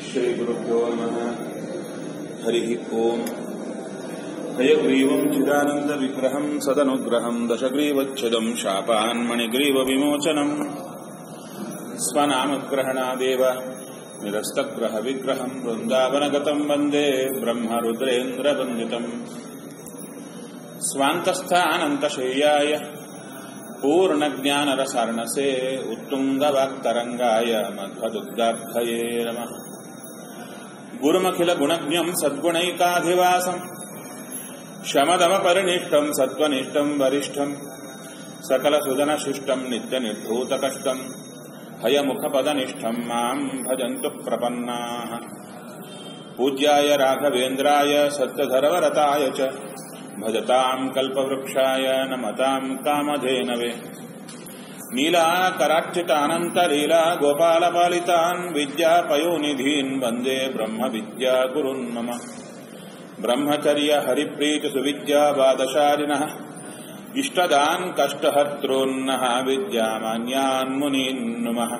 श्रीगुरुभ्यो नमः हरिः ओम् हयग्रीवम् चिदानन्दविग्रहम् सदनुग्रहम् दशग्रीवच्छिदम् शापान्मणिग्रीवविमोचनम् स्वनामग्रहणादेव निरस्तग्रहविग्रहम् वृन्दावनगतम् वन्दे ब्रह्मरुद्रेन्द्रवन्दितम् स्वान्तस्थानन्तशय्याय पूर्णज्ञानरसार्णसे उत्तुङ्गवाक्तरङ्गाय मध्वदुग्धार्थये नमः गुरुमखिलगुणज्ञम् सद्गुणैकाधिवासम् शमदमपरिनिष्टम् सत्त्वनिष्ठम् वरिष्ठम् सकलसुदनशिष्टम् नित्यनिर्धूतकष्टम् हयमुखपदनिष्ठम् माम् भजन्तु प्रपन्नाः पूज्याय राघवेन्द्राय सत्यधर्मरताय च भजताम् कल्पवृक्षाय नमताम् कामधेनवे नीलाकरार्चितानन्तलीला गोपालपालितान् विद्यापयोनिधीन् वन्दे ब्रह्मविद्यागुरुन् मम ब्रह्मचर्य हरिप्रीतिसुविद्यावादशालिनः इष्टदान् कष्टहर्तॄन्नः विद्यामान्यान् मुनीन् नुमः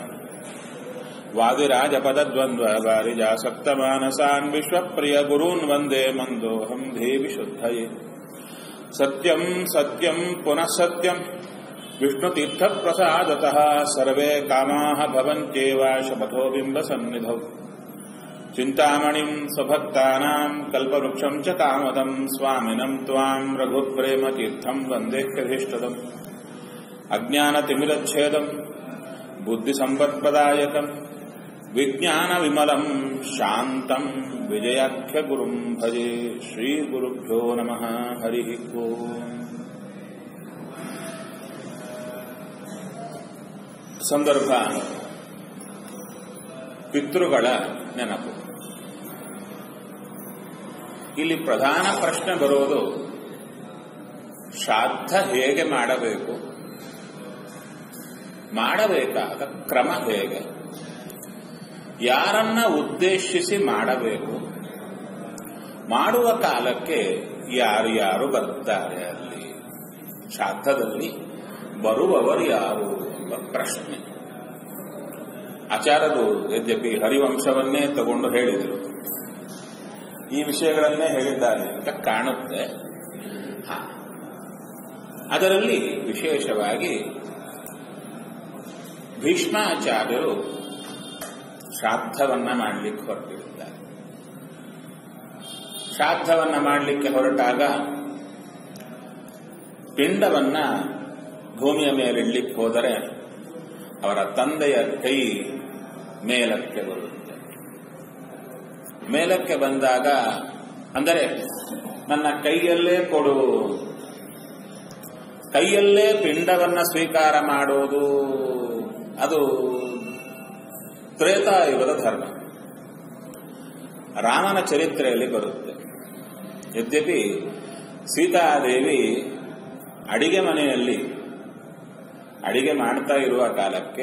वादिराजपदद्वन्द्ववारिजासक्तमानसान् विश्वप्रियगुरून् वन्दे मन्दोऽहम् देवि शुद्धये सत्यम् सत्यम् पुनः सत्यम् विष्णुतीर्थप्रसादतः सर्वे कामाः भवन्त्येव शपथो बिम्बसन्निधौ चिन्तामणिम् स्वभक्तानाम् कल्पवृक्षम् च कामदम् स्वामिनम् त्वाम् रघुप्रेमतीर्थम् वन्दे कृधिष्ठदम् अज्ञानतिमिरच्छेदम् बुद्धिसम्पत्प्रदायकम् विज्ञानविमलम् शान्तम् विजयाख्यगुरुम् भजे श्रीगुरुभ्यो नमः हरिः ओम् ಸಂದರ್ಭ ಪಿತೃಗಳ ನೆನಪು ಇಲ್ಲಿ ಪ್ರಧಾನ ಪ್ರಶ್ನೆ ಬರೋದು ಶ್ರಾದ್ದ ಹೇಗೆ ಮಾಡಬೇಕು ಮಾಡಬೇಕಾದ ಕ್ರಮ ಹೇಗೆ ಯಾರನ್ನ ಉದ್ದೇಶಿಸಿ ಮಾಡಬೇಕು ಮಾಡುವ ಕಾಲಕ್ಕೆ ಯಾರು ಯಾರು ಬರ್ತಾರೆ ಅಲ್ಲಿ ಶ್ರಾದ್ದದಲ್ಲಿ ಬರುವವರು ಯಾರು ಎಂಬ ಪ್ರಶ್ನೆ ಆಚಾರರು ಯದ್ಯಪಿ ಹರಿವಂಶವನ್ನೇ ತಗೊಂಡು ಹೇಳಿದರು ಈ ವಿಷಯಗಳನ್ನೇ ಹೇಳಿದ್ದಾರೆ ಅಂತ ಕಾಣುತ್ತೆ ಅದರಲ್ಲಿ ವಿಶೇಷವಾಗಿ ಭೀಷ್ಮಾಚಾರ್ಯರು ಶ್ರಾದ್ದವನ್ನ ಮಾಡಲಿಕ್ಕೆ ಹೊರಟಿರುತ್ತಾರೆ ಶ್ರಾದ್ದವನ್ನ ಮಾಡಲಿಕ್ಕೆ ಹೊರಟಾಗ ಪಿಂಡವನ್ನ ಭೂಮಿಯ ಮೇಲೆ ಇಡ್ಲಿಕ್ಕೆ ಹೋದರೆ ಅವರ ತಂದೆಯ ಕೈ ಮೇಲಕ್ಕೆ ಬರುತ್ತೆ ಮೇಲಕ್ಕೆ ಬಂದಾಗ ಅಂದರೆ ನನ್ನ ಕೈಯಲ್ಲೇ ಕೊಡು ಕೈಯಲ್ಲೇ ಪಿಂಡವನ್ನ ಸ್ವೀಕಾರ ಮಾಡೋದು ಅದು ತ್ರೇತಾಯುಗದ ಧರ್ಮ ರಾಮನ ಚರಿತ್ರೆಯಲ್ಲಿ ಬರುತ್ತೆ ಯದ್ಯಪಿ ಸೀತಾದೇವಿ ಅಡಿಗೆ ಮನೆಯಲ್ಲಿ ಅಡಿಗೆ ಮಾಡ್ತಾ ಇರುವ ಕಾಲಕ್ಕೆ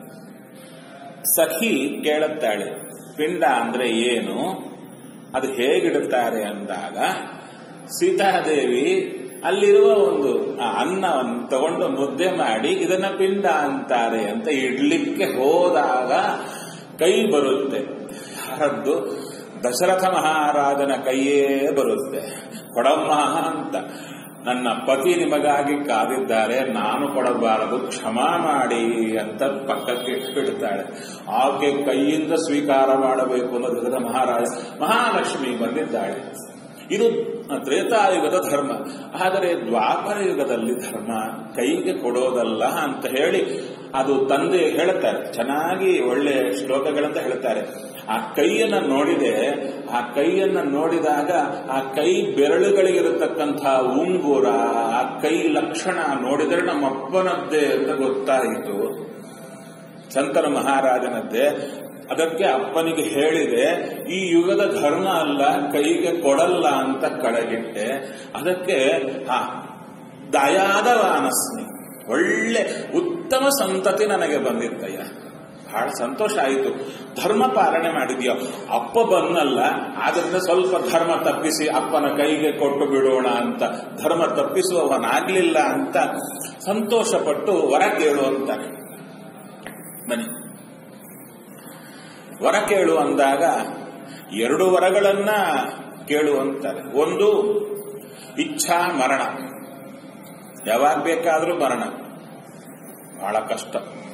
ಸಖಿ ಕೇಳುತ್ತಾಳೆ ಪಿಂಡ ಅಂದ್ರೆ ಏನು ಅದು ಹೇಗಿಡುತ್ತಾರೆ ಅಂದಾಗ ಸೀತಾದೇವಿ ಅಲ್ಲಿರುವ ಒಂದು ಅನ್ನವನ್ನು ತಗೊಂಡು ಮುದ್ದೆ ಮಾಡಿ ಇದನ್ನ ಪಿಂಡ ಅಂತಾರೆ ಅಂತ ಇಡ್ಲಿಕ್ಕೆ ಹೋದಾಗ ಕೈ ಬರುತ್ತೆ ಯಾರದ್ದು ದಶರಥ ಮಹಾರಾಜನ ಕೈಯೇ ಬರುತ್ತೆ ಕೊಡಮ್ಮ ಅಂತ ನನ್ನ ಪತಿ ನಿಮಗಾಗಿ ಕಾದಿದ್ದಾರೆ ನಾನು ಕೊಡಬಾರದು ಕ್ಷಮಾ ಮಾಡಿ ಅಂತ ಪಕ್ಕಕ್ಕೆ ಇಟ್ಬಿಡ್ತಾಳೆ ಆಕೆ ಕೈಯಿಂದ ಸ್ವೀಕಾರ ಮಾಡಬೇಕು ಅನ್ನೋದು ಮಹಾರಾಜ ಮಹಾಲಕ್ಷ್ಮಿ ಬಂದಿದ್ದಾಳೆ ಇದು ತ್ರೇತಾಯುಗದ ಧರ್ಮ ಆದರೆ ದ್ವಾಪರ ಯುಗದಲ್ಲಿ ಧರ್ಮ ಕೈಗೆ ಕೊಡೋದಲ್ಲ ಅಂತ ಹೇಳಿ ಅದು ತಂದೆ ಹೇಳುತ್ತಾರೆ ಚೆನ್ನಾಗಿ ಒಳ್ಳೆ ಶ್ಲೋಕಗಳಂತ ಹೇಳ್ತಾರೆ ಆ ಕೈಯನ್ನ ನೋಡಿದೆ ಆ ಕೈಯನ್ನ ನೋಡಿದಾಗ ಆ ಕೈ ಬೆರಳುಗಳಿಗಿರತಕ್ಕಂಥ ಉಂಗುರ ಆ ಕೈ ಲಕ್ಷಣ ನೋಡಿದರೆ ನಮ್ಮಪ್ಪನದ್ದೇ ಅಂತ ಗೊತ್ತಾಯಿತು ಸಂತನ ಮಹಾರಾಜನದ್ದೇ ಅದಕ್ಕೆ ಅಪ್ಪನಿಗೆ ಹೇಳಿದೆ ಈ ಯುಗದ ಧರ್ಮ ಅಲ್ಲ ಕೈಗೆ ಕೊಡಲ್ಲ ಅಂತ ಕಳಗಿಟ್ಟೆ ಅದಕ್ಕೆ ಆ ದಯಾದ ವಾನಸ್ಮಿ ಒಳ್ಳೆ ಉತ್ತಮ ಸಂತತಿ ನನಗೆ ಬಂದಿತ್ತಯ್ಯ ಬಹಳ ಸಂತೋಷ ಆಯಿತು ಧರ್ಮ ಪಾಲನೆ ಮಾಡಿದ್ಯೋ ಅಪ್ಪ ಬಂದಲ್ಲ ಆದ್ರಿಂದ ಸ್ವಲ್ಪ ಧರ್ಮ ತಪ್ಪಿಸಿ ಅಪ್ಪನ ಕೈಗೆ ಕೊಟ್ಟು ಬಿಡೋಣ ಅಂತ ಧರ್ಮ ತಪ್ಪಿಸುವವನಾಗ್ಲಿಲ್ಲ ಅಂತ ಸಂತೋಷಪಟ್ಟು ವರ ಕೇಳು ಅಂತಾನೆ ಬನ್ನಿ ವರ ಕೇಳು ಅಂದಾಗ ಎರಡು ವರಗಳನ್ನ ಕೇಳು ಅಂತಾರೆ ಒಂದು ಇಚ್ಛಾ ಮರಣ ಯಾವಾಗ ಬೇಕಾದರೂ ಮರಣ ಬಹಳ ಕಷ್ಟ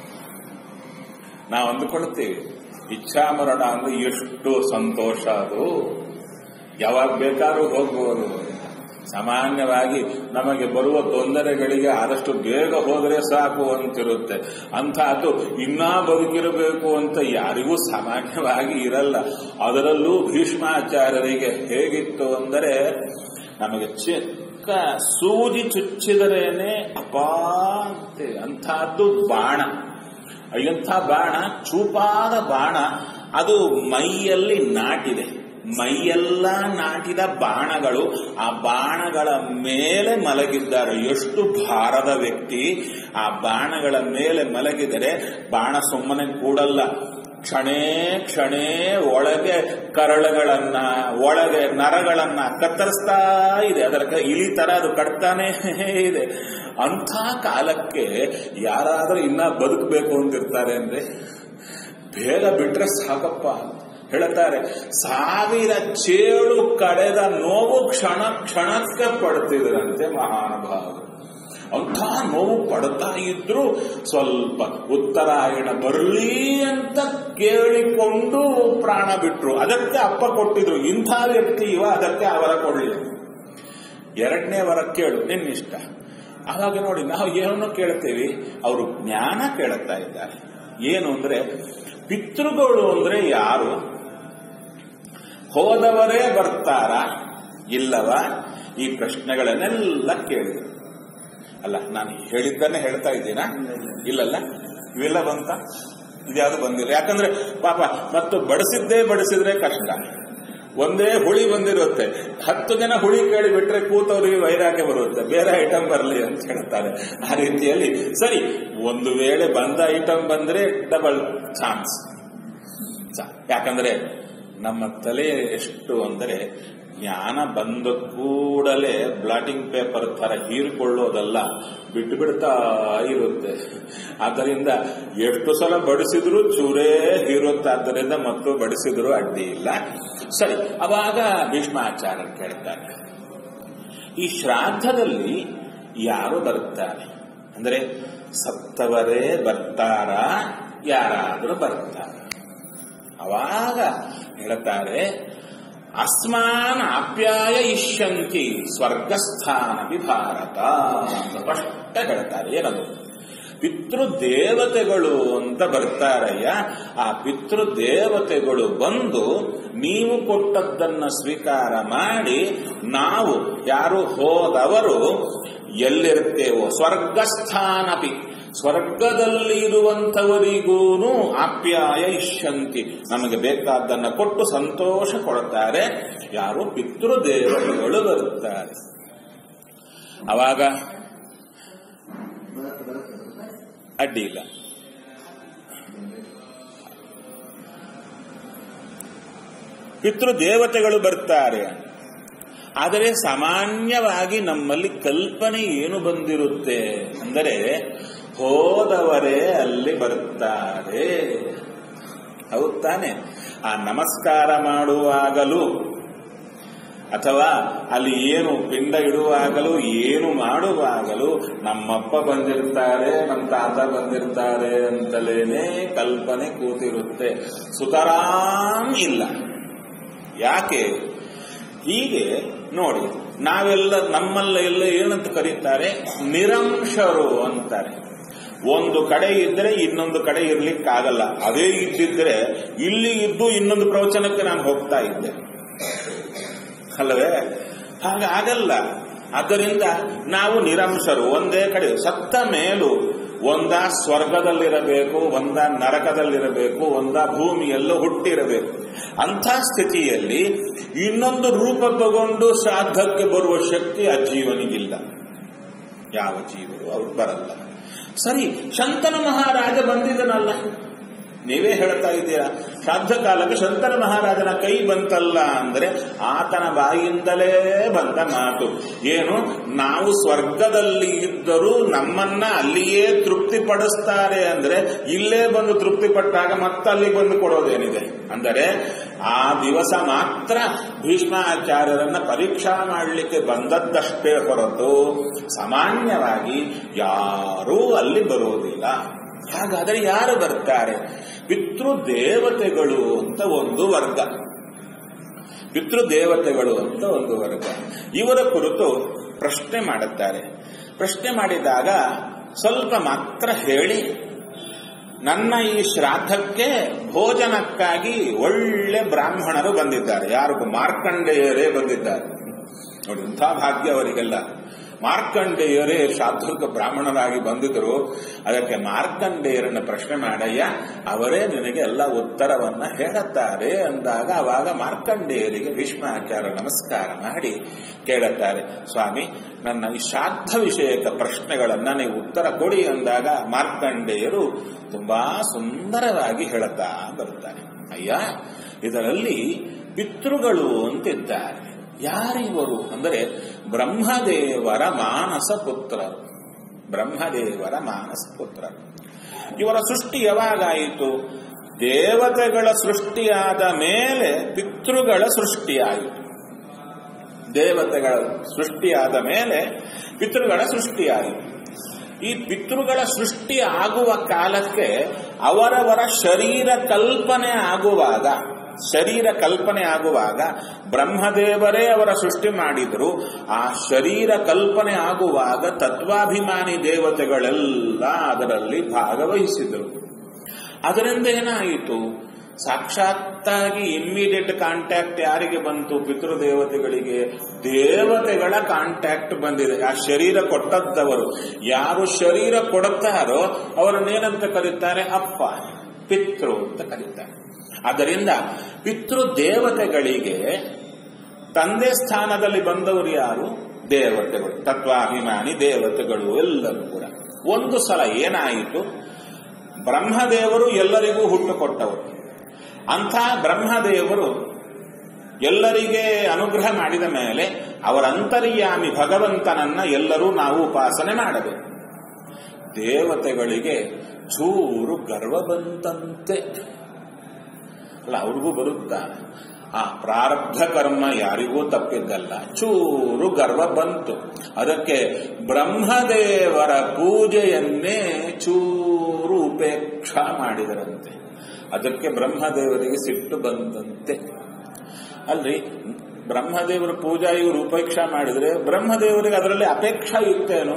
ನಾವು ಅಂದುಕೊಳ್ತೀವಿ ಇಚ್ಛಾ ಮರಣ ಅಂದ್ರೆ ಎಷ್ಟು ಸಂತೋಷ ಅದು ಯಾವಾಗ ಬೇಕಾದ್ರೂ ಹೋಗ್ಬೋದು ಸಾಮಾನ್ಯವಾಗಿ ನಮಗೆ ಬರುವ ತೊಂದರೆಗಳಿಗೆ ಆದಷ್ಟು ಬೇಗ ಹೋದರೆ ಸಾಕು ಅಂತಿರುತ್ತೆ ಅಂತಹದ್ದು ಇನ್ನೂ ಬದುಕಿರಬೇಕು ಅಂತ ಯಾರಿಗೂ ಸಾಮಾನ್ಯವಾಗಿ ಇರಲ್ಲ ಅದರಲ್ಲೂ ಭೀಷ್ಮಾಚಾರ್ಯರಿಗೆ ಹೇಗಿತ್ತು ಅಂದರೆ ನಮಗೆ ಚಿಕ್ಕ ಸೂಜಿ ಚುಚ್ಚಿದರೇನೆ ಅಪಾ ಅಂತೇಳಿ ಅಂಥದ್ದು ಬಾಣ ಎಂಥ ಬಾಣ ಚೂಪಾದ ಬಾಣ ಅದು ಮೈಯಲ್ಲಿ ನಾಟಿದೆ ಮೈಯೆಲ್ಲ ನಾಟಿದ ಬಾಣಗಳು ಆ ಬಾಣಗಳ ಮೇಲೆ ಮಲಗಿದ್ದಾರೆ ಎಷ್ಟು ಭಾರದ ವ್ಯಕ್ತಿ ಆ ಬಾಣಗಳ ಮೇಲೆ ಮಲಗಿದರೆ ಬಾಣ ಸುಮ್ಮನೆ ಕೂಡಲ್ಲ ಕ್ಷಣೇ ಕ್ಷಣೇ ಒಳಗೆ ಕರಳುಗಳನ್ನ ಒಳಗೆ ನರಗಳನ್ನ ಕತ್ತರಿಸ್ತಾ ಇದೆ ಅದರ ಕ- ಇಲಿ ತರ ಅದು ಕಟ್ತಾನೇ ಇದೆ ಅಂಥ ಕಾಲಕ್ಕೆ ಯಾರಾದರೂ ಇನ್ನ ಬದುಕಬೇಕು ಅಂತಿರ್ತಾರೆ ಅಂದ್ರೆ ಬೇಗ ಬಿಟ್ರೆ ಸಾಕಪ್ಪ ಹೇಳ್ತಾರೆ ಸಾವಿರ ಚೇಳು ಕಡೆದ ನೋವು ಕ್ಷಣ ಕ್ಷಣಕ್ಕೆ ಪಡ್ತಿದ್ರಂತೆ ಮಹಾನುಭಾವರು ಅಂಥ ನೋವು ಪಡ್ತಾ ಇದ್ರು ಸ್ವಲ್ಪ ಉತ್ತರಾಯಣ ಬರಲಿ ಅಂತ ಕೇಳಿಕೊಂಡು ಪ್ರಾಣ ಬಿಟ್ರು ಅದಕ್ಕೆ ಅಪ್ಪ ಕೊಟ್ಟಿದ್ರು ಇಂಥ ವ್ಯಕ್ತಿ ಇವ ಅದಕ್ಕೆ ಅವರ ಕೊಡಲಿಲ್ಲ ಎರಡನೇ ವರ ಕೇಳು ನಿನ್ನಿಷ್ಟ ಆವಾಗ ನೋಡಿ ನಾವು ಏನನ್ನು ಕೇಳ್ತೇವೆ ಅವರು ಜ್ಞಾನ ಕೇಳುತ್ತಾ ಇದ್ದಾರೆ ಏನು ಅಂದ್ರೆ ಪಿತೃಗಳು ಅಂದ್ರೆ ಯಾರು ಹೋದವರೇ ಬರ್ತಾರ ಇಲ್ಲವ ಈ ಪ್ರಶ್ನೆಗಳನ್ನೆಲ್ಲ ಕೇಳಿದ್ರು ಅಲ್ಲ ನಾನು ಹೇಳಿದ್ದನ್ನೇ ಹೇಳ್ತಾ ಇದ್ದೀನಾ ಇಲ್ಲಲ್ಲ ಇವೆಲ್ಲ ಬಂತ ಇದ್ಯಾವುದು ಬಂದಿಲ್ಲ ಯಾಕಂದ್ರೆ ಪಾಪ ಮತ್ತು ಬಡಿಸಿದ್ದೇ ಬಡಿಸಿದ್ರೆ ಕಷ್ಟ ಒಂದೇ ಹುಳಿ ಬಂದಿರುತ್ತೆ ಹತ್ತು ಜನ ಹುಳಿ ಕೇಳಿ ಬಿಟ್ರೆ ಕೂತವರಿಗೆ ವೈರಾಗ್ಯ ಬರುತ್ತೆ ಬೇರೆ ಐಟಮ್ ಬರಲಿ ಅಂತ ಹೇಳ್ತಾರೆ ಆ ರೀತಿಯಲ್ಲಿ ಸರಿ ಒಂದು ವೇಳೆ ಬಂದ ಐಟಮ್ ಬಂದ್ರೆ ಡಬಲ್ ಚಾನ್ಸ್ ಯಾಕಂದ್ರೆ ನಮ್ಮ ತಲೆ ಎಷ್ಟು ಅಂದರೆ ಜ್ಞಾನ ಬಂದ ಕೂಡಲೇ ಬ್ಲಾಟಿಂಗ್ ಪೇಪರ್ ತರ ಹೀರಿಕೊಳ್ಳೋದಲ್ಲ ಬಿಟ್ಟು ಬಿಡ್ತಾ ಇರುತ್ತೆ ಆದ್ದರಿಂದ ಎಷ್ಟು ಸಲ ಬಡಿಸಿದ್ರು ಚೂರೇ ಹೀರುತ್ತೆ ಆದ್ದರಿಂದ ಮತ್ತು ಬಡಿಸಿದ್ರು ಅಡ್ಡಿ ಇಲ್ಲ ಸರಿ ಅವಾಗ ಭೀಷ್ಮಾಚಾರ್ಯ ಕೇಳ್ತಾರೆ ಈ ಶ್ರಾದ್ದದಲ್ಲಿ ಯಾರು ಬರ್ತಾರೆ ಅಂದ್ರೆ ಸತ್ತವರೇ ಬರ್ತಾರ ಯಾರಾದರೂ ಬರ್ತಾರ ಅವಾಗ ಹೇಳ್ತಾರೆ ಅಸ್ಮಾನ್ ಆಪ್ಯಾಯ ಇಷ್ಯಂತಿ ಸ್ವರ್ಗಸ್ಥಾನಪಿ ಭಾರತ ಅಂತ ಸ್ಪಷ್ಟ ಹೇಳ್ತಾರೆ ಏನದು ಪಿತೃದೇವತೆಗಳು ಅಂತ ಬರ್ತಾರಯ್ಯ ಆ ಪಿತೃದೇವತೆಗಳು ಬಂದು ನೀವು ಕೊಟ್ಟದ್ದನ್ನ ಸ್ವೀಕಾರ ಮಾಡಿ ನಾವು ಯಾರು ಹೋದವರು ಎಲ್ಲಿರ್ತೇವೋ ಸ್ವರ್ಗಸ್ಥಾನಪಿ ಸ್ವರ್ಗದಲ್ಲಿ ಇರುವಂಥವರಿಗೂನು ಆಪ್ಯಾಯ ಇಷ್ಯಂತಿ ನಮಗೆ ಬೇಕಾದ್ದನ್ನ ಕೊಟ್ಟು ಸಂತೋಷ ಕೊಡ್ತಾರೆ ಯಾರು ಪಿತೃದೇವತೆಗಳು ಬರುತ್ತಾರೆ ಅವಾಗ ಅಡ್ಡಿ ಇಲ್ಲ ಪಿತೃದೇವತೆಗಳು ಬರ್ತಾರೆ ಆದರೆ ಸಾಮಾನ್ಯವಾಗಿ ನಮ್ಮಲ್ಲಿ ಕಲ್ಪನೆ ಏನು ಬಂದಿರುತ್ತೆ ಅಂದರೆ ಹೋದವರೇ ಅಲ್ಲಿ ಬರ್ತಾರೆ ಹೌದ್ ತಾನೆ ಆ ನಮಸ್ಕಾರ ಮಾಡುವಾಗಲೂ ಅಥವಾ ಅಲ್ಲಿ ಏನು ಪಿಂಡ ಇಡುವಾಗಲೂ ಏನು ಮಾಡುವಾಗಲೂ ನಮ್ಮಪ್ಪ ಬಂದಿರ್ತಾರೆ ನಮ್ಮ ತಾತ ಬಂದಿರ್ತಾರೆ ಅಂತಲೇನೆ ಕಲ್ಪನೆ ಕೂತಿರುತ್ತೆ ಸುತರಾಂ ಇಲ್ಲ ಯಾಕೆ ಹೀಗೆ ನೋಡಿ ನಾವೆಲ್ಲ ನಮ್ಮಲ್ಲ ಎಲ್ಲ ಏನಂತ ಕರೀತಾರೆ ನಿರಂಶರು ಅಂತಾರೆ ಒಂದು ಕಡೆ ಇದ್ರೆ ಇನ್ನೊಂದು ಕಡೆ ಇರ್ಲಿಕ್ಕಾಗಲ್ಲ ಅದೇ ಇದ್ದಿದ್ರೆ ಇಲ್ಲಿ ಇದ್ದು ಇನ್ನೊಂದು ಪ್ರವಚನಕ್ಕೆ ನಾನು ಹೋಗ್ತಾ ಇದ್ದೆ ಅಲ್ಲವೇ ಹಾಗಾಗಲ್ಲ ಆದ್ದರಿಂದ ನಾವು ನಿರಂಶರು ಒಂದೇ ಕಡೆ ಸತ್ತ ಮೇಲೂ ಒಂದ ಸ್ವರ್ಗದಲ್ಲಿರಬೇಕು ಒಂದ ನರಕದಲ್ಲಿರಬೇಕು ಒಂದ ಭೂಮಿಯಲ್ಲೂ ಹುಟ್ಟಿರಬೇಕು ಅಂಥ ಸ್ಥಿತಿಯಲ್ಲಿ ಇನ್ನೊಂದು ರೂಪ ತಗೊಂಡು ಶ್ರಾದ್ದಕ್ಕೆ ಬರುವ ಶಕ್ತಿ ಆ ಜೀವನಿಗಿಲ್ಲ ಯಾವ ಜೀವರು ಅವ್ರು ಬರಲ್ಲ ಸರಿ ಶಂತನು ಮಹಾರಾಜ ಬಂದಿದ್ದನಲ್ಲ ನೀವೇ ಹೇಳ್ತಾ ಇದ್ದೀರಾ ಶ್ರಾದ್ದ ಕಾಲಕ್ಕೆ ಶಂಕರ ಮಹಾರಾಜನ ಕೈ ಬಂತಲ್ಲ ಅಂದ್ರೆ ಆತನ ಬಾಯಿಂದಲೇ ಬಂದ ಮಾತು ಏನು ನಾವು ಸ್ವರ್ಗದಲ್ಲಿ ಇದ್ದರೂ ನಮ್ಮನ್ನ ಅಲ್ಲಿಯೇ ತೃಪ್ತಿ ಪಡಿಸ್ತಾರೆ ಅಂದ್ರೆ ಇಲ್ಲೇ ಬಂದು ತೃಪ್ತಿ ಪಟ್ಟಾಗ ಮತ್ತೆ ಅಲ್ಲಿಗೆ ಬಂದು ಕೊಡೋದೇನಿದೆ ಅಂದರೆ ಆ ದಿವಸ ಮಾತ್ರ ಭೀಷ್ಮಾಚಾರ್ಯರನ್ನ ಪರೀಕ್ಷಾ ಮಾಡಲಿಕ್ಕೆ ಬಂದದ್ದಷ್ಟೇ ಹೊರತು ಸಾಮಾನ್ಯವಾಗಿ ಯಾರೂ ಅಲ್ಲಿ ಬರೋದಿಲ್ಲ ಹಾಗಾದರೆ ಯಾರು ಬರ್ತಾರೆ ಪಿತೃದೇವತೆಗಳು ಅಂತ ಒಂದು ವರ್ಗ ಪಿತೃದೇವತೆಗಳು ಅಂತ ಒಂದು ವರ್ಗ ಇವರ ಕುರಿತು ಪ್ರಶ್ನೆ ಮಾಡುತ್ತಾರೆ ಪ್ರಶ್ನೆ ಮಾಡಿದಾಗ ಸ್ವಲ್ಪ ಮಾತ್ರ ಹೇಳಿ ನನ್ನ ಈ ಶ್ರಾದ್ದಕ್ಕೆ ಭೋಜನಕ್ಕಾಗಿ ಒಳ್ಳೆ ಬ್ರಾಹ್ಮಣರು ಬಂದಿದ್ದಾರೆ ಯಾರಿಗೂ ಮಾರ್ಕಂಡೇಯರೇ ಬಂದಿದ್ದಾರೆ ನೋಡಿ ಇಂಥ ಭಾಗ್ಯ ಅವರಿಗೆಲ್ಲ ಮಾರ್ಕಂಡೇಯರೇ ಶ್ರಾದ್ದಕ್ಕೆ ಬ್ರಾಹ್ಮಣರಾಗಿ ಬಂದಿದ್ರು ಅದಕ್ಕೆ ಮಾರ್ಕಂಡೇಯರನ್ನ ಪ್ರಶ್ನೆ ಮಾಡಯ್ಯ ಅವರೇ ನಿನಗೆ ಎಲ್ಲ ಉತ್ತರವನ್ನ ಹೇಳುತ್ತಾರೆ ಅಂದಾಗ ಅವಾಗ ಮಾರ್ಕಂಡೇಯರಿಗೆ ಭೀಷ್ಮಾಚಾರ್ಯ ನಮಸ್ಕಾರ ಮಾಡಿ ಕೇಳುತ್ತಾರೆ ಸ್ವಾಮಿ ನನ್ನ ಈ ಶ್ರಾದ್ದ ವಿಷಯಕ ಪ್ರಶ್ನೆಗಳನ್ನ ನೀವು ಉತ್ತರ ಕೊಡಿ ಅಂದಾಗ ಮಾರ್ಕಂಡೇಯರು ತುಂಬಾ ಸುಂದರವಾಗಿ ಹೇಳುತ್ತಾ ಬರುತ್ತಾರೆ ಅಯ್ಯ ಇದರಲ್ಲಿ ಪಿತೃಗಳು ಅಂತಿದ್ದಾರೆ ಯಾರಿವರು ಅಂದರೆ ಬ್ರಹ್ಮದೇವರ ಮಾನಸ ಪುತ್ರರು ಬ್ರಹ್ಮದೇವರ ಮಾನಸ ಪುತ್ರರು ಇವರ ಸೃಷ್ಟಿ ಯಾವಾಗಾಯಿತು ದೇವತೆಗಳ ಸೃಷ್ಟಿಯಾದ ಮೇಲೆ ಪಿತೃಗಳ ಸೃಷ್ಟಿಯಾಯಿತು ದೇವತೆಗಳ ಸೃಷ್ಟಿಯಾದ ಮೇಲೆ ಪಿತೃಗಳ ಸೃಷ್ಟಿಯಾಯಿತು ಈ ಪಿತೃಗಳ ಸೃಷ್ಟಿ ಆಗುವ ಕಾಲಕ್ಕೆ ಅವರವರ ಶರೀರ ಕಲ್ಪನೆ ಆಗುವಾಗ ಶರೀರ ಕಲ್ಪನೆ ಆಗುವಾಗ ಬ್ರಹ್ಮದೇವರೇ ಅವರ ಸೃಷ್ಟಿ ಮಾಡಿದ್ರು ಆ ಶರೀರ ಕಲ್ಪನೆ ಆಗುವಾಗ ತತ್ವಾಭಿಮಾನಿ ದೇವತೆಗಳೆಲ್ಲ ಅದರಲ್ಲಿ ಭಾಗವಹಿಸಿದರು ಅದರಿಂದ ಏನಾಯಿತು ಸಾಕ್ಷಾತ್ತಾಗಿ ಇಮ್ಮಿಡಿಯೇಟ್ ಕಾಂಟ್ಯಾಕ್ಟ್ ಯಾರಿಗೆ ಬಂತು ಪಿತೃದೇವತೆಗಳಿಗೆ ದೇವತೆಗಳ ಕಾಂಟ್ಯಾಕ್ಟ್ ಬಂದಿದೆ ಆ ಶರೀರ ಕೊಟ್ಟದ್ದವರು ಯಾರು ಶರೀರ ಕೊಡುತ್ತಾರೋ ಅವರನ್ನೇನಂತ ಕರೀತಾರೆ ಅಪ್ಪ ಪಿತೃ ಅಂತ ಕರೀತಾರೆ ಆದ್ದರಿಂದ ಪಿತೃ ದೇವತೆಗಳಿಗೆ ತಂದೆ ಸ್ಥಾನದಲ್ಲಿ ಬಂದವರು ಯಾರು ದೇವತೆಗಳು ತತ್ವಾಭಿಮಾನಿ ದೇವತೆಗಳು ಎಲ್ಲರೂ ಕೂಡ ಒಂದು ಸಲ ಏನಾಯಿತು ಬ್ರಹ್ಮದೇವರು ಎಲ್ಲರಿಗೂ ಹುಟ್ಟು ಕೊಟ್ಟವರು ಅಂಥ ಬ್ರಹ್ಮದೇವರು ಎಲ್ಲರಿಗೆ ಅನುಗ್ರಹ ಮಾಡಿದ ಮೇಲೆ ಅವರ ಅಂತರ್ಯಾಮಿ ಭಗವಂತನನ್ನ ಎಲ್ಲರೂ ನಾವು ಉಪಾಸನೆ ಮಾಡಬೇಕು ದೇವತೆಗಳಿಗೆ ಚೂರು ಗರ್ವ ಬಂತಂತೆ ಅಲ್ಲ ಅವ್ರಿಗೂ ಬರುತ್ತಾ ಆ ಪ್ರಾರಬ್ಧ ಕರ್ಮ ಯಾರಿಗೂ ತಪ್ಪಿದ್ದಲ್ಲ ಚೂರು ಗರ್ವ ಬಂತು ಅದಕ್ಕೆ ಬ್ರಹ್ಮದೇವರ ಪೂಜೆಯನ್ನೇ ಚೂರು ಉಪೇಕ್ಷಾ ಮಾಡಿದರಂತೆ ಅದಕ್ಕೆ ಬ್ರಹ್ಮದೇವರಿಗೆ ಸಿಟ್ಟು ಬಂದಂತೆ ಅಲ್ರಿ ಬ್ರಹ್ಮದೇವರ ಪೂಜಾ ಇವರು ಉಪೇಕ್ಷಾ ಮಾಡಿದ್ರೆ ಬ್ರಹ್ಮದೇವರಿಗೆ ಅದರಲ್ಲಿ ಅಪೇಕ್ಷಾ ಇತ್ತೇನು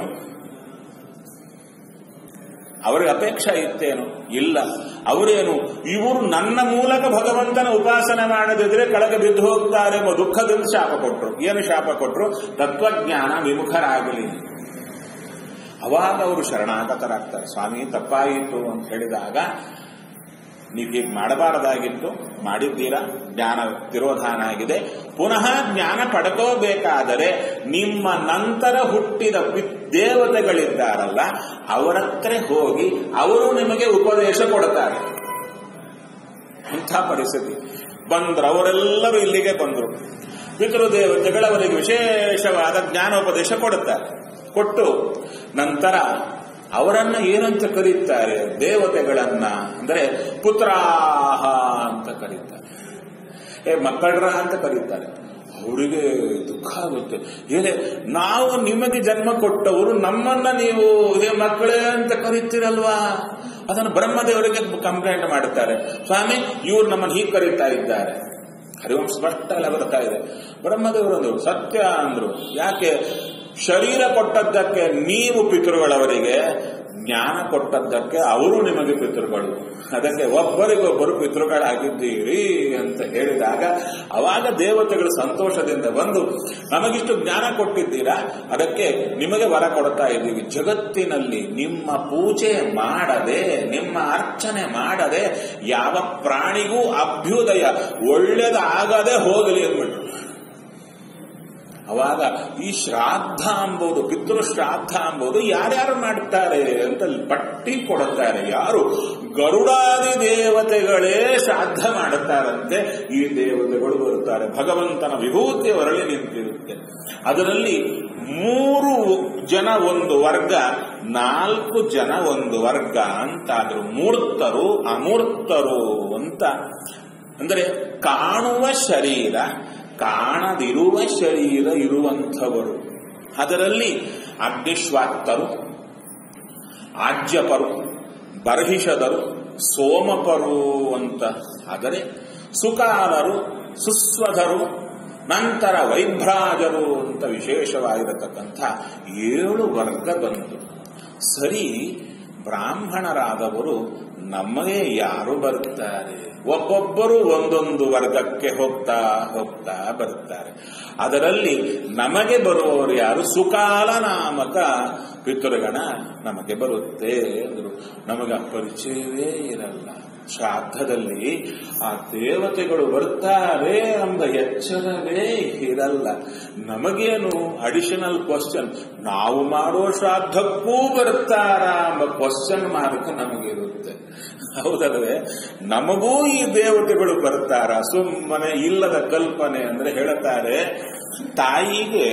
ಅವರಿಗೆ ಅಪೇಕ್ಷೆ ಇತ್ತೇನು ಇಲ್ಲ ಅವರೇನು ಇವರು ನನ್ನ ಮೂಲಕ ಭಗವಂತನ ಉಪಾಸನೆ ಮಾಡದಿದ್ರೆ ಕೆಳಗೆ ಬಿದ್ದು ಹೋಗ್ತಾರೆ ಎಂಬ ದುಃಖದಿಂದ ಶಾಪ ಕೊಟ್ಟರು ಏನು ಶಾಪ ಕೊಟ್ಟರು ತತ್ವಜ್ಞಾನ ವಿಮುಖರಾಗಲಿ ಅವಾಗ ಅವರು ಶರಣಾಗತರಾಗ್ತಾರೆ ಸ್ವಾಮಿ ತಪ್ಪಾಯಿತು ಅಂತ ಹೇಳಿದಾಗ ನೀವು ಹೀಗೆ ಮಾಡಬಾರದಾಗಿತ್ತು ಮಾಡಿದ್ದೀರಾ ಜ್ಞಾನ ತಿರೋಧಾನ ಆಗಿದೆ ಪುನಃ ಜ್ಞಾನ ಪಡ್ಕೋಬೇಕಾದರೆ ನಿಮ್ಮ ನಂತರ ಹುಟ್ಟಿದ ದೇವತೆಗಳಿದ್ದಾರಲ್ಲ ಅವರತ್ರ ಹೋಗಿ ಅವರು ನಿಮಗೆ ಉಪದೇಶ ಕೊಡ್ತಾರೆ ಇಂಥ ಪರಿಸ್ಥಿತಿ ಬಂದ್ರು ಅವರೆಲ್ಲರೂ ಇಲ್ಲಿಗೆ ಬಂದರು ಪಿತೃದೇವತೆಗಳು ಅವರಿಗೆ ವಿಶೇಷವಾದ ಜ್ಞಾನೋಪದೇಶ ಕೊಡುತ್ತಾರೆ ಕೊಟ್ಟು ನಂತರ ಅವರನ್ನ ಏನಂತ ಕರೀತಾರೆ ದೇವತೆಗಳನ್ನ ಅಂದರೆ ಪುತ್ರಾಹ ಅಂತ ಕರೀತಾರೆ ಏ ಮಕ್ಕಳ್ರ ಅಂತ ಕರೀತಾರೆ ಅವರಿಗೆ ದುಃಖ ಆಗುತ್ತೆ ಏನೇ ನಾವು ನಿಮಗೆ ಜನ್ಮ ಕೊಟ್ಟವರು ನಮ್ಮನ್ನ ನೀವು ಹೇ ಮಕ್ಕಳೇ ಅಂತ ಕರೀತೀರಲ್ವಾ ಅದನ್ನು ಬ್ರಹ್ಮದೇವರಿಗೆ ಕಂಪ್ಲೇಂಟ್ ಮಾಡುತ್ತಾರೆ ಸ್ವಾಮಿ ಇವ್ರು ನಮ್ಮನ್ನು ಹೀಗೆ ಕರೀತಾ ಇದ್ದಾರೆ ಹರಿವಂಶ ಸ್ಪಷ್ಟ ಎಲ್ಲ ಬರ್ತಾ ಇದೆ ಬ್ರಹ್ಮದೇವರಂದ್ರು ಸತ್ಯ ಅಂದ್ರು ಯಾಕೆ ಶರೀರ ಕೊಟ್ಟದ್ದಕ್ಕೆ ನೀವು ಪಿತೃಗಳವರಿಗೆ ಜ್ಞಾನ ಕೊಟ್ಟದ್ದಕ್ಕೆ ಅವರು ನಿಮಗೆ ಪಿತೃಗಳು ಅದಕ್ಕೆ ಒಬ್ಬರಿಗೊಬ್ಬರು ಪಿತೃಗಳಾಗಿದ್ದೀರಿ ಅಂತ ಹೇಳಿದಾಗ ಅವಾಗ ದೇವತೆಗಳು ಸಂತೋಷದಿಂದ ಬಂದು ನಮಗಿಷ್ಟು ಜ್ಞಾನ ಕೊಟ್ಟಿದ್ದೀರಾ ಅದಕ್ಕೆ ನಿಮಗೆ ವರ ಕೊಡ್ತಾ ಇದ್ದೀವಿ ಜಗತ್ತಿನಲ್ಲಿ ನಿಮ್ಮ ಪೂಜೆ ಮಾಡದೆ ನಿಮ್ಮ ಅರ್ಚನೆ ಮಾಡದೆ ಯಾವ ಪ್ರಾಣಿಗೂ ಅಭ್ಯುದಯ ಒಳ್ಳೇದಾಗದೆ ಹೋಗಲಿ ಅಂದ್ಬಿಟ್ಟು ಅವಾಗ ಈ ಶ್ರಾದ್ದ ಅಂಬೋದು ಪಿತೃ ಶ್ರಾದ್ದ ಅಂಬೋದು ಯಾರ್ಯಾರು ಮಾಡ್ತಾರೆ ಅಂತ ಪಟ್ಟಿ ಕೊಡುತ್ತಾರೆ ಯಾರು ಗರುಡಾದಿ ದೇವತೆಗಳೇ ಶ್ರಾದ್ದ ಮಾಡುತ್ತಾರಂತೆ ಈ ದೇವತೆಗಳು ಬರುತ್ತಾರೆ ಭಗವಂತನ ವಿಭೂತಿ ಹೊರಳಿ ನಿಂತಿರುತ್ತೆ ಅದರಲ್ಲಿ ಮೂರು ಜನ ಒಂದು ವರ್ಗ ನಾಲ್ಕು ಜನ ಒಂದು ವರ್ಗ ಅಂತಾದ್ರು ಮೂರ್ತರು ಅಮೂರ್ತರು ಅಂತ ಅಂದರೆ ಕಾಣುವ ಶರೀರ ಕಾಣದಿರುವ ಶರೀರ ಇರುವಂಥವರು ಅದರಲ್ಲಿ ಅಗ್ನಿಶ್ವಾತ್ತರು ಆಜ್ಯಪರು ಬರ್ಹಿಷದರು ಸೋಮಪರು ಅಂತ ಆದರೆ ಸುಕಾಲರು ಸುಸ್ವಧರು ನಂತರ ವೈಭ್ರಾಜರು ಅಂತ ವಿಶೇಷವಾಗಿರತಕ್ಕಂಥ ಏಳು ವರ್ಗ ಬಂತು ಸರಿ ಬ್ರಾಹ್ಮಣರಾದವರು ನಮಗೆ ಯಾರು ಬರುತ್ತಾರೆ ಒಬ್ಬೊಬ್ಬರು ಒಂದೊಂದು ವರ್ಗಕ್ಕೆ ಹೋಗ್ತಾ ಹೋಗ್ತಾ ಬರುತ್ತಾರೆ ಅದರಲ್ಲಿ ನಮಗೆ ಬರುವವರು ಯಾರು ಸುಕಾಲ ನಾಮಕ ಪಿತೃಗಣ ನಮಗೆ ಬರುತ್ತೆ ಅಂದರು ನಮಗೆ ಆ ಪರಿಚಯವೇ ಇರಲ್ಲ ಶ್ರಾದ್ದದಲ್ಲಿ ಆ ದೇವತೆಗಳು ಬರ್ತಾರೆ ಎಂಬ ಎಚ್ಚರವೇ ಇರಲ್ಲ ನಮಗೇನು ಅಡಿಷನಲ್ ಕ್ವಶನ್ ನಾವು ಮಾಡೋ ಶ್ರಾದ್ದಕ್ಕೂ ಬರ್ತಾರಾ ಎಂಬ ಕ್ವಶನ್ ಮಾರ್ಕ್ ನಮಗಿರುತ್ತೆ ಹೌದಲ್ವೇ ನಮಗೂ ಈ ದೇವತೆಗಳು ಬರ್ತಾರ ಸುಮ್ಮನೆ ಇಲ್ಲದ ಕಲ್ಪನೆ ಅಂದ್ರೆ ಹೇಳುತ್ತಾರೆ ತಾಯಿಗೆ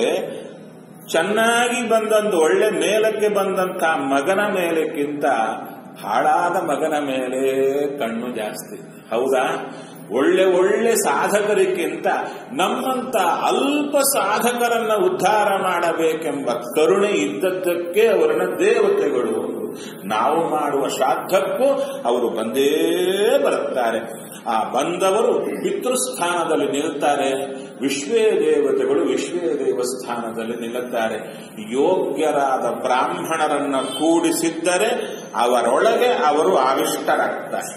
ಚೆನ್ನಾಗಿ ಬಂದಂದು ಒಳ್ಳೆ ಮೇಲಕ್ಕೆ ಬಂದಂತ ಮಗನ ಮೇಲಕ್ಕಿಂತ ಹಾಳಾದ ಮಗನ ಮೇಲೆ ಕಣ್ಣು ಜಾಸ್ತಿ ಹೌದಾ ಒಳ್ಳೆ ಒಳ್ಳೆ ಸಾಧಕರಿಗಿಂತ ನಮ್ಮಂತ ಅಲ್ಪ ಸಾಧಕರನ್ನ ಉದ್ಧಾರ ಮಾಡಬೇಕೆಂಬ ಕರುಣೆ ಇದ್ದದ್ದಕ್ಕೆ ಅವರನ್ನ ದೇವತೆಗಳು ನಾವು ಮಾಡುವ ಶ್ರಾದ್ದಕ್ಕೂ ಅವರು ಬಂದೇ ಬರುತ್ತಾರೆ ಆ ಬಂದವರು ಪಿತೃಸ್ಥಾನದಲ್ಲಿ ನಿಲ್ತಾರೆ ವಿಶ್ವೇ ದೇವತೆಗಳು ವಿಶ್ವೇ ದೇವಸ್ಥಾನದಲ್ಲಿ ನಿಲ್ಲುತ್ತಾರೆ ಯೋಗ್ಯರಾದ ಬ್ರಾಹ್ಮಣರನ್ನ ಕೂಡಿಸಿದ್ದರೆ ಅವರೊಳಗೆ ಅವರು ಆವಿಷ್ಟರಾಗ್ತಾರೆ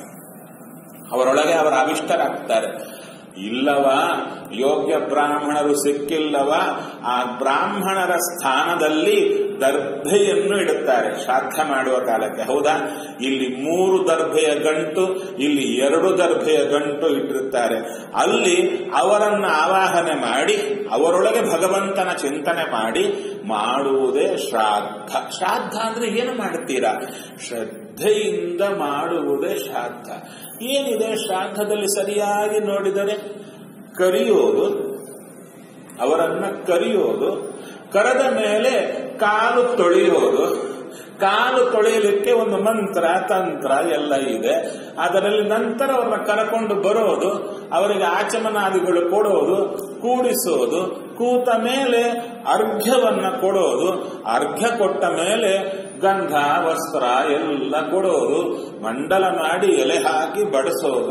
ಅವರೊಳಗೆ ಅವರು ಆವಿಷ್ಟರಾಗ್ತಾರೆ ಇಲ್ಲವ ಯೋಗ್ಯ ಬ್ರಾಹ್ಮಣರು ಸಿಕ್ಕಿಲ್ಲವ ಆ ಬ್ರಾಹ್ಮಣರ ಸ್ಥಾನದಲ್ಲಿ ದರ್ಭೆಯನ್ನು ಇಡುತ್ತಾರೆ ಶ್ರಾದ್ದ ಮಾಡುವ ಕಾಲಕ್ಕೆ ಹೌದಾ ಇಲ್ಲಿ ಮೂರು ದರ್ಭೆಯ ಗಂಟು ಇಲ್ಲಿ ಎರಡು ದರ್ಭೆಯ ಗಂಟು ಇಟ್ಟಿರುತ್ತಾರೆ ಅಲ್ಲಿ ಅವರನ್ನ ಆವಾಹನೆ ಮಾಡಿ ಅವರೊಳಗೆ ಭಗವಂತನ ಚಿಂತನೆ ಮಾಡಿ ಮಾಡುವುದೇ ಶ್ರಾದ್ದ ಶ್ರಾದ್ದ ಅಂದ್ರೆ ಏನು ಮಾಡುತ್ತೀರಾ ಶ್ರದ್ಧೆಯಿಂದ ಮಾಡುವುದೇ ಶ್ರಾದ್ದ ಏನಿದೆ ಶ್ರಾದ್ದದಲ್ಲಿ ಸರಿಯಾಗಿ ನೋಡಿದರೆ ಕರಿಯೋದು ಅವರನ್ನ ಕರಿಯೋದು ಕರೆದ ಮೇಲೆ ಕಾಲು ತೊಳೆಯೋದು ಕಾಲು ತೊಳೆಯಲಿಕ್ಕೆ ಒಂದು ಮಂತ್ರ ತಂತ್ರ ಎಲ್ಲ ಇದೆ ಅದರಲ್ಲಿ ನಂತರ ಅವ್ರನ್ನ ಕರ್ಕೊಂಡು ಬರೋದು ಅವರಿಗೆ ಆಚಮನಾದಿಗಳು ಕೊಡೋದು ಕೂಡಿಸೋದು ಕೂತ ಮೇಲೆ ಅರ್ಘ್ಯವನ್ನ ಕೊಡೋದು ಅರ್ಘ್ಯ ಕೊಟ್ಟ ಮೇಲೆ ಗಂಧ ವಸ್ತ್ರ ಎಲ್ಲ ಕೊಡೋದು ಮಂಡಲ ಮಾಡಿ ಎಲೆ ಹಾಕಿ ಬಡಿಸೋದು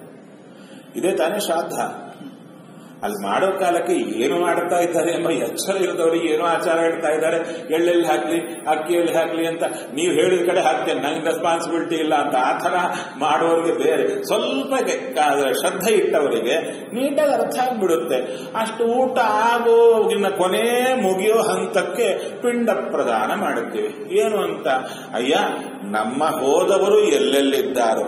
ಇದೇ ತಾನೇ ಶ್ರಾದ್ದ ಅಲ್ಲಿ ಮಾಡೋ ಕಾಲಕ್ಕೆ ಏನು ಮಾಡ್ತಾ ಇದ್ದಾರೆ ಎಂಬ ಎಚ್ಚರ ಇಲ್ಲದವರಿಗೆ ಏನೋ ಆಚಾರ ಇಡ್ತಾ ಇದ್ದಾರೆ ಎಳ್ಳೆಲ್ಲಿ ಹಾಕ್ಲಿ ಅಕ್ಕಿಯಲ್ಲಿ ಹಾಕ್ಲಿ ಅಂತ ನೀವು ಹೇಳಿದ ಕಡೆ ಹಾಕ್ತೇನೆ ನಂಗೆ ರೆಸ್ಪಾನ್ಸಿಬಿಲಿಟಿ ಇಲ್ಲ ಅಂತ ಆ ಥರ ಮಾಡೋರಿಗೆ ಬೇರೆ ಸ್ವಲ್ಪ ಶ್ರದ್ಧೆ ಇಟ್ಟವರಿಗೆ ನೀಟಾಗಿ ಅರ್ಥ ಆಗ್ಬಿಡುತ್ತೆ ಅಷ್ಟು ಊಟ ಆಗೋ ಇನ್ನ ಕೊನೆ ಮುಗಿಯೋ ಹಂತಕ್ಕೆ ಪಿಂಡ ಪ್ರದಾನ ಮಾಡುತ್ತೇವೆ ಏನು ಅಂತ ಅಯ್ಯ ನಮ್ಮ ಹೋದವರು ಎಲ್ಲೆಲ್ಲಿದ್ದಾರೋ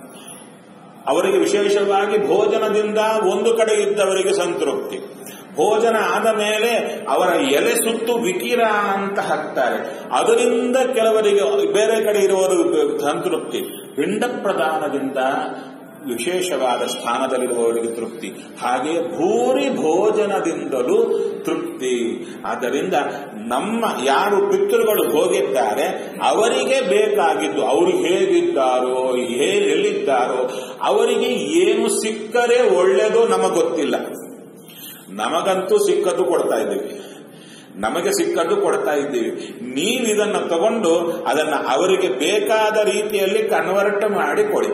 ಅವರಿಗೆ ವಿಶೇಷವಾಗಿ ಭೋಜನದಿಂದ ಒಂದು ಕಡೆ ಇದ್ದವರಿಗೆ ಸಂತೃಪ್ತಿ ಭೋಜನ ಆದ ಮೇಲೆ ಅವರ ಎಲೆ ಸುತ್ತು ವಿಕಿರ ಅಂತ ಹಾಕ್ತಾರೆ ಅದರಿಂದ ಕೆಲವರಿಗೆ ಬೇರೆ ಕಡೆ ಇರುವವರು ಸಂತೃಪ್ತಿ ಪಿಂಡ ಪ್ರದಾನದಿಂದ ವಿಶೇಷವಾದ ಸ್ಥಾನದಲ್ಲಿರುವವರಿಗೆ ತೃಪ್ತಿ ಹಾಗೆ ಭೂರಿ ಭೋಜನದಿಂದಲೂ ತೃಪ್ತಿ ಆದ್ದರಿಂದ ನಮ್ಮ ಯಾರು ಪಿತೃಗಳು ಹೋಗಿದ್ದಾರೆ ಅವರಿಗೆ ಬೇಕಾಗಿದ್ದು ಅವರು ಹೇಗಿದ್ದಾರೋ ಹೇಗೆ ಎಲ್ಲಿದ್ದಾರೋ ಅವರಿಗೆ ಏನು ಸಿಕ್ಕರೆ ಒಳ್ಳೆಯದು ನಮಗೆ ಗೊತ್ತಿಲ್ಲ ನಮಗಂತೂ ಸಿಕ್ಕದ್ದು ಕೊಡ್ತಾ ಇದ್ದೀವಿ ನಮಗೆ ಸಿಕ್ಕದ್ದು ಕೊಡ್ತಾ ಇದ್ದೀವಿ ನೀವು ಇದನ್ನು ತಗೊಂಡು ಅದನ್ನು ಅವರಿಗೆ ಬೇಕಾದ ರೀತಿಯಲ್ಲಿ ಕನ್ವರ್ಟ್ ಮಾಡಿ ಕೊಡಿ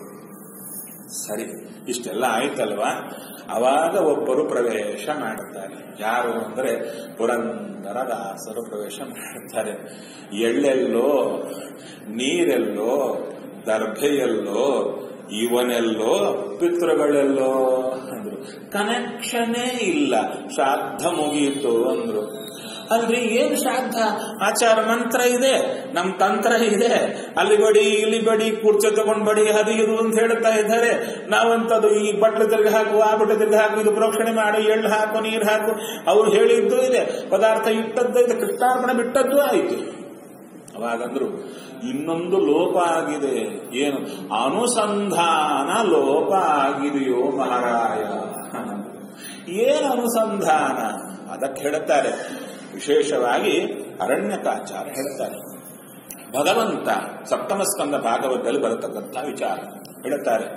ಸರಿ ಇಷ್ಟೆಲ್ಲ ಆಯ್ತಲ್ವಾ ಅವಾಗ ಒಬ್ಬರು ಪ್ರವೇಶ ಮಾಡುತ್ತಾರೆ ಯಾರು ಅಂದರೆ ಪುರಂದರ ದಾಸರು ಪ್ರವೇಶ ಮಾಡುತ್ತಾರೆ ಎಳ್ಳೆಲ್ಲೋ ನೀರೆಲ್ಲೋ ದರ್ಭೆಯಲ್ಲೋ ಇವನೆಲ್ಲೋ ಪಿತೃಗಳೆಲ್ಲೋ ಅಂದ್ರು ಕನೆಕ್ಷನೇ ಇಲ್ಲ ಶ್ರಾದ್ದ ಮುಗಿಯಿತು ಅಂದ್ರು ಅಲ್ರಿ ಏನು ಶ್ರಾದ್ದ ಆಚಾರ ಮಂತ್ರ ಇದೆ ನಮ್ ತಂತ್ರ ಇದೆ ಅಲ್ಲಿ ಬಡಿ ಇಲ್ಲಿ ಬಡಿ ಕುರ್ಚಿ ತಗೊಂಡ್ ಬಡಿ ಅದು ಇದು ಅಂತ ಹೇಳ್ತಾ ಇದ್ದಾರೆ ನಾವಂತದು ಈ ಬಟ್ಲು ತಿರ್ಗಿ ಹಾಕು ಆ ಬಟ್ಟೆ ತಿರ್ಗಿ ಹಾಕು ಇದು ಪ್ರೋಕ್ಷಣೆ ಮಾಡು ಎಳ್ಳು ಹಾಕು ನೀರು ಹಾಕು ಅವ್ರು ಹೇಳಿದ್ದು ಇದೆ ಪದಾರ್ಥ ಇಟ್ಟದ್ದು ಇದೆ ಕೃಷ್ಣಾರ್ಪಣೆ ಬಿಟ್ಟದ್ದು ಆಯ್ತು ಅವಾಗಂದ್ರು ಇನ್ನೊಂದು ಲೋಪ ಆಗಿದೆ ಏನು ಅನುಸಂಧಾನ ಲೋಪ ಆಗಿದೆಯೋ ಮಹಾರಾಯ ಏನು ಅನುಸಂಧಾನ ಅದಕ್ಕೆ ಹೇಳುತ್ತಾರೆ ವಿಶೇಷವಾಗಿ ಅರಣ್ಯಕಾಚಾರ ಹೇಳ್ತಾರೆ ಭಗವಂತ ಸಪ್ತಮ ಸ್ಕಂದ ಭಾಗವತದಲ್ಲಿ ಬರತಕ್ಕಂಥ ವಿಚಾರ ಹೇಳುತ್ತಾರೆ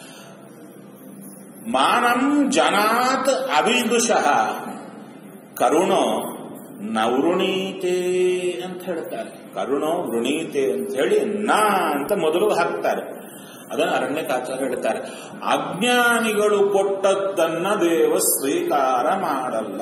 ಮಾನಂ ಜನಾತ್ ಅವಿದುಷಃ ಕರುಣೋ ನವೃಣೀತೆ ಅಂತ ಹೇಳ್ತಾರೆ ಕರುಣೋ ವೃಣೀತೆ ಅಂತ ಹೇಳಿ ನಾ ಅಂತ ಮೊದಲು ಹಾಕ್ತಾರೆ ಅದನ್ನು ಅರಣ್ಯಕಾಚಾರ ಹೇಳ್ತಾರೆ ಅಜ್ಞಾನಿಗಳು ಕೊಟ್ಟದ್ದನ್ನ ದೇವ ಸ್ವೀಕಾರ ಮಾಡಲ್ಲ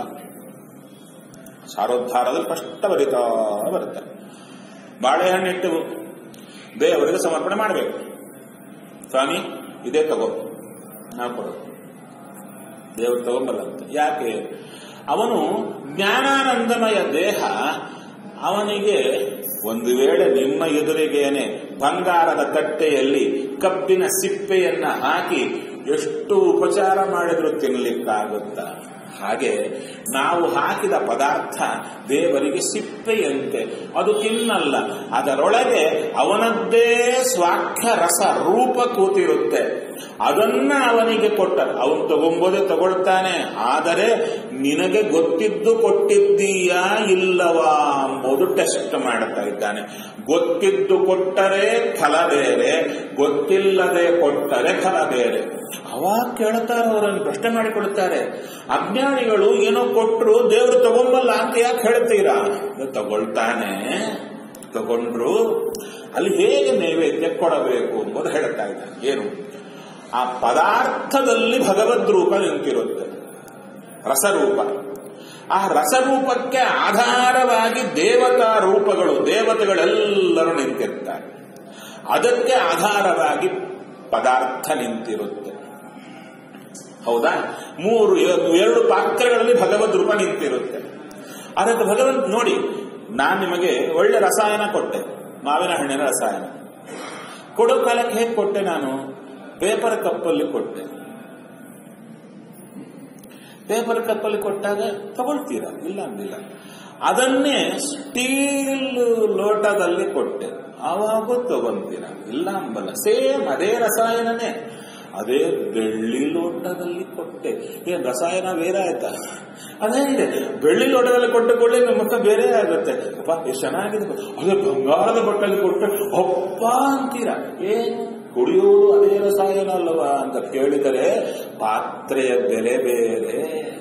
ಸಾರೋದ್ಧಾರದಲ್ಲಿ ಸ್ಪಷ್ಟ ಬರಿತಾ ಬರುತ್ತಾರೆ ಬಾಳೆಹಣ್ಣಿಟ್ಟು ದೇವರಿಗೆ ಸಮರ್ಪಣೆ ಮಾಡಬೇಕು ಸ್ವಾಮಿ ಇದೇ ತಗೋ ನಾವು ಕೊಡೋದು ದೇವರು ತಗೊಂಬಲ್ಲಂತ ಯಾಕೆ ಅವನು ಜ್ಞಾನಾನಂದಮಯ ದೇಹ ಅವನಿಗೆ ಒಂದು ವೇಳೆ ನಿಮ್ಮ ಎದುರಿಗೇನೆ ಬಂಗಾರದ ತಟ್ಟೆಯಲ್ಲಿ ಕಬ್ಬಿನ ಸಿಪ್ಪೆಯನ್ನ ಹಾಕಿ ಎಷ್ಟು ಉಪಚಾರ ಮಾಡಿದ್ರು ತಿನ್ನಲಿಕ್ಕಾಗುತ್ತಾ ಹಾಗೆ ನಾವು ಹಾಕಿದ ಪದಾರ್ಥ ದೇವರಿಗೆ ಸಿಪ್ಪೆಯಂತೆ ಅದು ತಿನ್ನಲ್ಲ ಅದರೊಳಗೆ ಅವನದ್ದೇ ಸ್ವಾಖ್ಯ ರಸ ರೂಪ ಕೂತಿರುತ್ತೆ ಅದನ್ನ ಅವನಿಗೆ ಕೊಟ್ಟ ಅವನು ತಗೊಂಬೋದೇ ತಗೊಳ್ತಾನೆ ಆದರೆ ನಿನಗೆ ಗೊತ್ತಿದ್ದು ಕೊಟ್ಟಿದ್ದೀಯಾ ಇಲ್ಲವಾ ಎಂಬುದು ಟೆಸ್ಟ್ ಮಾಡ್ತಾ ಇದ್ದಾನೆ ಗೊತ್ತಿದ್ದು ಕೊಟ್ಟರೆ ಫಲ ಬೇರೆ ಗೊತ್ತಿಲ್ಲದೆ ಕೊಟ್ಟರೆ ಫಲ ಬೇರೆ ಅವಾಗ ಕೇಳ್ತಾರೆ ಅವರನ್ನು ಪ್ರಶ್ನೆ ಮಾಡಿಕೊಳ್ತಾರೆ ಅಜ್ಞಾನಿಗಳು ಏನೋ ಕೊಟ್ಟರು ದೇವರು ತಗೊಂಬಲ್ಲ ಅಂತ ಯಾಕೆ ಹೇಳ್ತೀರಾ ತಗೊಳ್ತಾನೆ ತಗೊಂಡ್ರು ಅಲ್ಲಿ ಹೇಗೆ ನೈವೇದ್ಯ ಕೊಡಬೇಕು ಎಂಬುದು ಹೇಳ್ತಾ ಇದ್ದಾನೆ ಏನು ಆ ಪದಾರ್ಥದಲ್ಲಿ ಭಗವದ್ ರೂಪ ನಿಂತಿರುತ್ತೆ ರಸರೂಪ ಆ ರಸರೂಪಕ್ಕೆ ಆಧಾರವಾಗಿ ದೇವತಾ ರೂಪಗಳು ದೇವತೆಗಳೆಲ್ಲರೂ ನಿಂತಿರ್ತಾರೆ ಅದಕ್ಕೆ ಆಧಾರವಾಗಿ ಪದಾರ್ಥ ನಿಂತಿರುತ್ತೆ ಹೌದಾ ಮೂರು ಎರಡು ಪಾತ್ರೆಗಳಲ್ಲಿ ಭಗವದ್ ರೂಪ ನಿಂತಿರುತ್ತೆ ಅದಕ್ಕೆ ಭಗವಂತ ನೋಡಿ ನಾನು ನಿಮಗೆ ಒಳ್ಳೆ ರಸಾಯನ ಕೊಟ್ಟೆ ಮಾವಿನ ಹಣ್ಣಿನ ರಸಾಯನ ಕೊಡೋ ಕಾಲಕ್ಕೆ ಹೇಗೆ ಕೊಟ್ಟೆ ನಾನು ಪೇಪರ್ ಕಪ್ಪಲ್ಲಿ ಕೊಟ್ಟೆ ಪೇಪರ್ ಕಪ್ಪಲ್ಲಿ ಕೊಟ್ಟಾಗ ತಗೊಳ್ತೀರಾ ಇಲ್ಲ ಅಂದಿಲ್ಲ ಅದನ್ನೇ ಸ್ಟೀಲ್ ಲೋಟದಲ್ಲಿ ಕೊಟ್ಟೆ ಆವಾಗೂ ತಗೊಂತೀರಾ ಇಲ್ಲ ಅಂಬಲ್ಲ ಸೇಮ್ ಅದೇ ರಸಾಯನನೇ ಅದೇ ಬೆಳ್ಳಿ ಲೋಟದಲ್ಲಿ ಕೊಟ್ಟೆ ಏನ್ ರಸಾಯನ ಬೇರೆ ಆಯ್ತಾ ಅದೇ ಇದೆ ಬೆಳ್ಳಿ ಲೋಟದಲ್ಲಿ ಕೊಟ್ಟ ಕೂಡಲೇ ನಮ್ಮ ಮುಖ ಬೇರೆ ಆಗುತ್ತೆ ಅಪ್ಪ ಎಷ್ಟು ಚೆನ್ನಾಗಿದೆ ಅದೇ ಬಂಗಾರದ ಬಟ್ಟಲ್ಲಿ ಕೊಟ್ಟೆ ಅಪ್ಪ ಅಂತೀರಾ ಏನು ಕುಡಿಯುವುದು ಅದೇ ರಸಾಯನ ಅಲ್ಲವಾ ಅಂತ ಕೇಳಿದರೆ ಪಾತ್ರೆಯ ಬೆಲೆ ಬೇರೆ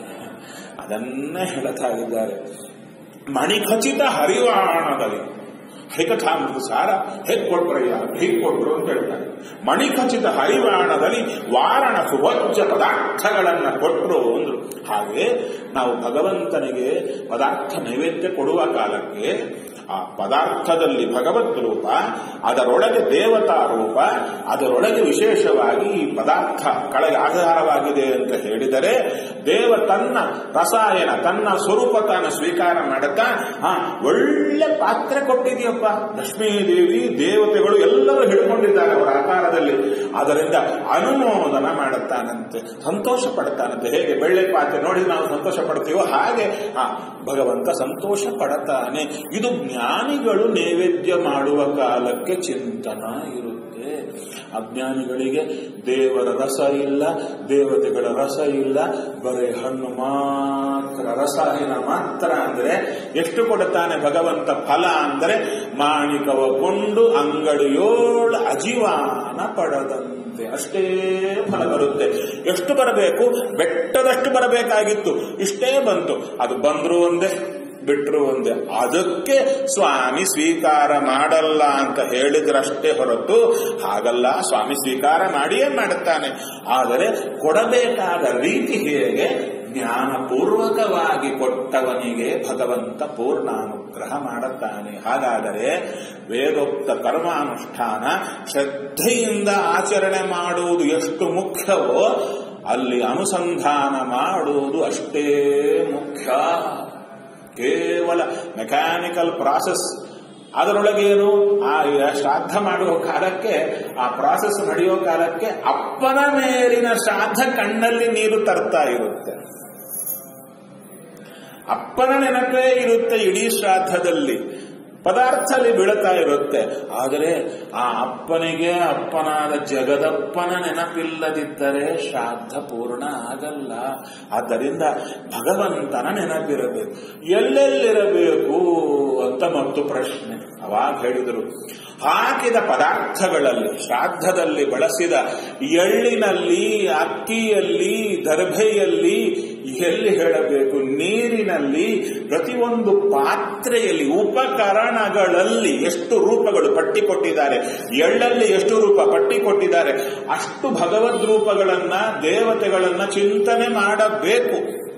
ಅದನ್ನೇ ಹೇಳ್ತಾ ಇದ್ದಾರೆ ಮಣಿಖಚಿತ ಹರಿವಾಣದಲ್ಲಿ ಹರಿಕಥಾಮೃತ ಸಾರ ಹೇಗೆ ಕೊಟ್ರಯ್ಯ ಹೀಗೆ ಕೊಟ್ರು ಅಂತ ಹೇಳ್ತಾರೆ ಮಣಿಖಚಿತ ಹರಿವಾಣದಲ್ಲಿ ವಾರಣ ಸುಭಜ್ಜ ಪದಾರ್ಥಗಳನ್ನ ಕೊಟ್ಟರು ಅಂದ್ರು ಹಾಗೆ ನಾವು ಭಗವಂತನಿಗೆ ಪದಾರ್ಥ ನೈವೇದ್ಯ ಕೊಡುವ ಕಾಲಕ್ಕೆ ಆ ಪದಾರ್ಥದಲ್ಲಿ ಭಗವದ್ ರೂಪ ಅದರೊಳಗೆ ದೇವತಾ ರೂಪ ಅದರೊಳಗೆ ವಿಶೇಷವಾಗಿ ಈ ಪದಾರ್ಥ ಕಳೆಗೆ ಆಧಾರವಾಗಿದೆ ಅಂತ ಹೇಳಿದರೆ ದೇವ ತನ್ನ ರಸಾಯನ ತನ್ನ ಸ್ವರೂಪ ತಾನು ಸ್ವೀಕಾರ ಮಾಡುತ್ತಾ ಹಾ ಒಳ್ಳೆ ಪಾತ್ರೆ ಕೊಟ್ಟಿದೆಯಪ್ಪ ಲಕ್ಷ್ಮೀದೇವಿ ದೇವತೆಗಳು ಎಲ್ಲರೂ ಹಿಡ್ಕೊಂಡಿದ್ದಾರೆ ಅವರ ಆಕಾರದಲ್ಲಿ ಅದರಿಂದ ಅನುಮೋದನ ಮಾಡುತ್ತಾನಂತೆ ಸಂತೋಷ ಪಡ್ತಾನಂತೆ ಹೇಗೆ ಬೆಳ್ಳೆ ಪಾತ್ರೆ ನೋಡಿ ನಾವು ಸಂತೋಷ ಪಡ್ತೀವೋ ಹಾಗೆ ಆ ಭಗವಂತ ಸಂತೋಷ ಪಡುತ್ತಾನೆ ಇದು ಜ್ಞಾನಿಗಳು ನೈವೇದ್ಯ ಮಾಡುವ ಕಾಲಕ್ಕೆ ಚಿಂತನ ಇರುತ್ತೆ ಅಜ್ಞಾನಿಗಳಿಗೆ ದೇವರ ರಸ ಇಲ್ಲ ದೇವತೆಗಳ ರಸ ಇಲ್ಲ ಬರೀ ಹಣ್ಣು ಮಾತ್ರ ರಸಾಯನ ಮಾತ್ರ ಅಂದ್ರೆ ಎಷ್ಟು ಕೊಡುತ್ತಾನೆ ಭಗವಂತ ಫಲ ಅಂದ್ರೆ ಮಾಣಿಕವ ಕೊಂಡು ಅಂಗಡಿಯೋಳು ಅಜೀವಾನ ಪಡದಂತೆ ಅಷ್ಟೇ ಫಲ ಬರುತ್ತೆ ಎಷ್ಟು ಬರಬೇಕು ಬೆಟ್ಟದಷ್ಟು ಬರಬೇಕಾಗಿತ್ತು ಇಷ್ಟೇ ಬಂತು ಅದು ಬಂದ್ರು ಒಂದೇ ಬಿಟ್ರು ಒಂದೇ ಅದಕ್ಕೆ ಸ್ವಾಮಿ ಸ್ವೀಕಾರ ಮಾಡಲ್ಲ ಅಂತ ಹೇಳಿದ್ರಷ್ಟೇ ಹೊರತು ಹಾಗಲ್ಲ ಸ್ವಾಮಿ ಸ್ವೀಕಾರ ಮಾಡಿಯೇ ಮಾಡುತ್ತಾನೆ ಆದರೆ ಕೊಡಬೇಕಾದ ರೀತಿ ಹೇಗೆ ಜ್ಞಾನಪೂರ್ವಕವಾಗಿ ಕೊಟ್ಟವನಿಗೆ ಭಗವಂತ ಪೂರ್ಣಾನುಗ್ರಹ ಮಾಡುತ್ತಾನೆ ಹಾಗಾದರೆ ವೇದೋಕ್ತ ಕರ್ಮಾನುಷ್ಠಾನ ಶ್ರದ್ಧೆಯಿಂದ ಆಚರಣೆ ಮಾಡುವುದು ಎಷ್ಟು ಮುಖ್ಯವೋ ಅಲ್ಲಿ ಅನುಸಂಧಾನ ಮಾಡುವುದು ಅಷ್ಟೇ ಮುಖ್ಯ ಕೇವಲ ಮೆಕ್ಯಾನಿಕಲ್ ಪ್ರಾಸೆಸ್ ಅದರೊಳಗೇನು ಆ ಶ್ರಾದ್ದ ಮಾಡುವ ಕಾಲಕ್ಕೆ ಆ ಪ್ರಾಸೆಸ್ ನಡೆಯೋ ಕಾಲಕ್ಕೆ ಅಪ್ಪನ ಮೇಲಿನ ಶ್ರಾದ್ದ ಕಣ್ಣಲ್ಲಿ ನೀರು ತರ್ತಾ ಇರುತ್ತೆ ಅಪ್ಪನ ನೆನಪೇ ಇರುತ್ತೆ ಇಡೀ ಶ್ರಾದ್ದದಲ್ಲಿ ಪದಾರ್ಥದಲ್ಲಿ ಬೀಳುತ್ತಾ ಇರುತ್ತೆ ಆದರೆ ಆ ಅಪ್ಪನಿಗೆ ಅಪ್ಪನಾದ ಜಗದಪ್ಪನ ನೆನಪಿಲ್ಲದಿದ್ದರೆ ಶ್ರಾದ್ದ ಪೂರ್ಣ ಆಗಲ್ಲ ಆದ್ದರಿಂದ ಭಗವಂತನ ನೆನಪಿರಬೇಕು ಎಲ್ಲೆಲ್ಲಿರಬೇಕು ಅಂತ ಮತ್ತು ಪ್ರಶ್ನೆ ಅವಾಗ ಹೇಳಿದರು ಹಾಕಿದ ಪದಾರ್ಥಗಳಲ್ಲಿ ಶ್ರಾದ್ದದಲ್ಲಿ ಬಳಸಿದ ಎಳ್ಳಿನಲ್ಲಿ ಅಕ್ಕಿಯಲ್ಲಿ ದರ್ಭೆಯಲ್ಲಿ ಎಲ್ಲಿ ಹೇಳಬೇಕು ನೀರಿನಲ್ಲಿ ಪ್ರತಿಯೊಂದು ಪಾತ್ರೆಯಲ್ಲಿ ಉಪಕರಣಗಳಲ್ಲಿ ಎಷ್ಟು ರೂಪಗಳು ಪಟ್ಟಿ ಕೊಟ್ಟಿದ್ದಾರೆ ಎಳ್ಳಲ್ಲಿ ಎಷ್ಟು ರೂಪ ಪಟ್ಟಿ ಕೊಟ್ಟಿದ್ದಾರೆ ಅಷ್ಟು ಭಗವದ್ ರೂಪಗಳನ್ನ ದೇವತೆಗಳನ್ನ ಚಿಂತನೆ ಮಾಡಬೇಕು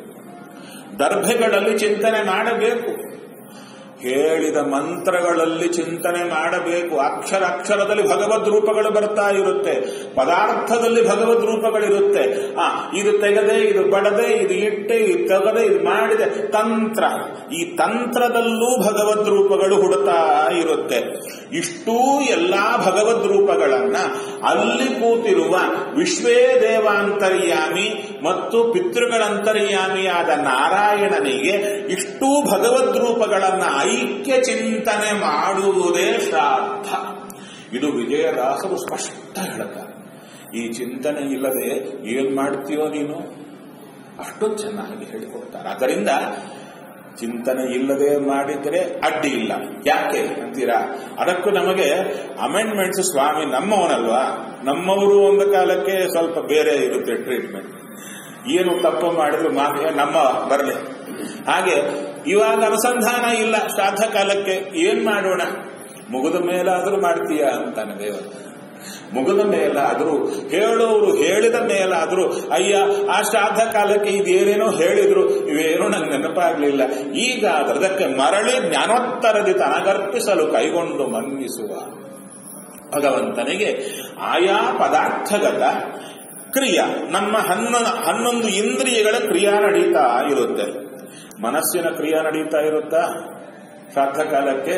ದರ್ಭೆಗಳಲ್ಲಿ ಚಿಂತನೆ ಮಾಡಬೇಕು ಹೇಳಿದ ಮಂತ್ರಗಳಲ್ಲಿ ಚಿಂತನೆ ಮಾಡಬೇಕು ಅಕ್ಷರ ಅಕ್ಷರದಲ್ಲಿ ಭಗವದ್ ರೂಪಗಳು ಬರ್ತಾ ಇರುತ್ತೆ ಪದಾರ್ಥದಲ್ಲಿ ಭಗವದ್ ರೂಪಗಳಿರುತ್ತೆ ಆ ಇದು ತೆಗೆದೆ ಇದು ಬಡದೆ ಇದು ಇಟ್ಟೆ ಇದು ತೆಗೆದೆ ಇದು ಮಾಡಿದೆ ತಂತ್ರ ಈ ತಂತ್ರದಲ್ಲೂ ಭಗವದ್ ರೂಪಗಳು ಹುಡುತ್ತಾ ಇರುತ್ತೆ ಇಷ್ಟೂ ಎಲ್ಲಾ ಭಗವದ್ ರೂಪಗಳನ್ನ ಅಲ್ಲಿ ಕೂತಿರುವ ವಿಶ್ವೇ ದೇವಾಂತರ್ಯಾಮಿ ಮತ್ತು ಪಿತೃಗಳಂತರ್ಯಾಮಿಯಾದ ನಾರಾಯಣನಿಗೆ ಇಷ್ಟೂ ಭಗವದ್ ರೂಪಗಳನ್ನ ಐಕ್ಯ ಚಿಂತನೆ ಮಾಡುವುದೇ ಶ್ರಾದ್ದ ಇದು ವಿಜಯದಾಸರು ಸ್ಪಷ್ಟ ಹೇಳ್ತಾರೆ ಈ ಚಿಂತನೆ ಇಲ್ಲದೆ ಏನ್ ಮಾಡ್ತೀಯೋ ನೀನು ಅಷ್ಟು ಚೆನ್ನಾಗಿ ಹೇಳಿಕೊಡ್ತಾರೆ ಆದ್ದರಿಂದ ಚಿಂತನೆ ಇಲ್ಲದೆ ಮಾಡಿದ್ರೆ ಅಡ್ಡಿ ಇಲ್ಲ ಯಾಕೆ ಅಂತೀರಾ ಅದಕ್ಕೂ ನಮಗೆ ಅಮೆಂಡ್ಮೆಂಟ್ಸ್ ಸ್ವಾಮಿ ನಮ್ಮವನಲ್ವಾ ನಮ್ಮವರು ಒಂದು ಕಾಲಕ್ಕೆ ಸ್ವಲ್ಪ ಬೇರೆ ಇರುತ್ತೆ ಟ್ರೀಟ್ಮೆಂಟ್ ಏನು ತಪ್ಪು ಮಾಡಿದ್ರು ಮಾಫಿಯ ನಮ್ಮ ಬರಲಿ ಹಾಗೆ ಇವಾಗ ಅನುಸಂಧಾನ ಇಲ್ಲ ಶ್ರಾದ್ದ ಕಾಲಕ್ಕೆ ಏನ್ ಮಾಡೋಣ ಮುಗಿದ ಮೇಲಾದ್ರೂ ಮಾಡ್ತೀಯ ಅಂತಾನೆ ದೇವರು ಮುಗಿದ ಮೇಲಾದ್ರೂ ಹೇಳೋರು ಹೇಳಿದ ಮೇಲಾದ್ರೂ ಅಯ್ಯ ಆ ಶ್ರಾದ್ದ ಕಾಲಕ್ಕೆ ಇದೇನೇನೋ ಹೇಳಿದ್ರು ಇವೇನೋ ನಂಗೆ ನೆನಪಾಗ್ಲಿಲ್ಲ ಈಗ ಅದಕ್ಕೆ ಮರಳಿ ಜ್ಞಾನೋತ್ತರದಿ ತನಗರ್ಪಿಸಲು ಕೈಗೊಂಡು ಮನ್ನಿಸುವ ಭಗವಂತನಿಗೆ ಆಯಾ ಪದಾರ್ಥಗತ ಕ್ರಿಯಾ ನಮ್ಮ ಹನ್ನ ಹನ್ನೊಂದು ಇಂದ್ರಿಯಗಳ ಕ್ರಿಯಾ ನಡೀತಾ ಇರುತ್ತೆ ಮನಸ್ಸಿನ ಕ್ರಿಯಾ ನಡೀತಾ ಇರುತ್ತಾ ಶ್ರಾದ್ದ ಕಾಲಕ್ಕೆ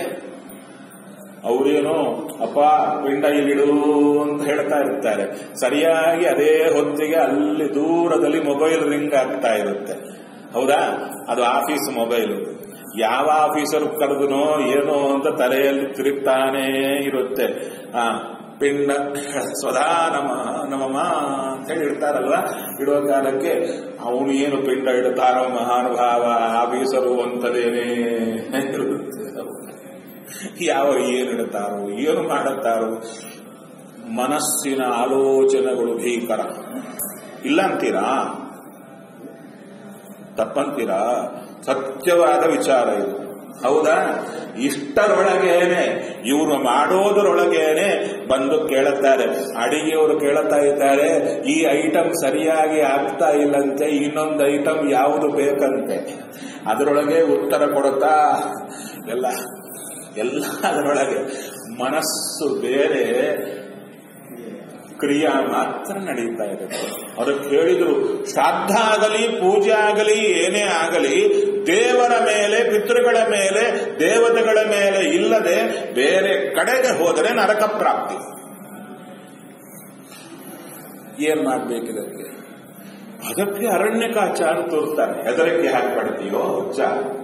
ಅವರೇನೋ ಅಪ್ಪ ಪಿಂಡ ಇಲ್ಲಿಡು ಅಂತ ಹೇಳ್ತಾ ಇರ್ತಾರೆ ಸರಿಯಾಗಿ ಅದೇ ಹೊತ್ತಿಗೆ ಅಲ್ಲಿ ದೂರದಲ್ಲಿ ಮೊಬೈಲ್ ರಿಂಗ್ ಆಗ್ತಾ ಇರುತ್ತೆ ಹೌದಾ ಅದು ಆಫೀಸ್ ಮೊಬೈಲ್ ಯಾವ ಆಫೀಸರ್ ಕರೆದನೋ ಏನೋ ಅಂತ ತಲೆಯಲ್ಲಿ ತಿರುಗ್ತಾನೇ ಇರುತ್ತೆ ಆ ಪಿಂಡ ಸ್ವದಾ ನಮ ನಮಮ ಅಂತ ಹೇಳಿ ಇಡ್ತಾರಲ್ವ ಇಡುವ ಕಾಲಕ್ಕೆ ಅವನು ಏನು ಪಿಂಡ ಇಡ್ತಾರೋ ಮಹಾನುಭಾವ ಆಫೀಸರು ಅಂತದೇನೇ ಇರುತ್ತೆ ಯಾವ ಏನು ಇಡುತ್ತಾರೋ ಏನು ಮಾಡುತ್ತಾರೋ ಮನಸ್ಸಿನ ಆಲೋಚನೆಗಳು ಭೀಕರ ಇಲ್ಲ ಅಂತೀರಾ ತಪ್ಪಂತೀರಾ ಸತ್ಯವಾದ ವಿಚಾರ ಇದು ಹೌದಾ ಇಷ್ಟರೊಳಗೇನೆ ಇವರು ಮಾಡೋದರೊಳಗೇನೆ ಬಂದು ಕೇಳುತ್ತಾರೆ ಅಡಿಗೆಯವರು ಕೇಳುತ್ತಾ ಇದ್ದಾರೆ ಈ ಐಟಮ್ ಸರಿಯಾಗಿ ಆಗ್ತಾ ಇಲ್ಲಂತೆ ಇನ್ನೊಂದು ಐಟಮ್ ಯಾವುದು ಬೇಕಂತೆ ಅದರೊಳಗೆ ಉತ್ತರ ಕೊಡುತ್ತಾ ಎಲ್ಲ ಎಲ್ಲ ಅದರೊಳಗೆ ಮನಸ್ಸು ಬೇರೆ ಕ್ರಿಯಾ ಮಾತ್ರ ನಡೀತಾ ಇರುತ್ತೆ ಅದಕ್ಕೆ ಹೇಳಿದ್ರು ಶ್ರಾದ್ದ ಆಗಲಿ ಪೂಜೆ ಆಗಲಿ ಏನೇ ಆಗಲಿ ದೇವರ ಮೇಲೆ ಪಿತೃಗಳ ಮೇಲೆ ದೇವತೆಗಳ ಮೇಲೆ ಇಲ್ಲದೆ ಬೇರೆ ಕಡೆಗೆ ಹೋದರೆ ನರಕ ಪ್ರಾಪ್ತಿ ಏನ್ ಮಾಡ್ಬೇಕಿದಕ್ಕೆ ಅದಕ್ಕೆ ಅರಣ್ಯಕಾಚಾರ ತೋರ್ತಾರೆ ಹೆದರಿಕೆ ಹಾಕ್ಬಿಡ್ತೀಯೋ ಹುಚ್ಚ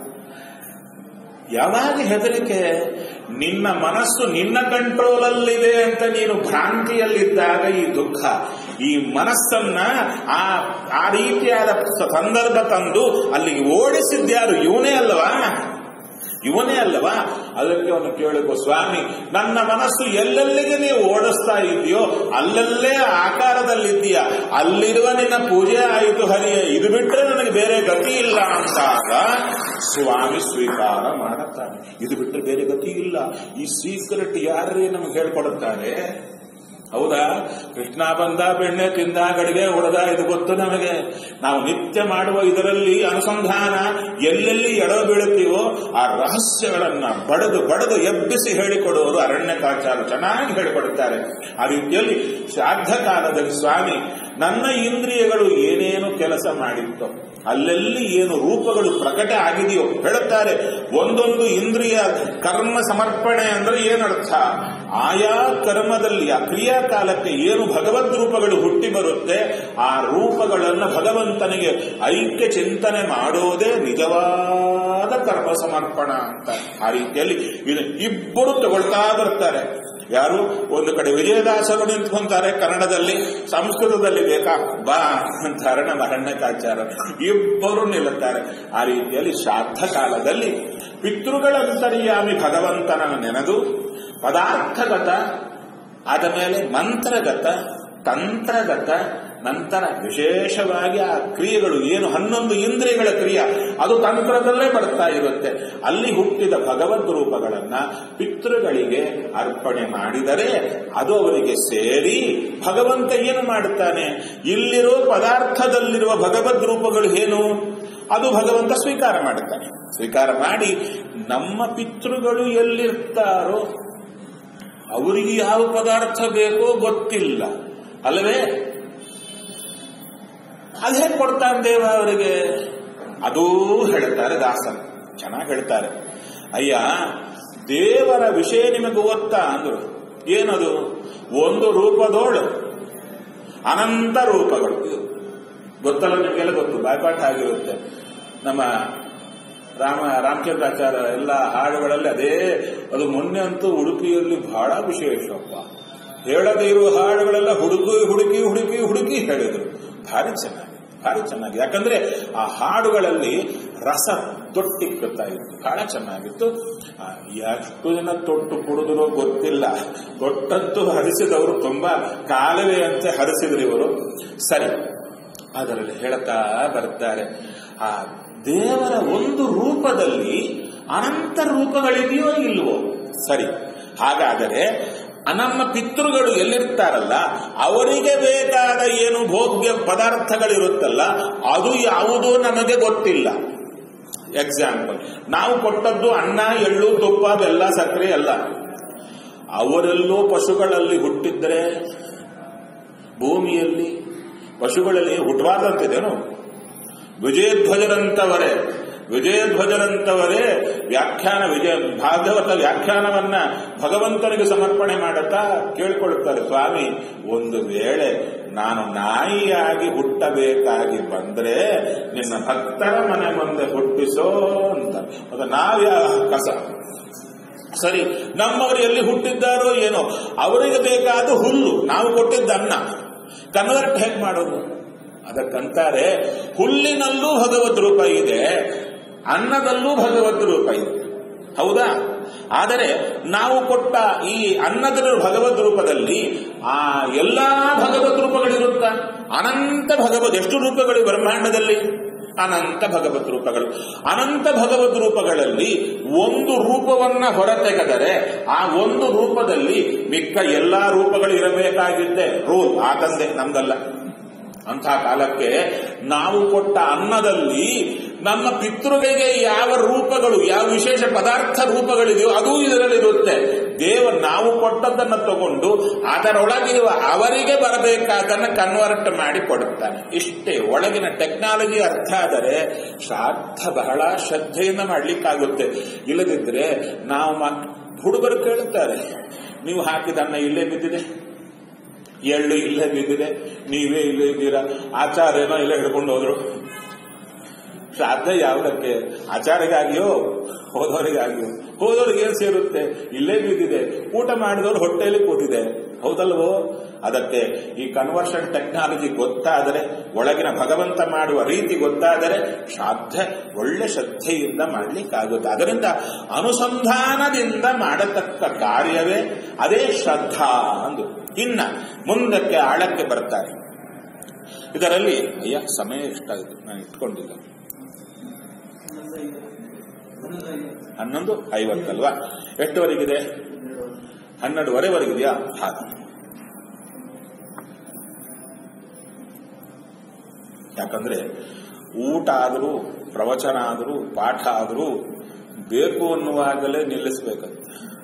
ಯಾವಾಗ ಹೆದರಿಕೆ ನಿನ್ನ ಮನಸ್ಸು ನಿನ್ನ ಕಂಟ್ರೋಲಲ್ಲಿದೆ ಅಂತ ನೀನು ಭ್ರಾಂತಿಯಲ್ಲಿದ್ದಾಗ ಈ ದುಃಖ ಈ ಮನಸ್ಸನ್ನ ಆ ಆ ರೀತಿಯಾದ ಸಂದರ್ಭ ತಂದು ಅಲ್ಲಿಗೆ ಓಡಿಸಿದ್ಯಾರು ಇವನೇ ಅಲ್ವಾ ಇವನೇ ಅಲ್ಲವಾ ಅದಕ್ಕೆ ಅವನು ಕೇಳಬೇಕು ಸ್ವಾಮಿ ನನ್ನ ಮನಸ್ಸು ಎಲ್ಲೆಲ್ಲಿಗೆ ನೀವು ಓಡಿಸ್ತಾ ಇದೆಯೋ ಅಲ್ಲಲ್ಲೇ ಆಕಾರದಲ್ಲಿದ್ದೀಯ ಅಲ್ಲಿರುವ ನಿನ್ನ ಪೂಜೆ ಆಯಿತು ಹರಿಯ ಇದು ಬಿಟ್ಟರೆ ನನಗೆ ಬೇರೆ ಗತಿ ಇಲ್ಲ ಅಂತಾಗ ಸ್ವಾಮಿ ಸ್ವೀಕಾರ ಮಾಡುತ್ತಾನೆ ಇದು ಬಿಟ್ಟರೆ ಬೇರೆ ಗತಿ ಇಲ್ಲ ಈ ಸೀಕ್ರೆಟ್ ಯಾರೇ ನಮಗೆ ಹೇಳ್ಕೊಡುತ್ತಾರೆ ಹೌದಾ ಕೃಷ್ಣ ಬಂದ ಬೆಣ್ಣೆ ತಿಂದ ಗಡಿಗೆ ಹೊಡೆದ ಇದು ಗೊತ್ತು ನಮಗೆ ನಾವು ನಿತ್ಯ ಮಾಡುವ ಇದರಲ್ಲಿ ಅನುಸಂಧಾನ ಎಲ್ಲೆಲ್ಲಿ ಎಡ ಬೀಳುತ್ತೀವೋ ಆ ರಹಸ್ಯಗಳನ್ನ ಬಡದು ಬಡದು ಎಬ್ಬಿಸಿ ಹೇಳಿಕೊಡುವರು ಅರಣ್ಯಕಾಚಾರ ಚೆನ್ನಾಗಿ ಹೇಳಿಕೊಡುತ್ತಾರೆ ಆ ರೀತಿಯಲ್ಲಿ ಶ್ರಾದ್ದ ಕಾಲದಲ್ಲಿ ಸ್ವಾಮಿ ನನ್ನ ಇಂದ್ರಿಯಗಳು ಏನೇನು ಕೆಲಸ ಮಾಡಿತ್ತು ಅಲ್ಲೆಲ್ಲಿ ಏನು ರೂಪಗಳು ಪ್ರಕಟ ಆಗಿದೆಯೋ ಹೇಳುತ್ತಾರೆ ಒಂದೊಂದು ಇಂದ್ರಿಯ ಕರ್ಮ ಸಮರ್ಪಣೆ ಅಂದ್ರೆ ಏನರ್ಥ ಆಯಾ ಕರ್ಮದಲ್ಲಿ ಆ ಕ್ರಿಯಾ ಕಾಲಕ್ಕೆ ಏನು ಭಗವದ್ ರೂಪಗಳು ಹುಟ್ಟಿ ಬರುತ್ತೆ ಆ ರೂಪಗಳನ್ನು ಭಗವಂತನಿಗೆ ಐಕ್ಯ ಚಿಂತನೆ ಮಾಡೋದೇ ನಿಜವಾದ ಕರ್ಮ ಸಮರ್ಪಣ ಅಂತ ಆ ರೀತಿಯಲ್ಲಿ ಇದು ಇಬ್ಬರು ತಗೊಳ್ತಾ ಬರ್ತಾರೆ ಯಾರು ಒಂದು ಕಡೆ ವಿಜಯದಾಸರು ನಿಂತ್ಕೊಂತಾರೆ ಕನ್ನಡದಲ್ಲಿ ಸಂಸ್ಕೃತದಲ್ಲಿ ಬೇಕಾ ಬಾ ಅಂತಾರೆ ನಮ್ಮ ಅರಣ್ಯಕಾಚಾರ ಇಬ್ಬರು ನಿಲ್ಲುತ್ತಾರೆ ಆ ರೀತಿಯಲ್ಲಿ ಶ್ರಾದ್ದ ಕಾಲದಲ್ಲಿ ಪಿತೃಗಳಂತರ್ಯಾಮಿ ಭಗವಂತನನ್ನು ನೆನೆದು ಪದಾರ್ಥಗತ ಆದ ಮೇಲೆ ಮಂತ್ರಗತ ತಂತ್ರಗತ ನಂತರ ವಿಶೇಷವಾಗಿ ಆ ಕ್ರಿಯೆಗಳು ಏನು ಹನ್ನೊಂದು ಇಂದ್ರಿಯಗಳ ಕ್ರಿಯೆ ಅದು ತಂತ್ರದಲ್ಲೇ ಬರ್ತಾ ಇರುತ್ತೆ ಅಲ್ಲಿ ಹುಟ್ಟಿದ ಭಗವದ್ ರೂಪಗಳನ್ನ ಪಿತೃಗಳಿಗೆ ಅರ್ಪಣೆ ಮಾಡಿದರೆ ಅದು ಅವರಿಗೆ ಸೇರಿ ಭಗವಂತ ಏನು ಮಾಡುತ್ತಾನೆ ಇಲ್ಲಿರೋ ಪದಾರ್ಥದಲ್ಲಿರುವ ಭಗವದ್ ರೂಪಗಳು ಏನು ಅದು ಭಗವಂತ ಸ್ವೀಕಾರ ಮಾಡುತ್ತಾನೆ ಸ್ವೀಕಾರ ಮಾಡಿ ನಮ್ಮ ಪಿತೃಗಳು ಎಲ್ಲಿರ್ತಾರೋ ಅವರಿಗೆ ಯಾವ ಪದಾರ್ಥ ಬೇಕೋ ಗೊತ್ತಿಲ್ಲ ಅಲ್ಲವೇ ಅದೇ ಕೊಡ್ತಾನೆ ದೇವ ಅವರಿಗೆ ಅದೂ ಹೇಳ್ತಾರೆ ದಾಸನ್ ಚೆನ್ನಾಗಿ ಹೇಳ್ತಾರೆ ಅಯ್ಯ ದೇವರ ವಿಷಯ ನಿಮಗೆ ಗೊತ್ತಾ ಅಂದ್ರು ಏನದು ಒಂದು ರೂಪದೋಳು ಅನಂತ ರೂಪಗಳು ಗೊತ್ತಲ್ಲ ನಿಮಗೆಲ್ಲ ಗೊತ್ತು ಬಾಯ್ಪಾಠ ಆಗಿರುತ್ತೆ ನಮ್ಮ ರಾಮ ರಾಮಚಂದ್ರಾಚಾರ್ಯ ಎಲ್ಲ ಹಾಡುಗಳಲ್ಲಿ ಅದೇ ಅದು ಮೊನ್ನೆ ಅಂತೂ ಉಡುಪಿಯಲ್ಲಿ ಬಹಳ ವಿಶೇಷಪ್ಪ ಹೇಳದೇ ಇರುವ ಹಾಡುಗಳೆಲ್ಲ ಹುಡುಕಿ ಹುಡುಕಿ ಹುಡುಕಿ ಹುಡುಕಿ ಹೇಳಿದರು ಭಾರಿ ಚೆನ್ನಾಗಿ ಭಾರಿ ಚೆನ್ನಾಗಿ ಯಾಕಂದ್ರೆ ಆ ಹಾಡುಗಳಲ್ಲಿ ರಸ ತೊಟ್ಟಿಕ್ಕುತ್ತಾ ಇತ್ತು ಬಹಳ ಚೆನ್ನಾಗಿತ್ತು ಆ, ಎಷ್ಟು ಜನ ತೊಟ್ಟು ಕುಡಿದ್ರು ಗೊತ್ತಿಲ್ಲ ತೊಟ್ಟಂತೂ ಹರಿಸಿದವರು ತುಂಬಾ ಕಾಲುವೆ ಅಂತ ಹರಿಸಿದ್ರು ಇವರು ಸರಿ ಅದರಲ್ಲಿ ಹೇಳ್ತಾ ಬರ್ತಾರೆ ಆ ದೇವರ ಒಂದು ರೂಪದಲ್ಲಿ ಅನಂತ ರೂಪಗಳಿದೆಯೋ ಇಲ್ವೋ ಸರಿ ಹಾಗಾದರೆ ನಮ್ಮ ಪಿತೃಗಳು ಎಲ್ಲಿರ್ತಾರಲ್ಲ ಅವರಿಗೆ ಬೇಕಾದ ಏನು ಭೋಗ್ಯ ಪದಾರ್ಥಗಳಿರುತ್ತಲ್ಲ ಅದು ಯಾವುದೂ ನಮಗೆ ಗೊತ್ತಿಲ್ಲ ಎಕ್ಸಾಂಪಲ್ ನಾವು ಕೊಟ್ಟದ್ದು ಅನ್ನ ಎಳ್ಳು ತುಪ್ಪ ಬೆಲ್ಲ ಸಕ್ಕರೆ ಎಲ್ಲ ಅವರೆಲ್ಲೋ ಪಶುಗಳಲ್ಲಿ ಹುಟ್ಟಿದ್ರೆ ಭೂಮಿಯಲ್ಲಿ ಪಶುಗಳಲ್ಲಿ ಹುಟ್ಟಬಾರ್ದಂತಿದೇನು ವಿಜಯಧ್ವಜರಂತವರೇ ವಿಜಯಧ್ವಜರಂತವರೇ ವ್ಯಾಖ್ಯಾನ ವಿಜಯ ಭಾಗವತ ವ್ಯಾಖ್ಯಾನವನ್ನ ಭಗವಂತನಿಗೆ ಸಮರ್ಪಣೆ ಮಾಡುತ್ತಾ ಕೇಳಿಕೊಳ್ಳುತ್ತಾರೆ ಸ್ವಾಮಿ ಒಂದು ವೇಳೆ ನಾನು ನಾಯಿಯಾಗಿ ಹುಟ್ಟಬೇಕಾಗಿ ಬಂದ್ರೆ ನಿನ್ನ ಭಕ್ತರ ಮನೆ ಮುಂದೆ ಹುಟ್ಟಿಸೋ ಅಂತ ಅದು ನಾವ್ಯಾ ಕಸ ಸರಿ ನಮ್ಮವರು ಎಲ್ಲಿ ಹುಟ್ಟಿದ್ದಾರೋ ಏನೋ ಅವರಿಗೆ ಬೇಕಾದ ಹುಲ್ಲು ನಾವು ಕೊಟ್ಟಿದ್ದ ಅನ್ನ ಕನ್ವರ್ಟ್ ಹೇಗೆ ಮಾಡೋದು ಅದಕ್ಕಂತಾರೆ ಹುಲ್ಲಿನಲ್ಲೂ ಭಗವದ್ ರೂಪ ಇದೆ ಅನ್ನದಲ್ಲೂ ಭಗವದ್ ರೂಪ ಇದೆ ಹೌದಾ ಆದರೆ ನಾವು ಕೊಟ್ಟ ಈ ಅನ್ನದ ಭಗವದ್ ರೂಪದಲ್ಲಿ ಆ ಎಲ್ಲಾ ಭಗವದ್ ರೂಪಗಳಿರುತ್ತ ಅನಂತ ಭಗವದ್ ಎಷ್ಟು ರೂಪಗಳು ಬ್ರಹ್ಮಾಂಡದಲ್ಲಿ ಅನಂತ ಭಗವದ್ ರೂಪಗಳು ಅನಂತ ಭಗವದ್ ರೂಪಗಳಲ್ಲಿ ಒಂದು ರೂಪವನ್ನ ಹೊರತೆಗೆದರೆ ಆ ಒಂದು ರೂಪದಲ್ಲಿ ಮಿಕ್ಕ ಎಲ್ಲಾ ರೂಪಗಳು ಇರಬೇಕಾಗಿದ್ದೆ ರೂಲ್ ಆತಂದೆ ನಮ್ದಲ್ಲ ಅಂಥ ಕಾಲಕ್ಕೆ ನಾವು ಕೊಟ್ಟ ಅನ್ನದಲ್ಲಿ ನಮ್ಮ ಪಿತೃಗಳಿಗೆ ಯಾವ ರೂಪಗಳು ಯಾವ ವಿಶೇಷ ಪದಾರ್ಥ ರೂಪಗಳಿದೆಯೋ ಅದು ಇದರಲ್ಲಿರುತ್ತೆ ದೇವ ನಾವು ಕೊಟ್ಟದ್ದನ್ನು ತಗೊಂಡು ಅದರೊಳಗಿರುವ ಅವರಿಗೆ ಬರಬೇಕಾದನ್ನು ಕನ್ವರ್ಟ್ ಮಾಡಿ ಕೊಡುತ್ತಾನೆ ಇಷ್ಟೇ ಒಳಗಿನ ಟೆಕ್ನಾಲಜಿ ಅರ್ಥ ಆದರೆ ಶ್ರಾದ್ದ ಬಹಳ ಶ್ರದ್ಧೆಯಿಂದ ಮಾಡ್ಲಿಕ್ಕಾಗುತ್ತೆ ಇಲ್ಲದಿದ್ರೆ ನಾವು ಮ- ಹುಡುಗರು ಕೇಳುತ್ತಾರೆ ನೀವು ಹಾಕಿದ ಅನ್ನ ಇಲ್ಲೇ ಬಿದ್ದಿದೆ ಎಳ್ಳು ಇಲ್ಲೇ ಬಿದ್ದಿದೆ ನೀವೇ ಇಲ್ಲೇ ಇದ್ದೀರಾ ಆಚಾರ್ಯನೋ ಇಲ್ಲೇ ಹಿಡ್ಕೊಂಡು ಹೋದ್ರು ಶ್ರಾದ್ದ ಯಾವುದಕ್ಕೆ ಆಚಾರಿಗಾಗಿಯೋ ಹೋದವರಿಗಾಗಿಯೋ ಹೋದವ್ರಿಗೆ ಏನ್ ಸೇರುತ್ತೆ ಇಲ್ಲೇ ಬಿದ್ದಿದೆ ಊಟ ಮಾಡಿದವರು ಹೊಟ್ಟೆಯಲ್ಲಿ ಕೂತಿದೆ ಹೌದಲ್ವೋ ಅದಕ್ಕೆ ಈ ಕನ್ವರ್ಷನ್ ಟೆಕ್ನಾಲಜಿ ಗೊತ್ತಾದರೆ ಒಳಗಿನ ಭಗವಂತ ಮಾಡುವ ರೀತಿ ಗೊತ್ತಾದರೆ ಶ್ರಾದ್ದ ಒಳ್ಳೆ ಶ್ರದ್ಧೆಯಿಂದ ಮಾಡಲಿಕ್ಕಾಗುತ್ತೆ ಅದರಿಂದ ಅನುಸಂಧಾನದಿಂದ ಮಾಡತಕ್ಕ ಕಾರ್ಯವೇ ಅದೇ ಶ್ರದ್ಧಾ ಅಂದು ಇನ್ನ ಮುಂದಕ್ಕೆ ಆಳಕ್ಕೆ ಬರ್ತಾರೆ ಇದರಲ್ಲಿ ಅಯ್ಯ ಸಮಯ ಎಷ್ಟಾಯಿತು ನಾನು ಇಟ್ಕೊಂಡಿಲ್ಲ ಹನ್ನೊಂದು ಐವತ್ತಲ್ವಾ ಎಷ್ಟುವರೆಗಿದೆ ಹನ್ನೆರಡುವರೆವರೆಗಿದೆಯಾ ಹಾಗೆ ಯಾಕಂದ್ರೆ ಊಟ ಆದರೂ ಪ್ರವಚನ ಆದರೂ ಪಾಠ ಆದರೂ ಬೇಕು ಅನ್ನುವಾಗಲೇ ನಿಲ್ಲಿಸಬೇಕಂತೆ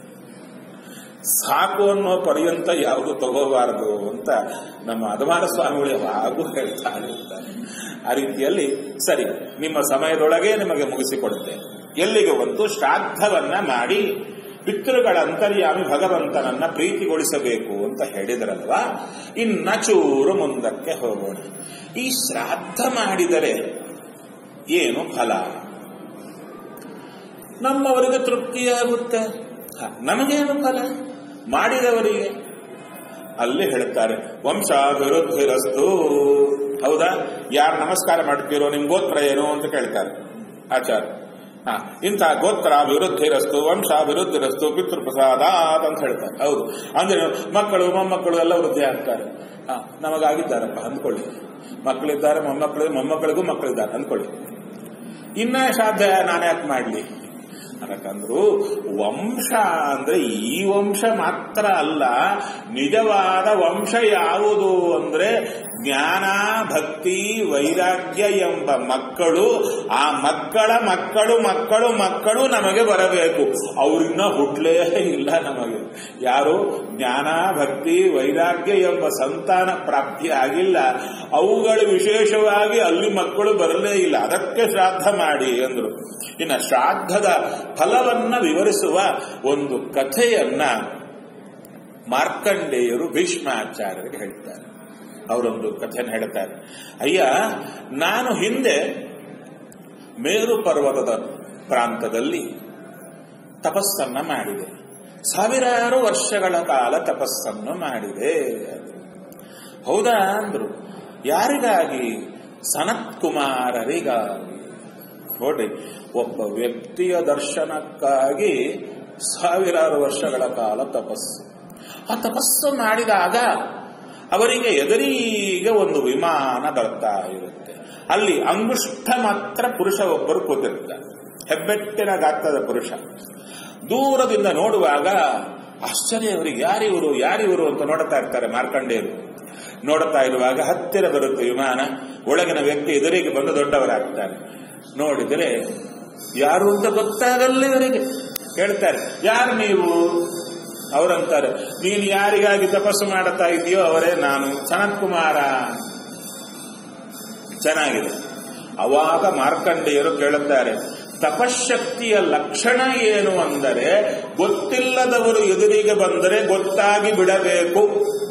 ಸಾಕು ಅನ್ನೋ ಪರ್ಯಂತ ಯಾವುದು ತಗೋಬಾರದು ಅಂತ ನಮ್ಮ ಅಧಮಾನ ಸ್ವಾಮಿಗಳು ಯಾವಾಗೂ ಹೇಳ್ತಾ ಇರ್ತಾರೆ ಆ ರೀತಿಯಲ್ಲಿ ಸರಿ ನಿಮ್ಮ ಸಮಯದೊಳಗೆ ನಿಮಗೆ ಮುಗಿಸಿಕೊಡುತ್ತೆ ಎಲ್ಲಿಗೆ ಒಂದು ಶ್ರಾದ್ದವನ್ನ ಮಾಡಿ ಪಿತೃಗಳ ಅಂತರ್ಯಾಮಿ ಭಗವಂತನನ್ನ ಪ್ರೀತಿಗೊಳಿಸಬೇಕು ಅಂತ ಹೇಳಿದ್ರಲ್ವಾ ಇನ್ನ ಚೂರು ಮುಂದಕ್ಕೆ ಹೋಗೋಣ ಈ ಶ್ರಾದ್ದ ಮಾಡಿದರೆ ಏನು ಫಲ ನಮ್ಮವರಿಗೆ ತೃಪ್ತಿಯಾಗುತ್ತೆ ಹ, ನಮಗೇನು ಫಲ ಮಾಡಿದವರಿಗೆ ಅಲ್ಲಿ ಹೇಳ್ತಾರೆ ವಂಶಾಭಿವೃದ್ಧಿರಸ್ತು ಹೌದಾ ಯಾರು ನಮಸ್ಕಾರ ಮಾಡ್ತೀರೋ ನಿಮ್ ಗೋತ್ರ ಏನು ಅಂತ ಕೇಳ್ತಾರೆ ಆಚಾರ ಹ ಇಂಥ ಗೋತ್ರ ಅಭಿವೃದ್ಧಿರಸ್ತು ವಂಶಾಭಿವೃದ್ಧಿರಸ್ತು ಪಿತೃಪ್ರಸಾದಾತ್ ಅಂತ ಹೇಳ್ತಾರೆ ಹೌದು ಅಂದ್ರೆ ಮಕ್ಕಳು ಮೊಮ್ಮಕ್ಕಳು ಎಲ್ಲ ವೃದ್ಧಿ ಆಗ್ತಾರೆ ಹ ನಮಗಾಗಿದ್ದಾರಪ್ಪ ಅಂದ್ಕೊಳ್ಳಿ ಮಕ್ಕಳಿದ್ದಾರೆ ಮೊಮ್ಮಕ್ಕಳು ಮೊಮ್ಮಕ್ಕಳಿಗೂ ಮಕ್ಕಳಿದ್ದಾರೆ ಅಂದ್ಕೊಳ್ಳಿ ಇನ್ನ ಶ್ರಾದ್ದ ನಾನು ಯಾಕೆ ಮಾಡ್ಲಿ ಅದಕ್ಕಂದ್ರು ವಂಶ ಅಂದ್ರೆ ಈ ವಂಶ ಮಾತ್ರ ಅಲ್ಲ ನಿಜವಾದ ವಂಶ ಯಾವುದು ಅಂದ್ರೆ ಜ್ಞಾನ ಭಕ್ತಿ ವೈರಾಗ್ಯ ಎಂಬ ಮಕ್ಕಳು ಆ ಮಕ್ಕಳ ಮಕ್ಕಳು ಮಕ್ಕಳು ಮಕ್ಕಳು ನಮಗೆ ಬರಬೇಕು ಅವ್ರಿನ್ನ ಹುಟ್ಲೇ ಇಲ್ಲ ನಮಗೆ ಯಾರು ಜ್ಞಾನ ಭಕ್ತಿ ವೈರಾಗ್ಯ ಎಂಬ ಸಂತಾನ ಪ್ರಾಪ್ತಿ ಆಗಿಲ್ಲ ಅವುಗಳು ವಿಶೇಷವಾಗಿ ಅಲ್ಲಿ ಮಕ್ಕಳು ಬರಲೇ ಇಲ್ಲ ಅದಕ್ಕೆ ಶ್ರಾದ್ದ ಮಾಡಿ ಅಂದ್ರು ಇನ್ನು ಶ್ರಾದ್ದದ ಫಲವನ್ನ ವಿವರಿಸುವ ಒಂದು ಕಥೆಯನ್ನ ಮಾರ್ಕಂಡೇಯರು ಭೀಷ್ಮಾಚಾರ್ಯರಿಗೆ ಹೇಳ್ತಾರೆ ಅವರೊಂದು ಕಥೆಯನ್ನು ಹೇಳ್ತಾರೆ ಅಯ್ಯ ನಾನು ಹಿಂದೆ ಮೇರು ಪರ್ವತದ ಪ್ರಾಂತದಲ್ಲಿ ತಪಸ್ಸನ್ನ ಮಾಡಿದೆ ಸಾವಿರಾರು ವರ್ಷಗಳ ಕಾಲ ತಪಸ್ಸನ್ನು ಮಾಡಿದೆ ಹೌದಾ ಅಂದ್ರು ಯಾರಿಗಾಗಿ ಸನತ್ ಕುಮಾರರಿಗಾಗಿ ನೋಡ್ರಿ ಒಬ್ಬ ವ್ಯಕ್ತಿಯ ದರ್ಶನಕ್ಕಾಗಿ ಸಾವಿರಾರು ವರ್ಷಗಳ ಕಾಲ ತಪಸ್ಸು ಆ ತಪಸ್ಸು ಮಾಡಿದಾಗ ಅವರಿಗೆ ಎದುರಿಗೆ ಒಂದು ವಿಮಾನ ಬರ್ತಾ ಇರುತ್ತೆ ಅಲ್ಲಿ ಅಂಗುಷ್ಠ ಮಾತ್ರ ಪುರುಷ ಒಬ್ಬರು ಕೂತಿರ್ತಾರೆ ಹೆಬ್ಬೆಟ್ಟಿನ ಗಾತ್ರದ ಪುರುಷ ದೂರದಿಂದ ನೋಡುವಾಗ ಆಶ್ಚರ್ಯ ಅವರಿಗೆ ಯಾರಿವರು ಯಾರಿವರು ಅಂತ ನೋಡ್ತಾ ಇರ್ತಾರೆ ಮಾರ್ಕಂಡೇಯರು ನೋಡುತ್ತಾ ಇರುವಾಗ ಹತ್ತಿರ ಬರುತ್ತೆ ವಿಮಾನ ಒಳಗಿನ ವ್ಯಕ್ತಿ ಎದುರಿಗೆ ಬಂದು ದೊಡ್ಡವರಾಗ್ತಾರೆ ನೋಡಿದರೆ ಯಾರು ಅಂತ ಗೊತ್ತಾಗಲ್ಲ ಇವರಿಗೆ ಹೇಳ್ತಾರೆ ಯಾರು ನೀವು ಅವರಂತಾರೆ ನೀನು ಯಾರಿಗಾಗಿ ತಪಸ್ಸು ಮಾಡುತ್ತಾ ಇದೆಯೋ ಅವರೇ ನಾನು ಸನತ್ ಕುಮಾರ ಚೆನ್ನಾಗಿದೆ ಅವಾಗ ಮಾರ್ಕಂಡೇಯರು ಕೇಳುತ್ತಾರೆ ತಪಶಕ್ತಿಯ ಲಕ್ಷಣ ಏನು ಅಂದರೆ ಗೊತ್ತಿಲ್ಲದವರು ಎದುರಿಗೆ ಬಂದರೆ ಗೊತ್ತಾಗಿ ಬಿಡಬೇಕು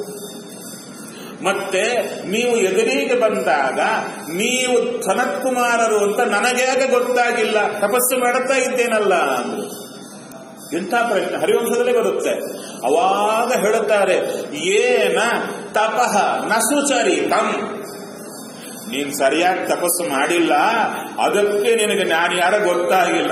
ಮತ್ತೆ ನೀವು ಎದುರಿಗೆ ಬಂದಾಗ ನೀವು ಸನತ್ಕುಮಾರರು ಅಂತ ನನಗೇಗೆ ಗೊತ್ತಾಗಿಲ್ಲ ತಪಸ್ಸು ಮಾಡುತ್ತಾ ಇದ್ದೇನಲ್ಲ ಅಂದ್ರು ಇಂಥ ಪ್ರಶ್ನೆ ಹರಿವಂಶದಲ್ಲಿ ಬರುತ್ತೆ ಅವಾಗ ಹೇಳುತ್ತಾರೆ ಏನ ತಪಃ ನಸುಚರಿತಂ ನೀನ್ ಸರಿಯಾಗಿ ತಪಸ್ಸು ಮಾಡಿಲ್ಲ ಅದಕ್ಕೆ ನಿನಗೆ ನಾನು ಯಾರ ಗೊತ್ತಾಗಿಲ್ಲ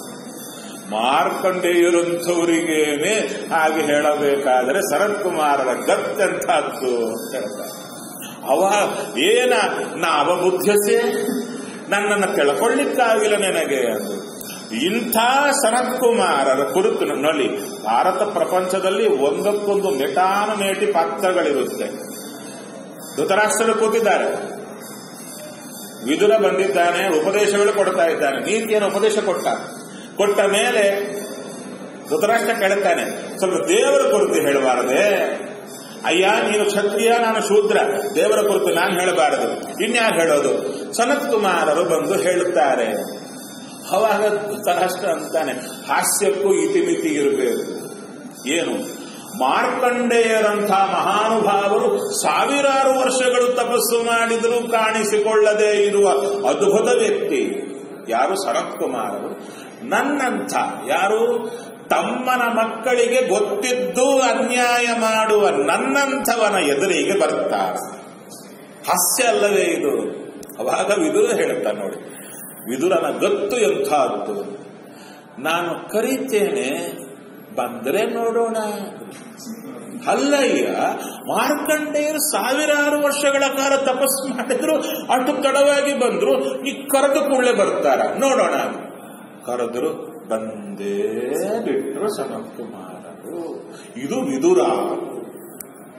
ಮಾರ್ಕಂಡೇಯರಂಥವರಿಗೇನೆ ಹಾಗೆ ಹೇಳಬೇಕಾದರೆ ಶರತ್ ಕುಮಾರರ ಗತ್ಯಂಥದ್ದು ಅಂತ ಹೇಳ್ತಾರೆ ಅವ ಏನ ನಾವ ಬುದ್ಧಸೆ ನನ್ನನ್ನು ತಿಳ್ಕೊಳ್ಳಿಕ್ಕಾಗಿಲ್ಲ ನನಗೆ ಅದು ಇಂಥ ಸನತ್ ಕುಮಾರರ ಕುರಿತು ನೋಡಿ ಭಾರತ ಪ್ರಪಂಚದಲ್ಲಿ ಒಂದಕ್ಕೊಂದು ನೆಟಾನುನೇಟಿ ಪಾತ್ರಗಳಿರುತ್ತೆ ಧೃತರಾಷ್ಟ್ರರು ಕೂತಿದ್ದಾರೆ ವಿದುರ ಬಂದಿದ್ದಾನೆ ಉಪದೇಶಗಳು ಕೊಡ್ತಾ ಇದ್ದಾನೆ ನೀತಿಯನ್ನು ಉಪದೇಶ ಕೊಟ್ಟ ಕೊಟ್ಟ ಮೇಲೆ ಧೃತರಾಷ್ಟ್ರ ಕೇಳುತ್ತಾನೆ ಸ್ವಲ್ಪ ದೇವರ ಕುರಿತು ಹೇಳಬಾರದೆ ಅಯ್ಯ ನೀನು ಕ್ಷತ್ರಿಯ ನಾನು ಶೂದ್ರ ದೇವರ ಕುರಿತು ನಾನು ಹೇಳಬಾರದು ಇನ್ಯಾರು ಹೇಳೋದು ಸನತ್ ಕುಮಾರರು ಬಂದು ಹೇಳುತ್ತಾರೆ ಅವಾಗ ಧೃತರಾಷ್ಟ್ರ ಅಂತಾನೆ ಹಾಸ್ಯಕ್ಕೂ ಇತಿಮಿತಿ ಇರಬೇಕು ಏನು ಮಾರ್ಕಂಡೇಯರಂಥ ಮಹಾನುಭಾವರು ಸಾವಿರಾರು ವರ್ಷಗಳು ತಪಸ್ಸು ಮಾಡಿದರೂ ಕಾಣಿಸಿಕೊಳ್ಳದೆ ಇರುವ ಅದ್ಭುತ ವ್ಯಕ್ತಿ ಯಾರು ಶರತ್ ಕುಮಾರರು ನನ್ನಂಥ ಯಾರು ತಮ್ಮನ ಮಕ್ಕಳಿಗೆ ಗೊತ್ತಿದ್ದು ಅನ್ಯಾಯ ಮಾಡುವ ನನ್ನಂಥವನ ಎದುರಿಗೆ ಬರ್ತಾರೆ ಹಾಸ್ಯ ಅಲ್ಲವೇ ಇದು ಅವಾಗ ವಿದುರ ಹೇಳುತ್ತಾ ನೋಡಿ ವಿದುರನ ಗತ್ತು ಎಂಥದ್ದು ನಾನು ಕರೀತೇನೆ ಬಂದ್ರೆ ನೋಡೋಣ ಅಲ್ಲಯ್ಯ ಮಾರ್ಕಂಡೇಯರು ಸಾವಿರಾರು ವರ್ಷಗಳ ಕಾಲ ತಪಸ್ಸು ಮಾಡಿದ್ರು ಅಷ್ಟು ತಡವಾಗಿ ಬಂದ್ರು ಈ ಕರೆದು ಕೂಡಲೇ ಬರ್ತಾರ ನೋಡೋಣ ಕರೆದ್ರು ಬಂದೇ ಬಿಟ್ರು ಸನತ್ ಕುಮಾರರು ಇದು ವಿದುರ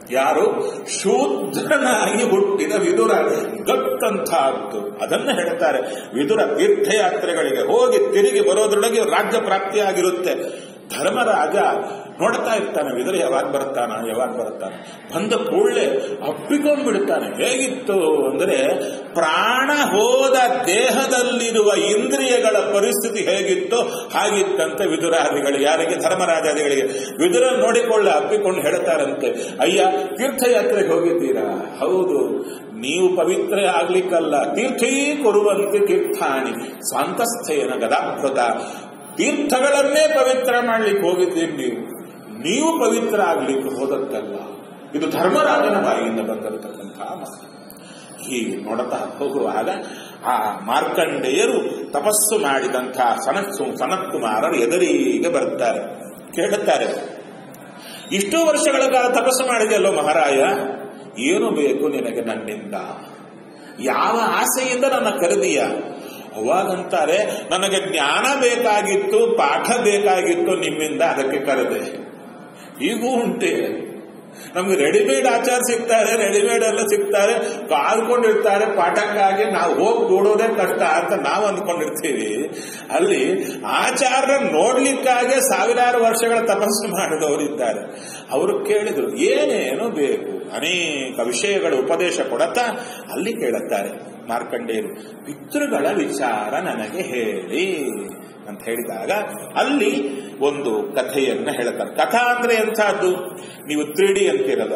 ಯಾರು ಶೂದ್ರನಾಗಿ ಹುಟ್ಟಿದ ವಿದುರ ಗತ್ತಂತಹದ್ದು ಅದನ್ನು ಹೇಳ್ತಾರೆ ವಿದುರ ತೀರ್ಥಯಾತ್ರೆಗಳಿಗೆ ಹೋಗಿ ತಿರುಗಿ ಬರೋದ್ರೊಳಗೆ ರಾಜ್ಯ ಪ್ರಾಪ್ತಿಯಾಗಿರುತ್ತೆ ಧರ್ಮರಾಜ ನೋಡ್ತಾ ಇರ್ತಾನೆ ವಿದುರ ಯಾವಾಗ ಬರ್ತಾನ ಯಾವಾಗ ಬರ್ತಾನೆ ಬಂದ ಕೂಡಲೇ ಅಪ್ಪಿಕೊಂಡ್ಬಿಡ್ತಾನೆ ಹೇಗಿತ್ತು ಅಂದರೆ ಪ್ರಾಣ ಹೋದ ದೇಹದಲ್ಲಿರುವ ಇಂದ್ರಿಯಗಳ ಪರಿಸ್ಥಿತಿ ಹೇಗಿತ್ತು ಹಾಗಿತ್ತಂತೆ ವಿದುರಾದಿಗಳು ಯಾರಿಗೆ ಧರ್ಮರಾಜಾದಿಗಳಿಗೆ ವಿದುರ ನೋಡಿಕೊಳ್ಳ ಅಪ್ಪಿಕೊಂಡು ಹೇಳ್ತಾರಂತೆ ಅಯ್ಯ ತೀರ್ಥಯಾತ್ರೆಗೆ ಹೋಗಿದ್ದೀರಾ ಹೌದು ನೀವು ಪವಿತ್ರ ಆಗ್ಲಿಕ್ಕಲ್ಲ ತೀರ್ಥೀ ಕೊರುವಂತೆ ತೀರ್ಥಾಣಿ ಸ್ವಾಂತಸ್ಥೇನ ಗದಾಕೃತ ತೀರ್ಥಗಳನ್ನೇ ಪವಿತ್ರ ಮಾಡ್ಲಿಕ್ಕೆ ಹೋಗಿದ್ದೀರಿ ನೀವು ನೀವು ಪವಿತ್ರ ಆಗ್ಲಿಕ್ಕೆ ಹೋದದ್ದಲ್ಲ ಇದು ಧರ್ಮರಾಜನ ಬಾಯಿಯಿಂದ ಬಂದಿರತಕ್ಕಂತಹ ಮಾತು ಹೀಗೆ ನೋಡ್ತಾ ಹೋಗುವಾಗ ಆ ಮಾರ್ಕಂಡೇಯರು ತಪಸ್ಸು ಮಾಡಿದಂತಹ ಸನತ್ ಸನತ್ಕುಮಾರರು ಎದುರಿಗೆ ಬರ್ತಾರೆ ಕೇಳುತ್ತಾರೆ ಇಷ್ಟು ವರ್ಷಗಳ ಕಾಲ ತಪಸ್ಸು ಮಾಡಿದೆಯಲ್ಲೋ ಮಹಾರಾಯ ಏನು ಬೇಕು ನಿನಗೆ ನನ್ನಿಂದ ಯಾವ ಆಸೆಯಿಂದ ನನ್ನ ಕರೆದಿಯ ಅವಾಗಂತಾರೆ ನನಗೆ ಜ್ಞಾನ ಬೇಕಾಗಿತ್ತು ಪಾಠ ಬೇಕಾಗಿತ್ತು ನಿಮ್ಮಿಂದ ಅದಕ್ಕೆ ಕರೆದೆ ಈಗೂ ಉಂಟೆ ನಮ್ಗೆ ರೆಡಿಮೇಡ್ ಆಚಾರ ಸಿಗ್ತಾರೆ ರೆಡಿಮೇಡ್ ಎಲ್ಲ ಸಿಗ್ತಾರೆ ಕಾಲ್ಕೊಂಡಿರ್ತಾರೆ ಪಾಠಕ್ಕಾಗಿ ನಾವು ಹೋಗಿ ಕೂಡೋದೇ ಕಷ್ಟ ಅಂತ ನಾವು ಅಂದ್ಕೊಂಡಿರ್ತೀವಿ ಅಲ್ಲಿ ಆಚಾರ ನೋಡ್ಲಿಕ್ಕಾಗಿ ಸಾವಿರಾರು ವರ್ಷಗಳ ತಪಸ್ಸು ಮಾಡಿದವರಿದ್ದಾರೆ ಅವರು ಕೇಳಿದ್ರು ಏನೇನು ಬೇಕು ಅನೇಕ ವಿಷಯಗಳ ಉಪದೇಶ ಕೊಡತಾ ಅಲ್ಲಿ ಕೇಳುತ್ತಾರೆ ಮಾರ್ಕಂಡೇಯರು ಪಿತೃಗಳ ವಿಚಾರ ನನಗೆ ಹೇಳಿ ಅಂತ ಹೇಳಿದಾಗ ಅಲ್ಲಿ ಒಂದು ಕಥೆಯನ್ನ ಹೇಳ್ತಾರೆ ಕಥಾ ಅಂದ್ರೆ ಎಂಥದ್ದು ನೀವು ತ್ರೀ ಡಿ ಅಂತಿರಲ್ಲ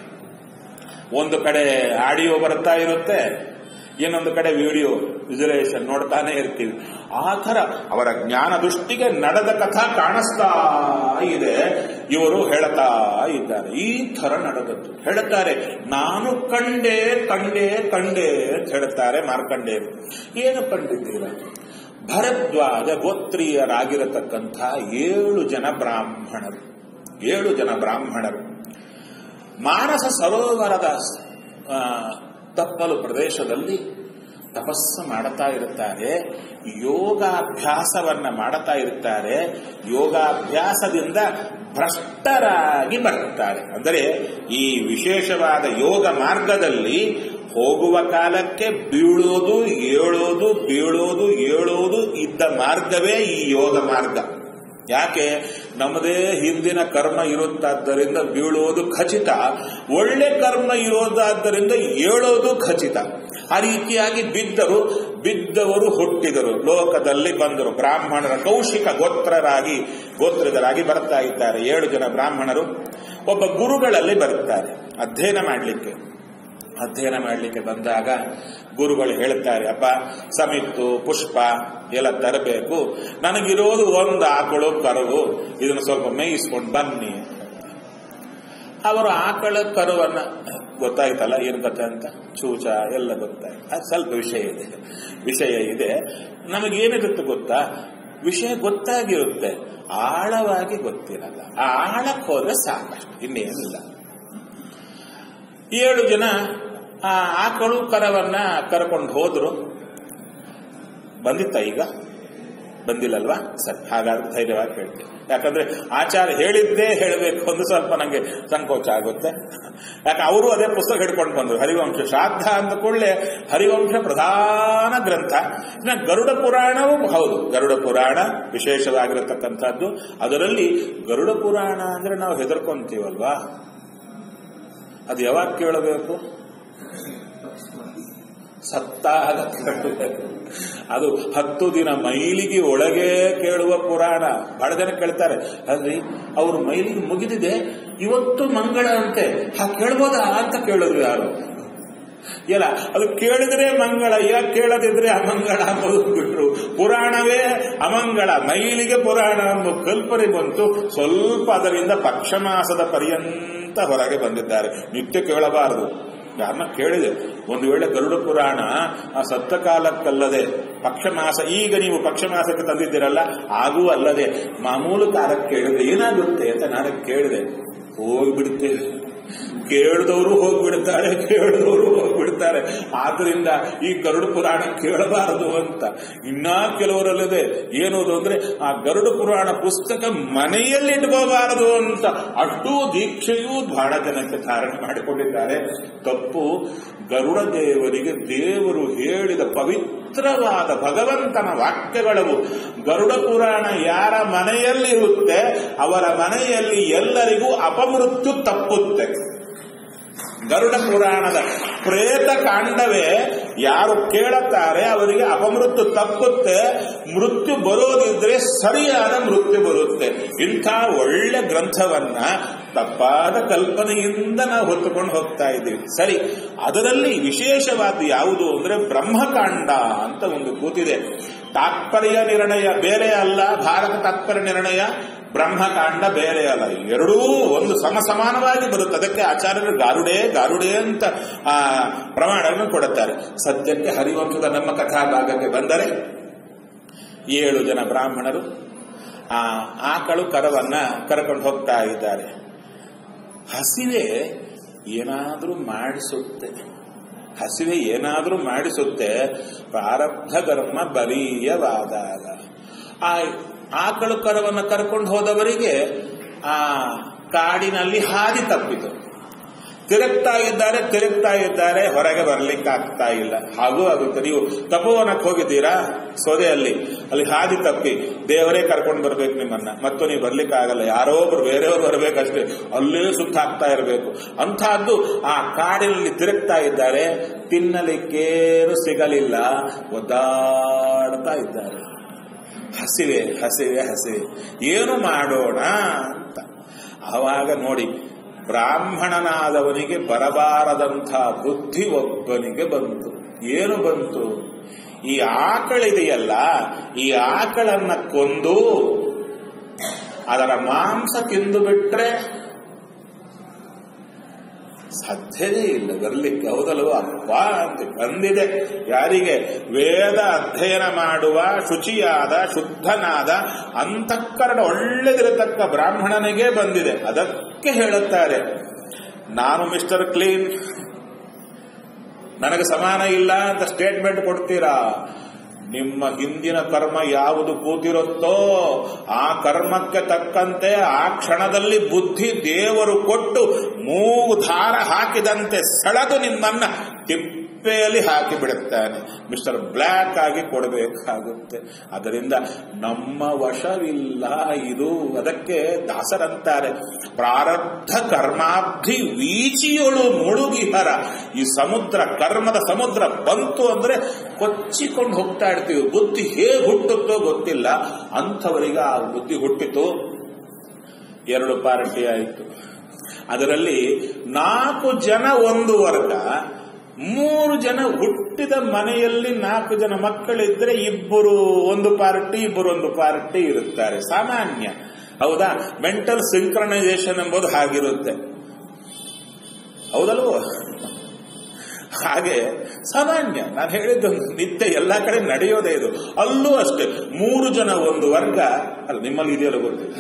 ಒಂದು ಕಡೆ ಆಡಿಯೋ ಬರ್ತಾ ಇರುತ್ತೆ ಇನ್ನೊಂದು ಕಡೆ ವಿಡಿಯೋ ವಿಜುಲೇಷನ್ ನೋಡ್ತಾನೆ ಇರ್ತೀವಿ ಆ ಥರ ಅವರ ಜ್ಞಾನ ದೃಷ್ಟಿಗೆ ನಡೆದ ಕಥಾ ಕಾಣಿಸ್ತಾ ಇದೆ ಇವರು ಹೇಳ್ತಾ ಇದ್ದಾರೆ ಈ ಥರ ನಡೆದದ್ದು ಹೇಳುತ್ತಾರೆ ನಾನು ಕಂಡೆ ಕಂಡೆ ಕಂಡೆ ಅಂತ ಹೇಳುತ್ತಾರೆ ಮಾರ್ಕಂಡೇರು ಏನು ಕಂಡಿದ್ದೀರ ಭರದ್ವಾಜ ಗೋತ್ರೀಯರಾಗಿರತಕ್ಕಂಥ ಏಳು ಜನ ಬ್ರಾಹ್ಮಣರು ಏಳು ಜನ ಬ್ರಾಹ್ಮಣರು ಮಾನಸ ಸರೋವರದ ಆ, ತಪ್ಪಲು ಪ್ರದೇಶದಲ್ಲಿ ತಪಸ್ಸು ಮಾಡುತ್ತಾ ಇರುತ್ತಾರೆ ಯೋಗಾಭ್ಯಾಸವನ್ನ ಮಾಡುತ್ತಾ ಇರ್ತಾರೆ ಯೋಗಾಭ್ಯಾಸದಿಂದ ಭ್ರಷ್ಟರಾಗಿ ಬರುತ್ತಾರೆ ಅಂದರೆ ಈ ವಿಶೇಷವಾದ ಯೋಗ ಮಾರ್ಗದಲ್ಲಿ ಹೋಗುವ ಕಾಲಕ್ಕೆ ಬೀಳೋದು ಏಳೋದು ಬೀಳೋದು ಏಳೋದು ಇದ್ದ ಮಾರ್ಗವೇ ಈ ಯೋಗ ಮಾರ್ಗ ಯಾಕೆ ನಮ್ಮದೇ ಹಿಂದಿನ ಕರ್ಮ ಇರುತ್ತಾದ್ದರಿಂದ ಬೀಳೋದು ಖಚಿತ ಒಳ್ಳೆ ಕರ್ಮ ಇರೋದಾದ್ದರಿಂದ ಏಳೋದು ಖಚಿತ ಆ ರೀತಿಯಾಗಿ ಬಿದ್ದರು ಬಿದ್ದವರು ಹುಟ್ಟಿದರು ಲೋಕದಲ್ಲಿ ಬಂದರು ಬ್ರಾಹ್ಮಣರ ಕೌಶಿಕ ಗೋತ್ರರಾಗಿ ಗೋತ್ರದರಾಗಿ ಬರ್ತಾ ಇದ್ದಾರೆ ಏಳು ಜನ ಬ್ರಾಹ್ಮಣರು ಒಬ್ಬ ಗುರುಗಳಲ್ಲಿ ಬರುತ್ತಾರೆ ಅಧ್ಯಯನ ಮಾಡಲಿಕ್ಕೆ ಅಧ್ಯಯನ ಮಾಡಲಿಕ್ಕೆ ಬಂದಾಗ ಗುರುಗಳು ಹೇಳ್ತಾರೆ ಅಪ್ಪ ಸಮಿತ್ತು ಪುಷ್ಪ ಎಲ್ಲ ತರಬೇಕು ನನಗಿರೋದು ಒಂದು ಆಕಳು ಕರುವು ಇದನ್ನು ಸ್ವಲ್ಪ ಮೇಯಿಸ್ಕೊಂಡು ಬನ್ನಿ ಅವರು ಆಕಳ ಕರುವನ್ನ ಗೊತ್ತಾಯ್ತಲ್ಲ ಏನು ಕಥೆ ಅಂತ ಚೂಚ ಎಲ್ಲ ಗೊತ್ತಾಯ್ತು ಅದು ಸ್ವಲ್ಪ ವಿಷಯ ಇದೆ ವಿಷಯ ಇದೆ ನಮಗೇನಿರುತ್ತೆ ಗೊತ್ತಾ ವಿಷಯ ಗೊತ್ತಾಗಿರುತ್ತೆ ಆಳವಾಗಿ ಗೊತ್ತಿರಲ್ಲ ಆ ಆಳಕ್ಕೆ ಹೋದ್ರೆ ಸಾಕಷ್ಟು ಇನ್ನೇನಿಲ್ಲ ಏಳು ಜನ ಆ ಆಕಳು ಕರವನ್ನ ಕರ್ಕೊಂಡು ಹೋದ್ರು ಬಂದಿತ್ತ ಈಗ ಬಂದಿಲ್ಲಲ್ವಾ ಸರಿ ಹಾಗಾದ್ರೆ ಧೈರ್ಯವಾಗಿ ಹೇಳ್ತೀನಿ ಯಾಕಂದ್ರೆ ಆಚಾರ ಹೇಳಿದ್ದೇ ಹೇಳಬೇಕು ಒಂದು ಸ್ವಲ್ಪ ನಂಗೆ ಸಂಕೋಚ ಆಗುತ್ತೆ ಯಾಕೆ ಅವರು ಅದೇ ಪುಸ್ತಕ ಹಿಡ್ಕೊಂಡು ಬಂದ್ರು ಹರಿವಂಶ ಶ್ರಾದ್ದ ಅಂದ ಕೂಡಲೇ ಹರಿವಂಶ ಪ್ರಧಾನ ಗ್ರಂಥ ಇನ್ನು ಗರುಡ ಪುರಾಣವೂ ಹೌದು ಗರುಡ ಪುರಾಣ ವಿಶೇಷವಾಗಿರತಕ್ಕಂಥದ್ದು ಅದರಲ್ಲಿ ಗರುಡ ಪುರಾಣ ಅಂದ್ರೆ ನಾವು ಹೆದರ್ಕೊಂತೀವಲ್ವಾ ಅದು ಯಾವಾಗ ಕೇಳಬೇಕು ಸತ್ತಾಗ ಕೇಳಬೇಕು ಅದು ಹತ್ತು ದಿನ ಮೈಲಿಗೆ ಒಳಗೆ ಕೇಳುವ ಪುರಾಣ ಬಹಳ ಜನ ಕೇಳ್ತಾರೆ ಅಲ್ರಿ ಅವ್ರ ಮೈಲಿಗೆ ಮುಗಿದಿದೆ ಇವತ್ತು ಮಂಗಳ ಅಂತೆ ಹಾ ಕೇಳ್ಬೋದಾ ಅಂತ ಕೇಳಿದ್ರು ಯಾರು ಇಲ್ಲ ಅದು ಕೇಳಿದ್ರೆ ಮಂಗಳಯ್ಯ ಕೇಳದಿದ್ರೆ ಅಮಂಗಳ ಅಂಬೋದು ಬಿಟ್ರು ಪುರಾಣವೇ ಅಮಂಗಳ ಮೈಲಿಗೆ ಪುರಾಣ ಎಂಬ ಕಲ್ಪನೆ ಬಂತು ಸ್ವಲ್ಪ ಅದರಿಂದ ಪಕ್ಷಮಾಸದ ಪರ್ಯಂತ ಹೊರಗೆ ಬಂದಿದ್ದಾರೆ ನಿತ್ಯ ಕೇಳಬಾರದು ಯಾರನ್ನ ಕೇಳಿದೆ ಒಂದು ವೇಳೆ ಗರುಡ ಪುರಾಣ ಆ ಸತ್ತ ಕಾಲಕ್ಕಲ್ಲದೆ ಪಕ್ಷಮಾಸ ಈಗ ನೀವು ಪಕ್ಷಮಾಸಕ್ಕೆ ತಂದಿದ್ದೀರಲ್ಲ ಆಗೂ ಅಲ್ಲದೆ ಮಾಮೂಲು ಕಾಲಕ್ಕೆ ಕೇಳಿದ್ರೆ ಏನಾಗುತ್ತೆ ಅಂತ ನಾನು ಕೇಳಿದೆ ಹೋಗ್ಬಿಡುತ್ತೆ ಕೇಳಿದವರು ಹೋಗ್ಬಿಡ್ತಾರೆ ಕೇಳಿದವರು ಹೋಗ್ಬಿಡ್ತಾರೆ ಬಿಟ್ಟಿದ್ದಾರೆ ಆದ್ರಿಂದ ಈ ಗರುಡ ಪುರಾಣ ಕೇಳಬಾರದು ಅಂತ ಇನ್ನ ಕೆಲವರಲ್ಲದೆ ಏನೋದು ಅಂದ್ರೆ ಆ ಗರುಡ ಪುರಾಣ ಪುಸ್ತಕ ಮನೆಯಲ್ಲಿ ಇಟ್ಕೋಬಾರದು ಅಂತ ಅಷ್ಟೂ ದೀಕ್ಷೆಯೂ ಬಹಳ ಜನಕ್ಕೆ ಧಾರಣೆ ಮಾಡಿಕೊಂಡಿದ್ದಾರೆ ತಪ್ಪು ಗರುಡ ದೇವರಿಗೆ ದೇವರು ಹೇಳಿದ ಪವಿತ್ರವಾದ ಭಗವಂತನ ವಾಕ್ಯಗಳವು ಗರುಡ ಪುರಾಣ ಯಾರ ಮನೆಯಲ್ಲಿ ಇರುತ್ತೆ ಅವರ ಮನೆಯಲ್ಲಿ ಎಲ್ಲರಿಗೂ ಅಪಮೃತ್ಯು ತಪ್ಪುತ್ತೆ ಗರುಡ ಪುರಾಣದ ಪ್ರೇತ ಕಾಂಡವೇ ಯಾರು ಕೇಳುತ್ತಾರೆ ಅವರಿಗೆ ಅಪಮೃತ್ಯು ತಪ್ಪುತ್ತೆ ಮೃತ್ಯು ಬರೋದಿದ್ರೆ ಸರಿಯಾದ ಮೃತ್ಯು ಬರುತ್ತೆ ಇಂಥ ಒಳ್ಳೆ ಗ್ರಂಥವನ್ನ ತಪ್ಪಾದ ಕಲ್ಪನೆಯಿಂದ ನಾವು ಹೊತ್ತುಕೊಂಡು ಹೋಗ್ತಾ ಇದ್ದೀವಿ ಸರಿ ಅದರಲ್ಲಿ ವಿಶೇಷವಾದ ಯಾವುದು ಅಂದ್ರೆ ಬ್ರಹ್ಮಕಾಂಡ ಅಂತ ಒಂದು ಕೂತಿದೆ ತಾತ್ಪರ್ಯ ನಿರ್ಣಯ ಬೇರೆ ಅಲ್ಲ ಭಾರತ ತಾತ್ಪರ್ಯ ನಿರ್ಣಯ ಬ್ರಹ್ಮಕಾಂಡ ಬೇರೆ ಅಲ್ಲ ಎರಡೂ ಒಂದು ಸಮ ಸಮಾನವಾಗಿ ಬರುತ್ತೆ ಅದಕ್ಕೆ ಆಚಾರ್ಯರು ಗಾರುಡೆ ಗಾರುಡೆ ಅಂತ ಆ ಪ್ರಮಾಣವನ್ನು ಕೊಡುತ್ತಾರೆ ಸದ್ಯಕ್ಕೆ ಹರಿವಂಶದ ನಮ್ಮ ಕಥಾಭಾಗಕ್ಕೆ ಬಂದರೆ ಏಳು ಜನ ಬ್ರಾಹ್ಮಣರು ಆ ಆಕಳು ಕರವನ್ನ ಕರ್ಕೊಂಡು ಹೋಗ್ತಾ ಇದ್ದಾರೆ ಹಸಿವೆ ಏನಾದ್ರೂ ಮಾಡಿಸುತ್ತೆ ಹಸಿವೆ ಏನಾದ್ರೂ ಮಾಡಿಸುತ್ತೆ ಪ್ರಾರಬ್ಧ ಕರ್ಮ ಬಲೀಯವಾದಾಗ ಆ ಆಕಳು ಕರವನ್ನು ಕರ್ಕೊಂಡು ಹೋದವರಿಗೆ ಆ ಕಾಡಿನಲ್ಲಿ ಹಾದಿ ತಪ್ಪಿತು ತಿರುಗ್ತಾ ಇದ್ದಾರೆ ತಿರುಗ್ತಾ ಇದ್ದಾರೆ ಹೊರಗೆ ಬರ್ಲಿಕ್ಕೆ ಆಗ್ತಾ ಇಲ್ಲ ಹಾಗೂ ಆಗುತ್ತೆ ನೀವು ತಪೋವನಕ್ಕೆ ಹೋಗಿದ್ದೀರಾ ಸೋದೆಯಲ್ಲಿ ಅಲ್ಲಿ ಹಾದಿ ತಪ್ಪಿ ದೇವರೇ ಕರ್ಕೊಂಡು ಬರ್ಬೇಕು ನಿಮ್ಮನ್ನ ಮತ್ತು ನೀವು ಬರ್ಲಿಕ್ಕೆ ಆಗಲ್ಲ ಯಾರೋ ಒಬ್ರು ಬೇರೆಯವರು ಬರ್ಬೇಕಷ್ಟೇ ಅಲ್ಲೇ ಸುತ್ತ ಹಾಕ್ತಾ ಇರಬೇಕು ಅಂತಹದ್ದು ಆ ಕಾಡಿನಲ್ಲಿ ತಿರುಗ್ತಾ ಇದ್ದಾರೆ ತಿನ್ನಲಿಕ್ಕೇನು ಸಿಗಲಿಲ್ಲ ಒದ್ದಾಡ್ತಾ ಇದ್ದಾರೆ ಹಸಿವೆ ಹಸಿವೆ ಹಸಿವೆ ಏನು ಮಾಡೋಣ ಅಂತ ಆವಾಗ ನೋಡಿ ಬ್ರಾಹ್ಮಣನಾದವನಿಗೆ ಬರಬಾರದಂಥ ಬುದ್ಧಿ ಒಬ್ಬನಿಗೆ ಬಂತು ಏನು ಬಂತು ಈ ಆಕಳಿದೆಯಲ್ಲ ಈ ಆಕಳನ್ನ ಕೊಂದು ಅದರ ಮಾಂಸ ತಿಂದು ಬಿಟ್ರೆ ಸಾಧ್ಯವೇ ಇಲ್ಲ ಬರ್ಲಿಕ್ಕೆ ಹೌದಲ್ವ ಅಪ್ಪ ಅಂತ ಬಂದಿದೆ ಯಾರಿಗೆ ವೇದ ಅಧ್ಯಯನ ಮಾಡುವ ಶುಚಿಯಾದ ಶುದ್ಧನಾದ ಅಂತಃಕರಣ ಒಳ್ಳೆದಿರತಕ್ಕ ಬ್ರಾಹ್ಮಣನಿಗೆ ಬಂದಿದೆ ಅದಕ್ಕೆ ಹೇಳುತ್ತಾರೆ ನಾನು ಮಿಸ್ಟರ್ ಕ್ಲೀನ್ ನನಗೆ ಸಮಾನ ಇಲ್ಲ ಅಂತ ಸ್ಟೇಟ್ಮೆಂಟ್ ಕೊಡ್ತೀರಾ ನಿಮ್ಮ ಹಿಂದಿನ ಕರ್ಮ ಯಾವುದು ಕೂತಿರುತ್ತೋ ಆ ಕರ್ಮಕ್ಕೆ ತಕ್ಕಂತೆ ಆ ಕ್ಷಣದಲ್ಲಿ ಬುದ್ಧಿ ದೇವರು ಕೊಟ್ಟು ಮೂಗು ದಾರ ಹಾಕಿದಂತೆ ಸೆಳೆದು ನಿಮ್ಮನ್ನ ತಿಪ್ಪೆಯಲ್ಲಿ ಹಾಕಿ ಬಿಡುತ್ತಾನೆ ಮಿಸ್ಟರ್ ಬ್ಲ್ಯಾಕ್ ಆಗಿ ಕೊಡಬೇಕಾಗುತ್ತೆ ಅದರಿಂದ ನಮ್ಮ ವಶವಿಲ್ಲ ಇದು ಅದಕ್ಕೆ ದಾಸರಂತಾರೆ ಪ್ರಾರಬ್ಧ ಕರ್ಮಾಬ್ಧಿ ವೀಚಿಯೊಳು ಮುಳುಗಿಹರ ಈ ಸಮುದ್ರ ಕರ್ಮದ ಸಮುದ್ರ ಬಂತು ಅಂದ್ರೆ ಕೊಚ್ಚಿಕೊಂಡು ಹೋಗ್ತಾ ಇರ್ತೀವಿ ಬುದ್ಧಿ ಹೇಗೆ ಹುಟ್ಟುತ್ತೋ ಗೊತ್ತಿಲ್ಲ ಅಂಥವರಿಗೆ ಆ ಬುದ್ಧಿ ಹುಟ್ಟಿತು ಎರಡು ಪಾರ್ಟಿ ಆಯಿತು ಅದರಲ್ಲಿ ನಾಲ್ಕು ಜನ ಒಂದು ವರ್ಗ ಮೂರು ಜನ ಹುಟ್ಟಿದ ಮನೆಯಲ್ಲಿ ನಾಲ್ಕು ಜನ ಮಕ್ಕಳಿದ್ರೆ ಇಬ್ಬರು ಒಂದು ಪಾರ್ಟಿ ಇಬ್ಬರು ಒಂದು ಪಾರ್ಟಿ ಇರುತ್ತಾರೆ ಸಾಮಾನ್ಯ ಹೌದಾ ಮೆಂಟಲ್ ಸಿಂಕ್ರನೈಸೇಷನ್ ಎಂಬುದು ಹಾಗಿರುತ್ತೆ ಹೌದಲ್ವೋ ಹಾಗೆ ಸಾಮಾನ್ಯ ನಾನು ಹೇಳಿದ್ದು ನಿತ್ಯ ಎಲ್ಲ ಕಡೆ ನಡೆಯೋದೇ ಇದು ಅಲ್ಲೂ ಅಷ್ಟೇ ಮೂರು ಜನ ಒಂದು ವರ್ಗ ಅಲ್ಲ ನಿಮ್ಮಲ್ಲಿ ಇದೆಯಲ್ಲ ಗೊತ್ತಿಲ್ಲ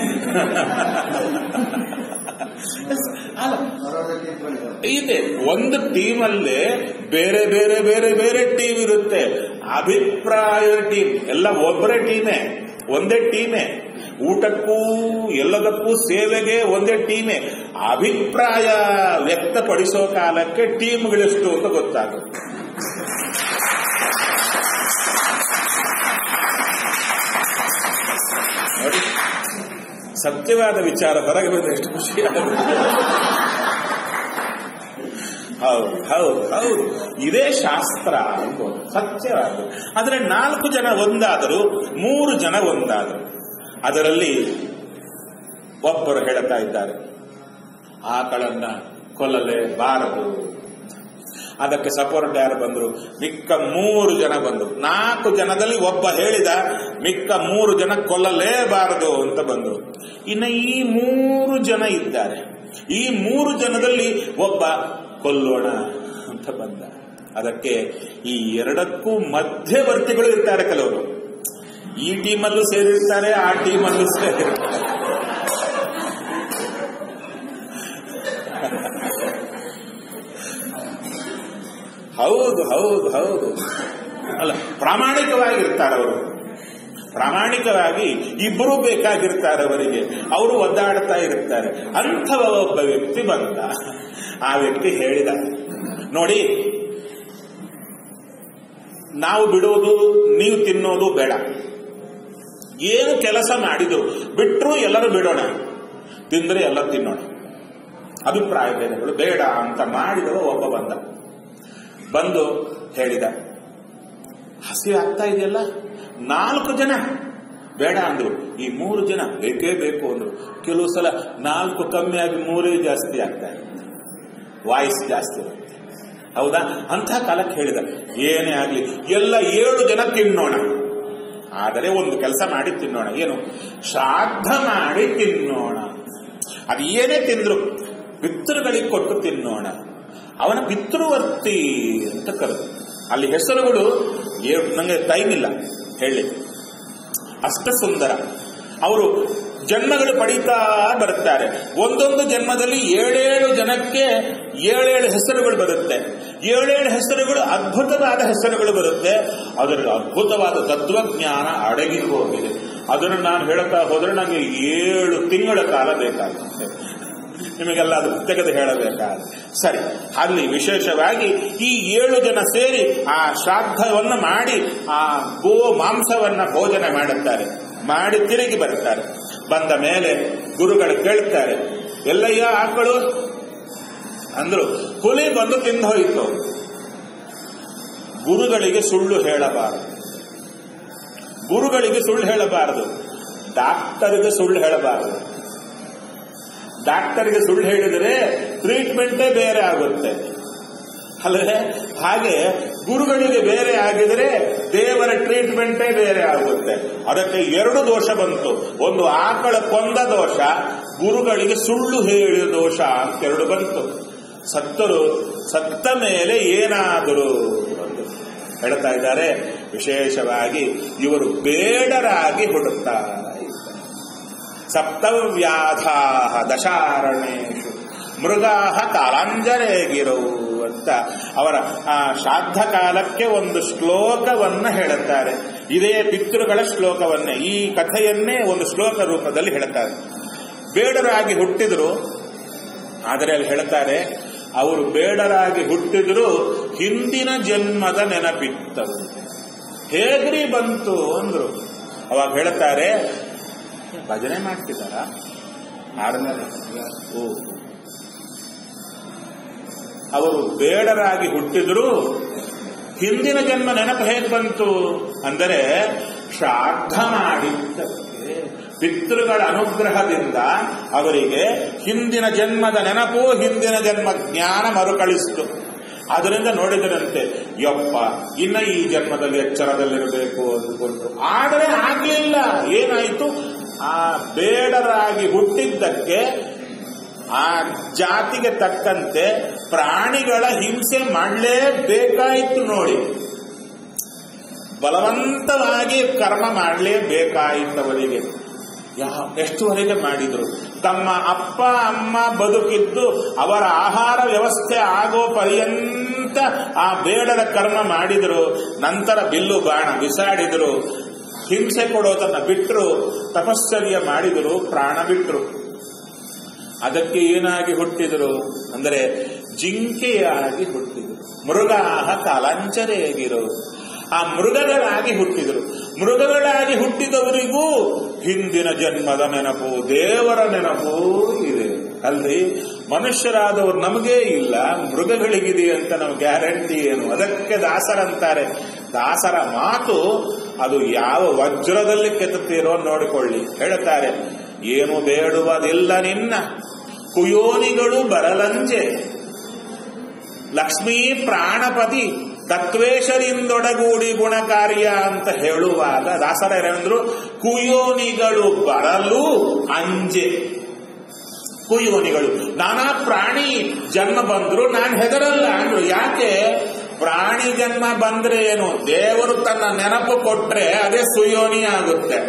ಅಲ್ಲ ಇದೆ ಒಂದು ಟೀಮಲ್ಲೇ ಬೇರೆ ಬೇರೆ ಬೇರೆ ಬೇರೆ ಟೀಮ್ ಇರುತ್ತೆ ಅಭಿಪ್ರಾಯ ಟೀಮ್ ಎಲ್ಲ ಒಬ್ಬರೇ ಟೀಮೇ ಒಂದೇ ಟೀಮೇ ಊಟಕ್ಕೂ ಎಲ್ಲದಕ್ಕೂ ಸೇವೆಗೆ ಒಂದೇ ಟೀಮೇ ಅಭಿಪ್ರಾಯ ವ್ಯಕ್ತಪಡಿಸೋ ಕಾಲಕ್ಕೆ ಟೀಮ್ಗಳೆಷ್ಟು ಅಂತ ಗೊತ್ತಾಗುತ್ತೆ ನೋಡಿ ಸತ್ಯವಾದ ವಿಚಾರ ಹೊರಗೆ ಬಂದ ಎಷ್ಟು ಖುಷಿ ಹೌದು ಹೌದು ಹೌದು ಇದೇ ಶಾಸ್ತ್ರ ಅನ್ಬೋದು ಸತ್ಯವಾದ ಆದರೆ ನಾಲ್ಕು ಜನ ಒಂದಾದರು ಮೂರು ಜನ ಒಂದಾದರು ಅದರಲ್ಲಿ ಒಬ್ಬರು ಹೇಳ್ತಾ ಇದ್ದಾರೆ ಆಕಳನ್ನ ಕೊಲ್ಲಲೇಬಾರದು ಅದಕ್ಕೆ ಸಪೋರ್ಟ್ ಯಾರು ಬಂದರು ಮಿಕ್ಕ ಮೂರು ಜನ ಬಂದರು ನಾಲ್ಕು ಜನದಲ್ಲಿ ಒಬ್ಬ ಹೇಳಿದ ಮಿಕ್ಕ ಮೂರು ಜನ ಕೊಲ್ಲಲೇಬಾರದು ಅಂತ ಬಂದರು ಇನ್ನು ಈ ಮೂರು ಜನ ಇದ್ದಾರೆ ಈ ಮೂರು ಜನದಲ್ಲಿ ಒಬ್ಬ ಕೊಲ್ಲೋಣ ಅಂತ ಬಂದ ಅದಕ್ಕೆ ಈ ಎರಡಕ್ಕೂ ಮಧ್ಯವರ್ತಿಗಳು ಇರ್ತಾರೆ ಕೆಲವರು ಈ ಟೀಮಲ್ಲೂ ಸೇರಿರ್ತಾರೆ ಆ ಟೀಮಲ್ಲೂ ಸೇರಿರ್ತಾರೆ ಹೌದು ಹೌದು ಹೌದು ಅಲ್ಲ ಪ್ರಾಮಾಣಿಕವಾಗಿರ್ತಾರೆ ಅವರು ಪ್ರಾಮಾಣಿಕವಾಗಿ ಇಬ್ಬರು ಬೇಕಾಗಿರ್ತಾರೆ ಅವರಿಗೆ ಅವರು ಒದ್ದಾಡ್ತಾ ಇರ್ತಾರೆ ಅಂಥವ ಒಬ್ಬ ವ್ಯಕ್ತಿ ಬಂದ ಆ ವ್ಯಕ್ತಿ ಹೇಳಿದ ನೋಡಿ ನಾವು ಬಿಡೋದು ನೀವು ತಿನ್ನೋದು ಬೇಡ ಏನು ಕೆಲಸ ಮಾಡಿದ್ರು ಬಿಟ್ಟರು ಎಲ್ಲರೂ ಬಿಡೋಣ ತಿಂದ್ರೆ ಎಲ್ಲ ತಿನ್ನೋಣ ಅಭಿಪ್ರಾಯ ಭೇದಗಳು ಬೇಡ ಅಂತ ಮಾಡಿದವ ಒಬ್ಬ ಬಂದ ಬಂದು ಹೇಳಿದ ಹಸಿ ಆಗ್ತಾ ಇದೆಯಲ್ಲ ನಾಲ್ಕು ಜನ ಬೇಡ ಅಂದ್ರು ಈ ಮೂರು ಜನ ಬೇಕೇ ಬೇಕು ಅಂದ್ರು ಕೆಲವು ಸಲ ನಾಲ್ಕು ಕಮ್ಮಿ ಆಗಿ ಮೂರೇ ಜಾಸ್ತಿ ಆಗ್ತಾ ಇದೆ ವಾಯ್ಸ್ ಜಾಸ್ತಿ ಇರುತ್ತೆ ಹೌದಾ ಅಂತ ಕಾಲಕ್ಕೆ ಹೇಳಿದ ಏನೇ ಆಗ್ಲಿ ಎಲ್ಲ ಏಳು ಜನ ತಿನ್ನೋಣ ಆದರೆ ಒಂದು ಕೆಲಸ ಮಾಡಿ ತಿನ್ನೋಣ ಏನು ಶ್ರಾದ್ದ ಮಾಡಿ ತಿನ್ನೋಣ ಅದು ಏನೇ ತಿಂದ್ರು ಪಿತೃಗಳಿಗೆ ಕೊಟ್ಟು ತಿನ್ನೋಣ ಅವನ ಪಿತೃವರ್ತಿ ಅಂತ ಕರೆದು ಅಲ್ಲಿ ಹೆಸರುಗಳು ನನಗೆ ಟೈಮ್ ಇಲ್ಲ ಹೇಳಿ ಅಷ್ಟ ಸುಂದರ ಅವರು ಜನ್ಮಗಳು ಪಡೀತಾ ಬರುತ್ತಾರೆ ಒಂದೊಂದು ಜನ್ಮದಲ್ಲಿ ಏಳೇಳು ಜನಕ್ಕೆ ಏಳೇಳು ಹೆಸರುಗಳು ಬರುತ್ತೆ ಏಳೇಳು ಹೆಸರುಗಳು ಅದ್ಭುತವಾದ ಹೆಸರುಗಳು ಬರುತ್ತೆ ಅದರಲ್ಲಿ ಅದ್ಭುತವಾದ ತತ್ವಜ್ಞಾನ ಅಡಗಿ ಹೋಗಿದೆ ಅದನ್ನು ನಾನು ಹೇಳುತ್ತಾ ಹೋದ್ರೆ ನನಗೆ ಏಳು ತಿಂಗಳ ಕಾಲ ಬೇಕಾಗುತ್ತೆ ನಿಮಗೆಲ್ಲ ಅದು ತೆಗೆದು ಹೇಳಬೇಕಾದ ಸರಿ ಅಲ್ಲಿ ವಿಶೇಷವಾಗಿ ಈ ಏಳು ಜನ ಸೇರಿ ಆ ಶ್ರಾದ್ದವನ್ನ ಮಾಡಿ ಆ ಗೋ ಮಾಂಸವನ್ನ ಭೋಜನ ಮಾಡುತ್ತಾರೆ ಮಾಡಿ ತಿರುಗಿ ಬರುತ್ತಾರೆ ಬಂದ ಮೇಲೆ ಗುರುಗಳು ಕೇಳ್ತಾರೆ ಎಲ್ಲಯ್ಯ ಆಕಳು ಅಂದ್ರು ಹುಲಿ ಬಂದು ತಿಂದು ಹೋಯಿತು ಗುರುಗಳಿಗೆ ಸುಳ್ಳು ಹೇಳಬಾರದು ಗುರುಗಳಿಗೆ ಸುಳ್ಳು ಹೇಳಬಾರದು ಡಾಕ್ಟರ್ಗೆ ಸುಳ್ಳು ಹೇಳಬಾರದು ಡಾಕ್ಟರ್ಗೆ ಸುಳ್ಳು ಹೇಳಿದರೆ ಟ್ರೀಟ್ಮೆಂಟೇ ಬೇರೆ ಆಗುತ್ತೆ ಅಲ್ಲದೆ ಹಾಗೆ ಗುರುಗಳಿಗೆ ಬೇರೆ ಆಗಿದ್ರೆ ದೇವರ ಟ್ರೀಟ್ಮೆಂಟೇ ಬೇರೆ ಆಗುತ್ತೆ ಅದಕ್ಕೆ ಎರಡು ದೋಷ ಬಂತು ಒಂದು ಆಕಳ ಕೊಂದ ದೋಷ ಗುರುಗಳಿಗೆ ಸುಳ್ಳು ಹೇಳಿದ ದೋಷ ಅಂತ ಎರಡು ಬಂತು ಸತ್ತರು ಸತ್ತ ಮೇಲೆ ಏನಾದರು ಅಂತ ಹೇಳ್ತಾ ಇದ್ದಾರೆ ವಿಶೇಷವಾಗಿ ಇವರು ಬೇಡರಾಗಿ ಹುಡುಕ್ತಾ ಇದ್ದಾರೆ ಸಪ್ತವ್ಯಾಧಾ ದಶಾರಣೇಶು ಮೃಗಾ ಕಾಲಾಂಜರೇಗಿರವು ಅಂತ ಅವರ ಆ ಶ್ರಾದ್ದ ಕಾಲಕ್ಕೆ ಒಂದು ಶ್ಲೋಕವನ್ನ ಹೇಳುತ್ತಾರೆ ಇದೇ ಪಿತೃಗಳ ಶ್ಲೋಕವನ್ನೇ ಈ ಕಥೆಯನ್ನೇ ಒಂದು ಶ್ಲೋಕ ರೂಪದಲ್ಲಿ ಹೇಳುತ್ತಾರೆ ಬೇಡರಾಗಿ ಹುಟ್ಟಿದ್ರು ಆದರೆ ಅಲ್ಲಿ ಹೇಳ್ತಾರೆ ಅವರು ಬೇಡರಾಗಿ ಹುಟ್ಟಿದ್ರು ಹಿಂದಿನ ಜನ್ಮದ ನೆನಪಿತ್ತರು ಹೇಗ್ರಿ ಬಂತು ಅಂದ್ರು ಅವಾಗ ಹೇಳ್ತಾರೆ ಭಜನೆ ಮಾಡ್ತಿದ್ದಾರ ಆರನೇ ಓ ಅವರು ಬೇಡರಾಗಿ ಹುಟ್ಟಿದ್ರು ಹಿಂದಿನ ಜನ್ಮ ನೆನಪು ಹೇಗೆ ಬಂತು ಅಂದರೆ ಶ್ರಾದ್ದ ಮಾಡಿದ್ದಕ್ಕೆ ಪಿತೃಗಳ ಅನುಗ್ರಹದಿಂದ ಅವರಿಗೆ ಹಿಂದಿನ ಜನ್ಮದ ನೆನಪು ಹಿಂದಿನ ಜನ್ಮ ಜ್ಞಾನ ಮರುಕಳಿಸಿತು ಅದರಿಂದ ನೋಡಿದರಂತೆ ಯಪ್ಪ ಇನ್ನ ಈ ಜನ್ಮದಲ್ಲಿ ಎಚ್ಚರದಲ್ಲಿರಬೇಕು ಅಂದುಕೊಂಡು ಆದರೆ ಆಗಲಿಲ್ಲ ಏನಾಯಿತು ಆ ಬೇಡರಾಗಿ ಹುಟ್ಟಿದ್ದಕ್ಕೆ ಆ ಜಾತಿಗೆ ತಕ್ಕಂತೆ ಪ್ರಾಣಿಗಳ ಹಿಂಸೆ ಮಾಡಲೇಬೇಕಾಯಿತು ನೋಡಿ ಬಲವಂತವಾಗಿ ಕರ್ಮ ಮಾಡಲೇಬೇಕಾಯಿತವರಿಗೆ ಯಾವ ಎಷ್ಟುವರೆಗೆ ಮಾಡಿದ್ರು ತಮ್ಮ ಅಪ್ಪ ಅಮ್ಮ ಬದುಕಿದ್ದು ಅವರ ಆಹಾರ ವ್ಯವಸ್ಥೆ ಆಗೋ ಪರ್ಯಂತ ಆ ಬೇಡರ ಕರ್ಮ ಮಾಡಿದ್ರು ನಂತರ ಬಿಲ್ಲು ಬಾಣ ಬಿಸಾಡಿದ್ರು ಹಿಂಸೆ ಕೊಡೋದನ್ನ ಬಿಟ್ಟರು ತಪಶ್ಚರ್ಯ ಮಾಡಿದ್ರು ಪ್ರಾಣ ಬಿಟ್ರು ಅದಕ್ಕೆ ಏನಾಗಿ ಹುಟ್ಟಿದರು ಅಂದರೆ ಜಿಂಕೆಯಾಗಿ ಹುಟ್ಟಿದರು ಮೃಗಾಹ ಕಾಲಾಂಚರೆಯಾಗಿರು ಆ ಮೃಗಗಳಾಗಿ ಹುಟ್ಟಿದರು ಮೃಗಗಳಾಗಿ ಹುಟ್ಟಿದವರಿಗೂ ಹಿಂದಿನ ಜನ್ಮದ ನೆನಪು ದೇವರ ನೆನಪು ಇದೆ ಅಲ್ರಿ ಮನುಷ್ಯರಾದವರು ನಮಗೇ ಇಲ್ಲ ಮೃಗಗಳಿಗಿದೆ ಅಂತ ನಾವು ಗ್ಯಾರಂಟಿ ಏನು ಅದಕ್ಕೆ ದಾಸರಂತಾರೆ ದಾಸರ ಮಾತು ಅದು ಯಾವ ವಜ್ರದಲ್ಲಿ ಕೆತ್ತುತ್ತೀರೋ ನೋಡಿಕೊಳ್ಳಿ ಹೇಳುತ್ತಾರೆ ಏನು ಬೇಡುವುದಿಲ್ಲ ನಿನ್ನ ಕುಯೋನಿಗಳು ಬರಲಂಜೆ ಲಕ್ಷ್ಮೀ ಪ್ರಾಣಪತಿ ತತ್ವೇಶರಿಂದೊಡಗೂಡಿ ಗುಣಕಾರ್ಯ ಅಂತ ಹೇಳುವಾಗ ದಾಸರೇಂದ್ರು ಕುಯೋನಿಗಳು ಬರಲು ಅಂಜೆ ಕುಯೋನಿಗಳು ನಾನಾ ಪ್ರಾಣಿ ಜನ್ಮ ಬಂದ್ರು ನಾನು ಹೆದರಲ್ಲ ಅಂದ್ರು ಯಾಕೆ ಪ್ರಾಣಿ ಜನ್ಮ ಬಂದ್ರೆ ಏನು ದೇವರು ತನ್ನ ನೆನಪು ಕೊಟ್ರೆ ಅದೇ ಸುಯೋನಿ ಆಗುತ್ತೆ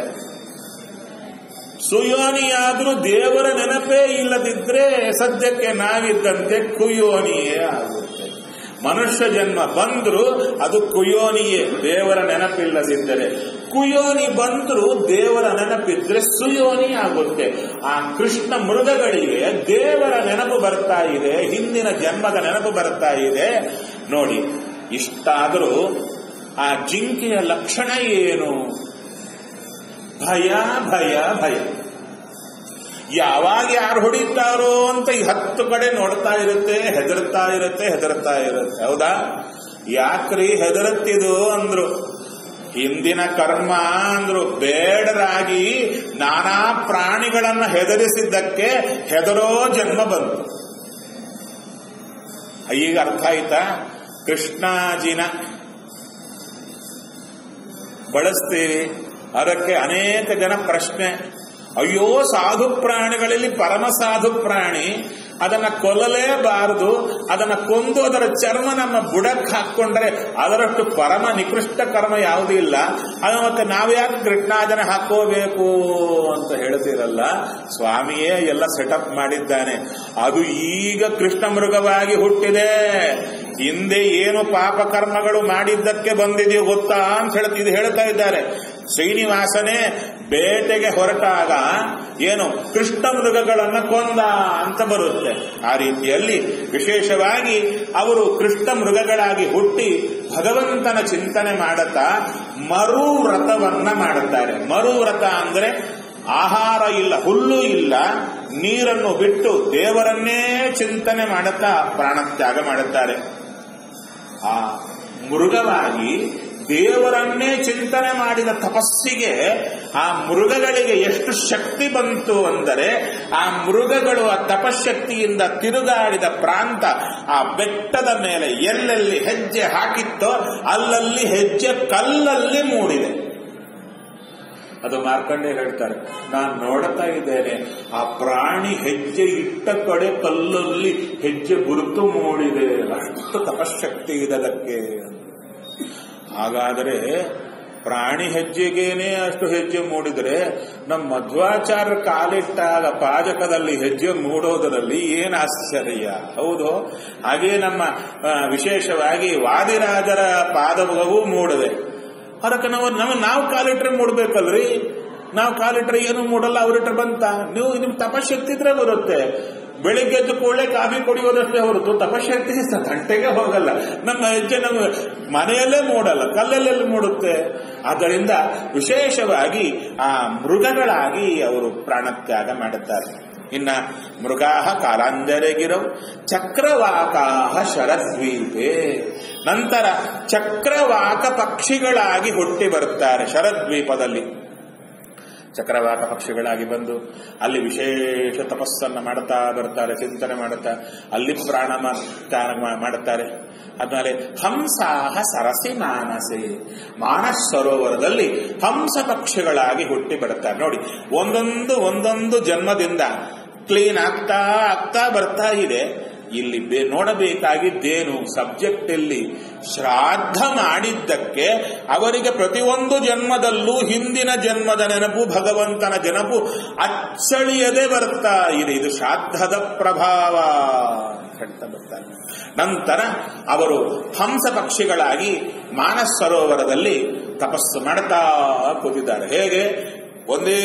ಸುಯೋನಿಯಾದ್ರೂ ದೇವರ ನೆನಪೇ ಇಲ್ಲದಿದ್ರೆ ಸದ್ಯಕ್ಕೆ ನಾವಿದ್ದಂತೆ ಕುಯೋನಿಯೇ ಆಗುತ್ತೆ ಮನುಷ್ಯ ಜನ್ಮ ಬಂದ್ರು ಅದು ಕುಯೋನಿಯೇ ದೇವರ ನೆನಪಿಲ್ಲದಿದ್ದರೆ ಕುಯೋನಿ ಬಂದ್ರು ದೇವರ ನೆನಪಿದ್ರೆ ಸುಯೋನಿ ಆಗುತ್ತೆ ಆ ಕೃಷ್ಣ ಮೃಗಗಳಿಗೆ ದೇವರ ನೆನಪು ಬರ್ತಾ ಇದೆ ಹಿಂದಿನ ಜನ್ಮದ ನೆನಪು ಬರ್ತಾ ಇದೆ ನೋಡಿ ಇಷ್ಟಾದರೂ ಆ ಜಿಂಕೆಯ ಲಕ್ಷಣ ಏನು ಭಯ ಭಯ ಭಯ ಯಾವಾಗ ಯಾರು ಹೊಡಿತಾರೋ ಅಂತ ಈ ಹತ್ತು ಕಡೆ ನೋಡ್ತಾ ಇರುತ್ತೆ ಹೆದರ್ತಾ ಇರುತ್ತೆ ಹೆದರ್ತಾ ಇರುತ್ತೆ ಹೌದಾ ಯಾಕ್ರಿ ಹೆದರುತ್ತಿದು ಅಂದ್ರು ಹಿಂದಿನ ಕರ್ಮ ಅಂದ್ರು ಬೇಡರಾಗಿ ನಾನಾ ಪ್ರಾಣಿಗಳನ್ನ ಹೆದರಿಸಿದ್ದಕ್ಕೆ ಹೆದರೋ ಜನ್ಮ ಬಂತು ಈಗ ಅರ್ಥ ಆಯ್ತಾ ಕೃಷ್ಣಾಜಿನ ಬಳಸ್ತೀವಿ ಅದಕ್ಕೆ ಅನೇಕ ಜನ ಪ್ರಶ್ನೆ ಅಯ್ಯೋ ಸಾಧು ಪ್ರಾಣಿಗಳಲ್ಲಿ ಪರಮ ಸಾಧು ಪ್ರಾಣಿ ಅದನ್ನ ಕೊಲ್ಲಲೇಬಾರದು ಅದನ್ನ ಕೊಂದು ಅದರ ಚರ್ಮ ನಮ್ಮ ಬುಡಕ್ಕೆ ಹಾಕೊಂಡ್ರೆ ಅದರಷ್ಟು ಪರಮ ನಿಕೃಷ್ಟ ಕರ್ಮ ಯಾವುದೂ ಇಲ್ಲ ಅದು ಮತ್ತೆ ನಾವ್ಯಾಕೆ ಕೃಷ್ಣಾಜನ ಹಾಕೋಬೇಕು ಅಂತ ಹೇಳ್ತೀರಲ್ಲ ಸ್ವಾಮಿಯೇ ಎಲ್ಲ ಸೆಟಪ್ ಮಾಡಿದ್ದಾನೆ ಅದು ಈಗ ಕೃಷ್ಣ ಮೃಗವಾಗಿ ಹುಟ್ಟಿದೆ ಹಿಂದೆ ಏನು ಪಾಪ ಕರ್ಮಗಳು ಮಾಡಿದ್ದಕ್ಕೆ ಬಂದಿದೆಯೋ ಗೊತ್ತಾ ಅಂತ ಹೇಳ್ತಿ ಇದು ಹೇಳ್ತಾ ಇದ್ದಾರೆ ಶ್ರೀನಿವಾಸನೇ ಬೇಟೆಗೆ ಹೊರಟಾಗ ಏನು ಕೃಷ್ಣ ಮೃಗಗಳನ್ನ ಕೊಂದ ಅಂತ ಬರುತ್ತೆ ಆ ರೀತಿಯಲ್ಲಿ ವಿಶೇಷವಾಗಿ ಅವರು ಕೃಷ್ಣ ಮೃಗಗಳಾಗಿ ಹುಟ್ಟಿ ಭಗವಂತನ ಚಿಂತನೆ ಮಾಡುತ್ತಾ ಮರು ವ್ರತವನ್ನ ಮಾಡುತ್ತಾರೆ ಮರು ವ್ರತ ಅಂದ್ರೆ ಆಹಾರ ಇಲ್ಲ ಹುಲ್ಲು ಇಲ್ಲ ನೀರನ್ನು ಬಿಟ್ಟು ದೇವರನ್ನೇ ಚಿಂತನೆ ಮಾಡುತ್ತಾ ಪ್ರಾಣತ್ಯಾಗ ಮಾಡುತ್ತಾರೆ ಆ ಮೃಗವಾಗಿ ದೇವರನ್ನೇ ಚಿಂತನೆ ಮಾಡಿದ ತಪಸ್ಸಿಗೆ ಆ ಮೃಗಗಳಿಗೆ ಎಷ್ಟು ಶಕ್ತಿ ಬಂತು ಅಂದರೆ ಆ ಮೃಗಗಳು ಆ ತಪಶಕ್ತಿಯಿಂದ ತಿರುಗಾಡಿದ ಪ್ರಾಂತ ಆ ಬೆಟ್ಟದ ಮೇಲೆ ಎಲ್ಲೆಲ್ಲಿ ಹೆಜ್ಜೆ ಹಾಕಿತ್ತೋ ಅಲ್ಲಲ್ಲಿ ಹೆಜ್ಜೆ ಕಲ್ಲಲ್ಲಿ ಮೂಡಿದೆ ಅದು ಮಾರ್ಕಂಡೇ ಹೇಳ್ತಾರೆ ನಾನು ನೋಡ್ತಾ ಇದ್ದೇನೆ ಆ ಪ್ರಾಣಿ ಹೆಜ್ಜೆ ಇಟ್ಟ ಕಡೆ ಕಲ್ಲಲ್ಲಿ ಹೆಜ್ಜೆ ಗುರುತು ಮೂಡಿದೆ ಅಷ್ಟು ತಪಶಕ್ತಿ ಇದೆ ಅದಕ್ಕೆ ಹಾಗಾದರೆ ಪ್ರಾಣಿ ಹೆಜ್ಜೆಗೇನೆ ಅಷ್ಟು ಹೆಜ್ಜೆ ಮೂಡಿದರೆ ನಮ್ಮ ಮಧ್ವಾಚಾರ್ಯ ಕಾಲಿಟ್ಟಾಗ ಪಾಜಕದಲ್ಲಿ ಹೆಜ್ಜೆ ಮೂಡೋದರಲ್ಲಿ ಏನು ಆಶ್ಚರ್ಯ ಹೌದು ಹಾಗೆ ನಮ್ಮ ಆ, ವಿಶೇಷವಾಗಿ ವಾದಿರಾಜರ ಪಾದವೂ ಮೂಡಿದೆ ಅದಕ್ಕೆ ನಾವು ನಮ್ಮ ನಾವು ಕಾಲಿಟ್ರೆ ಮೂಡ್ಬೇಕಲ್ರಿ ನಾವು ಕಾಲಿಟ್ರೆ ಏನು ಮೂಡಲ್ಲ ಅವ್ರಿಟ್ರೆ ಬಂತ ನೀವು ನಿಮ್ ತಪಶಕ್ತಿ ಇದ್ರೆ ಬರುತ್ತೆ ಬೆಳಿಗ್ಗೆ ಎದ್ದು ಕೂಡಲೇ ಕಾಫಿ ಕುಡಿಯೋದಷ್ಟೇ ಹೊರತು ತಪಶಕ್ತಿ ಗಂಟೆಗೆ ಹೋಗಲ್ಲ ನಮ್ಮ ಹೆಜ್ಜೆ ನಮ್ಮ ಮನೆಯಲ್ಲೇ ಮೂಡಲ್ಲ ಕಲ್ಲಲ್ಲೆಲ್ಲಿ ಮೂಡುತ್ತೆ ಆದ್ದರಿಂದ ವಿಶೇಷವಾಗಿ ಆ ಮೃಗಗಳಾಗಿ ಅವರು ಪ್ರಾಣತ್ಯಾಗ ಮಾಡುತ್ತಾರೆ ಇನ್ನ ಮೃಗಾಹ ಕಾಲಾಂಜರೆಗಿರವು ಚಕ್ರವಾಕಾಹ ಶರದ್ವೀಪೆ ನಂತರ ಚಕ್ರವಾಕ ಪಕ್ಷಿಗಳಾಗಿ ಹುಟ್ಟಿ ಬರುತ್ತಾರೆ ಶರದ್ವೀಪದಲ್ಲಿ ಚಕ್ರವಾಕ ಪಕ್ಷಿಗಳಾಗಿ ಬಂದು ಅಲ್ಲಿ ವಿಶೇಷ ತಪಸ್ಸನ್ನ ಮಾಡುತ್ತಾ ಬರ್ತಾರೆ ಚಿಂತನೆ ಮಾಡುತ್ತಾ ಅಲ್ಲಿ ಪ್ರಾಣ ತ್ಯಾಗ ಮಾ- ಮಾಡುತ್ತಾರೆ ಆದ್ಮೇಲೆ ಹಂಸಾಹ ಸರಸಿ ಮಾನಸೆ ಮಾನಸ ಸರೋವರದಲ್ಲಿ ಹಂಸ ಪಕ್ಷಿಗಳಾಗಿ ಹುಟ್ಟಿ ಬರುತ್ತಾರೆ ನೋಡಿ ಒಂದೊಂದು ಒಂದೊಂದು ಜನ್ಮದಿಂದ ಕ್ಲೀನ್ ಆಗ್ತಾ ಆಗ್ತಾ ಬರ್ತಾ ಇದೆ ಇಲ್ಲಿ ಬೇ ನೋಡಬೇಕಾಗಿದ್ದೇನು ಸಬ್ಜೆಕ್ಟ್ ಅಲ್ಲಿ ಶ್ರಾದ್ದ ಮಾಡಿದ್ದಕ್ಕೆ ಅವರಿಗೆ ಪ್ರತಿಯೊಂದು ಜನ್ಮದಲ್ಲೂ ಹಿಂದಿನ ಜನ್ಮದ ನೆನಪು ಭಗವಂತನ ನೆನಪು ಅಚ್ಚಳಿಯದೆ ಬರ್ತಾ ಇದೆ ಇದು ಶ್ರಾದ್ದದ ಪ್ರಭಾವ ಅಂತ ಹೇಳ್ತಾ ಬರ್ತಾರೆ ನಂತರ ಅವರು ಹಂಸ ಪಕ್ಷಿಗಳಾಗಿ ಮಾನಸ ಸರೋವರದಲ್ಲಿ ತಪಸ್ಸು ಮಾಡ್ತಾ ಕೂತಿದ್ದಾರೆ ಹೇಗೆ ಒಂದೇ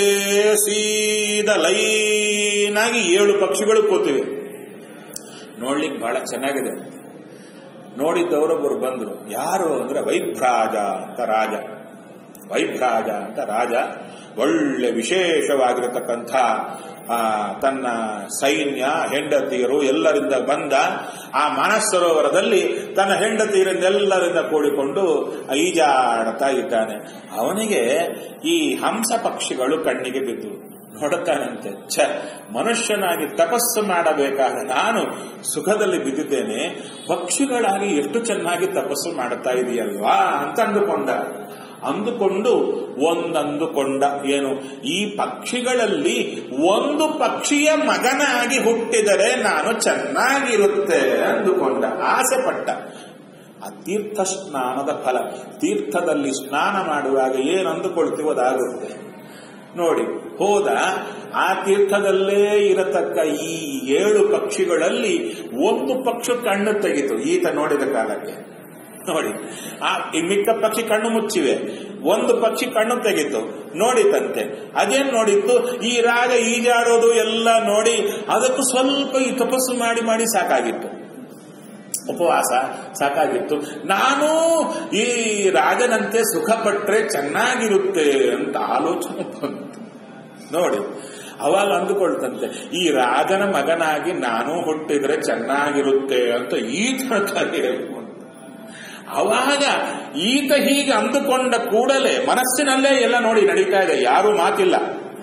ಸೀದ ಲೈನ್ ಆಗಿ ಏಳು ಪಕ್ಷಿಗಳು ಕೂತಿವೆ ನೋಡ್ಲಿಕ್ಕೆ ಬಹಳ ಚೆನ್ನಾಗಿದೆ ನೋಡಿದ್ದವರೊಬ್ಬರು ಬಂದರು ಯಾರು ಅಂದ್ರೆ ವೈಭ್ರಾಜ ಅಂತ ರಾಜ ವೈಭ್ರಾಜ ಅಂತ ರಾಜ ಒಳ್ಳೆ ವಿಶೇಷವಾಗಿರತಕ್ಕಂಥ ಆ, ತನ್ನ ಸೈನ್ಯ ಹೆಂಡತಿಯರು ಎಲ್ಲರಿಂದ ಬಂದ ಆ ಮಾನಸ ಸರೋವರದಲ್ಲಿ ತನ್ನ ಹೆಂಡತಿಯರನ್ನೆಲ್ಲರಿಂದ ಕೂಡಿಕೊಂಡು ಈಜಾಡ್ತಾ ಇದ್ದಾನೆ ಅವನಿಗೆ ಈ ಹಂಸ ಪಕ್ಷಿಗಳು ಕಣ್ಣಿಗೆ ಬಿದ್ದು ನೋಡುತ್ತಾನಂತೆ ಛ ಮನುಷ್ಯನಾಗಿ ತಪಸ್ಸು ಮಾಡಬೇಕಾದ ನಾನು ಸುಖದಲ್ಲಿ ಬಿದ್ದಿದ್ದೇನೆ ಪಕ್ಷಿಗಳಾಗಿ ಎಷ್ಟು ಚೆನ್ನಾಗಿ ತಪಸ್ಸು ಮಾಡುತ್ತಾ ಇದೆಯಲ್ವಾ ಅಂತ ಅಂದುಕೊಂಡ ಅಂದುಕೊಂಡು ಒಂದಂದುಕೊಂಡ ಏನು ಈ ಪಕ್ಷಿಗಳಲ್ಲಿ ಒಂದು ಪಕ್ಷಿಯ ಮಗನಾಗಿ ಹುಟ್ಟಿದರೆ ನಾನು ಚೆನ್ನಾಗಿರುತ್ತೆ ಅಂದುಕೊಂಡ ಆಸೆ ಪಟ್ಟ ಆ ತೀರ್ಥ ಸ್ನಾನದ ಫಲ ತೀರ್ಥದಲ್ಲಿ ಸ್ನಾನ ಮಾಡುವಾಗ ಏನು ಅಂದುಕೊಳ್ತೀವೋ ಅದಾಗುತ್ತೆ ನೋಡಿ ಹೋದ ಆ ತೀರ್ಥದಲ್ಲೇ ಇರತಕ್ಕ ಈ ಏಳು ಪಕ್ಷಿಗಳಲ್ಲಿ ಒಂದು ಪಕ್ಷಿ ಕಣ್ಣು ತೆಗಿತು ಈತ ನೋಡಿದ ಕಾಲಕ್ಕೆ ನೋಡಿ ಆ ಈ ಮಿಕ್ಕ ಪಕ್ಷಿ ಕಣ್ಣು ಮುಚ್ಚಿವೆ ಒಂದು ಪಕ್ಷಿ ಕಣ್ಣು ತೆಗಿತು ನೋಡಿತಂತೆ ಅದೇನ್ ನೋಡಿತ್ತು ಈ ರಾಗ ಈಜಾಡೋದು ಎಲ್ಲ ನೋಡಿ ಅದಕ್ಕೂ ಸ್ವಲ್ಪ ಈ ತಪಸ್ಸು ಮಾಡಿ ಮಾಡಿ ಸಾಕಾಗಿತ್ತು ಉಪವಾಸ ಸಾಕಾಗಿತ್ತು ನಾನು ಈ ರಾಜನಂತೆ ಸುಖ ಪಟ್ರೆ ಚೆನ್ನಾಗಿರುತ್ತೆ ಅಂತ ಆಲೋಚನೆ ಬಂತು ನೋಡಿ ಅವಾಗ ಅಂದುಕೊಳ್ತಂತೆ ಈ ರಾಜನ ಮಗನಾಗಿ ನಾನು ಹುಟ್ಟಿದ್ರೆ ಚೆನ್ನಾಗಿರುತ್ತೆ ಅಂತ ಈ ತರ ಕಲಿಯಬೇಕು ಅಂತ ಅವಾಗ ಈತ ಹೀಗೆ ಅಂದುಕೊಂಡ ಕೂಡಲೇ ಮನಸ್ಸಿನಲ್ಲೇ ಎಲ್ಲ ನೋಡಿ ನಡೀತಾ ಇದೆ ಯಾರೂ ಮಾತಿಲ್ಲ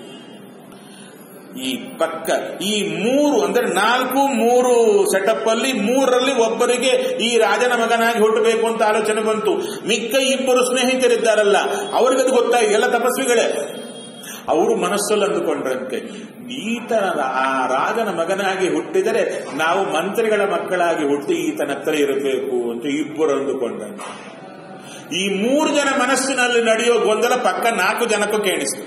ಈ ಪಕ್ಕ ಈ ಮೂರು ಅಂದ್ರೆ ನಾಲ್ಕು ಮೂರು ಸೆಟಪ್ ಅಲ್ಲಿ ಮೂರರಲ್ಲಿ ಒಬ್ಬರಿಗೆ ಈ ರಾಜನ ಮಗನಾಗಿ ಹುಟ್ಟಬೇಕು ಅಂತ ಆಲೋಚನೆ ಬಂತು ಮಿಕ್ಕ ಇಬ್ಬರು ಸ್ನೇಹಿತರಿದ್ದಾರಲ್ಲ ಅವ್ರಿಗೆ ಅದು ಗೊತ್ತಾಗಿದೆ ಎಲ್ಲ ತಪಸ್ವಿಗಳೇ ಅವರು ಮನಸ್ಸಲ್ಲಿ ಅಂದುಕೊಂಡ್ರಂತೆ ಈತನ ಆ ರಾಜನ ಮಗನಾಗಿ ಹುಟ್ಟಿದರೆ ನಾವು ಮಂತ್ರಿಗಳ ಮಕ್ಕಳಾಗಿ ಹುಟ್ಟಿ ಈತನ ಹತ್ರ ಇರಬೇಕು ಅಂತ ಇಬ್ಬರು ಅಂದುಕೊಂಡ್ರಂತೆ ಈ ಮೂರು ಜನ ಮನಸ್ಸಿನಲ್ಲಿ ನಡೆಯೋ ಗೊಂದಲ ಪಕ್ಕ ನಾಲ್ಕು ಜನಕ್ಕೂ ಕೇಳಿಸ್ತು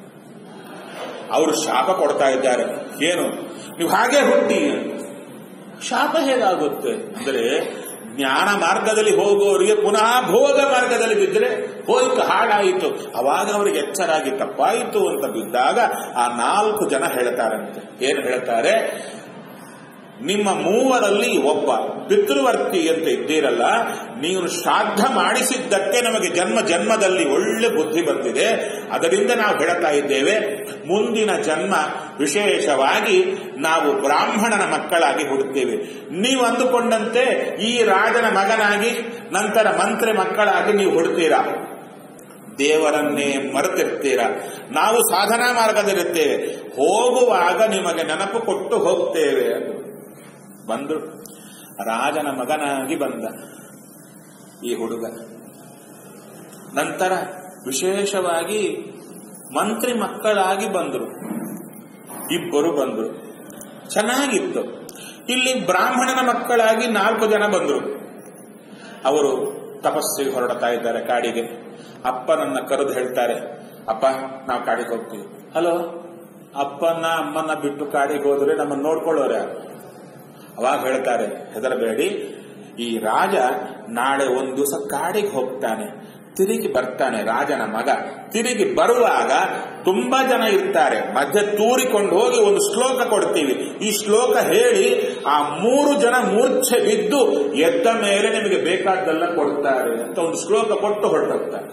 ಅವರು ಶಾಪ ಕೊಡ್ತಾ ಇದ್ದಾರೆ ಏನು ನೀವು ಹಾಗೆ ಹುಟ್ಟಿ ಶಾಪ ಹೇಗಾಗುತ್ತೆ ಅಂದ್ರೆ ಜ್ಞಾನ ಮಾರ್ಗದಲ್ಲಿ ಹೋಗುವವರಿಗೆ ಪುನಃ ಭೋಗ ಮಾರ್ಗದಲ್ಲಿ ಬಿದ್ದರೆ ಹೋಯ್ತು ಹಾಳಾಯಿತು ಅವಾಗ ಅವರಿಗೆ ಎಚ್ಚರಾಗಿ ತಪ್ಪಾಯಿತು ಅಂತ ಬಿದ್ದಾಗ ಆ ನಾಲ್ಕು ಜನ ಹೇಳ್ತಾರಂತೆ ಏನು ಹೇಳ್ತಾರೆ ನಿಮ್ಮ ಮೂವರಲ್ಲಿ ಒಬ್ಬ ಪಿತೃವರ್ತಿ ಅಂತ ಇದ್ದೀರಲ್ಲ ನೀವು ಶ್ರಾದ್ದ ಮಾಡಿಸಿದ್ದಕ್ಕೆ ನಮಗೆ ಜನ್ಮ ಜನ್ಮದಲ್ಲಿ ಒಳ್ಳೆ ಬುದ್ಧಿ ಬಂದಿದೆ ಅದರಿಂದ ನಾವು ಹೇಳ್ತಾ ಇದ್ದೇವೆ ಮುಂದಿನ ಜನ್ಮ ವಿಶೇಷವಾಗಿ ನಾವು ಬ್ರಾಹ್ಮಣನ ಮಕ್ಕಳಾಗಿ ಹುಡುತ್ತೇವೆ ನೀವು ಅಂದುಕೊಂಡಂತೆ ಈ ರಾಜನ ಮಗನಾಗಿ ನಂತರ ಮಂತ್ರಿ ಮಕ್ಕಳಾಗಿ ನೀವು ಹುಡುತ್ತೀರಾ ದೇವರನ್ನೇ ಮರೆತಿರ್ತೀರಾ ನಾವು ಸಾಧನಾ ಮಾರ್ಗದಲ್ಲಿರ್ತೇವೆ ಹೋಗುವಾಗ ನಿಮಗೆ ನೆನಪು ಕೊಟ್ಟು ಹೋಗ್ತೇವೆ ಬಂದು ರಾಜನ ಮಗನಾಗಿ ಬಂದ ಈ ಹುಡುಗ ನಂತರ ವಿಶೇಷವಾಗಿ ಮಂತ್ರಿ ಮಕ್ಕಳಾಗಿ ಬಂದರು ಇಬ್ಬರು ಬಂದರು ಚೆನ್ನಾಗಿತ್ತು ಇಲ್ಲಿ ಬ್ರಾಹ್ಮಣನ ಮಕ್ಕಳಾಗಿ ನಾಲ್ಕು ಜನ ಬಂದರು ಅವರು ತಪಸ್ಸಿಗೆ ಹೊರಡ್ತಾ ಇದ್ದಾರೆ ಕಾಡಿಗೆ ಅಪ್ಪನನ್ನ ಕರೆದು ಹೇಳ್ತಾರೆ ಅಪ್ಪ ನಾವು ಕಾಡಿಗೆ ಹೋಗ್ತೀವಿ ಹಲೋ ಅಪ್ಪನ ಅಮ್ಮನ ಬಿಟ್ಟು ಕಾಡಿಗೆ ಹೋದ್ರೆ ನಮ್ಮನ್ನ ನೋಡ್ಕೊಳ್ಳೋರೆ ಅವಾಗ ಹೇಳ್ತಾರೆ ಹೆದರಬೇಡಿ ಈ ರಾಜ ನಾಳೆ ಒಂದು ದಿವಸ ಕಾಡಿಗೆ ಹೋಗ್ತಾನೆ ತಿರುಗಿ ಬರ್ತಾನೆ ರಾಜನ ಮಗ ತಿರುಗಿ ಬರುವಾಗ ತುಂಬಾ ಜನ ಇರ್ತಾರೆ ಮಧ್ಯೆ ತೂರಿಕೊಂಡು ಹೋಗಿ ಒಂದು ಶ್ಲೋಕ ಕೊಡ್ತೀವಿ ಈ ಶ್ಲೋಕ ಹೇಳಿ ಆ ಮೂರು ಜನ ಮೂರ್ಛೆ ಬಿದ್ದು ಎದ್ದ ಮೇಲೆ ನಿಮಗೆ ಬೇಕಾದ್ದೆಲ್ಲ ಕೊಡ್ತಾರೆ ಅಂತ ಒಂದು ಶ್ಲೋಕ ಕೊಟ್ಟು ಹೊರಟೋಗ್ತಾರೆ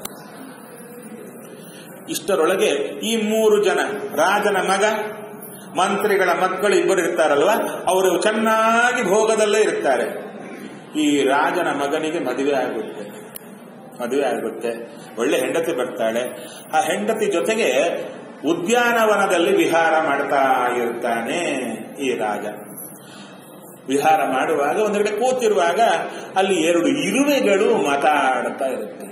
ಇಷ್ಟರೊಳಗೆ ಈ ಮೂರು ಜನ ರಾಜನ ಮಗ ಮಂತ್ರಿಗಳ ಮಕ್ಕಳು ಇಬ್ಬರು ಇರ್ತಾರಲ್ವ ಅವರು ಚೆನ್ನಾಗಿ ಭೋಗದಲ್ಲೇ ಇರ್ತಾರೆ ಈ ರಾಜನ ಮಗನಿಗೆ ಮದುವೆ ಆಗುತ್ತೆ ಮದುವೆ ಆಗುತ್ತೆ ಒಳ್ಳೆ ಹೆಂಡತಿ ಬರ್ತಾಳೆ ಆ ಹೆಂಡತಿ ಜೊತೆಗೆ ಉದ್ಯಾನವನದಲ್ಲಿ ವಿಹಾರ ಮಾಡ್ತಾ ಇರ್ತಾನೆ ಈ ರಾಜ ವಿಹಾರ ಮಾಡುವಾಗ ಒಂದೆರಡೆ ಕೂತಿರುವಾಗ ಅಲ್ಲಿ ಎರಡು ಇರುವೆಗಳು ಮಾತಾಡ್ತಾ ಇರುತ್ತೆ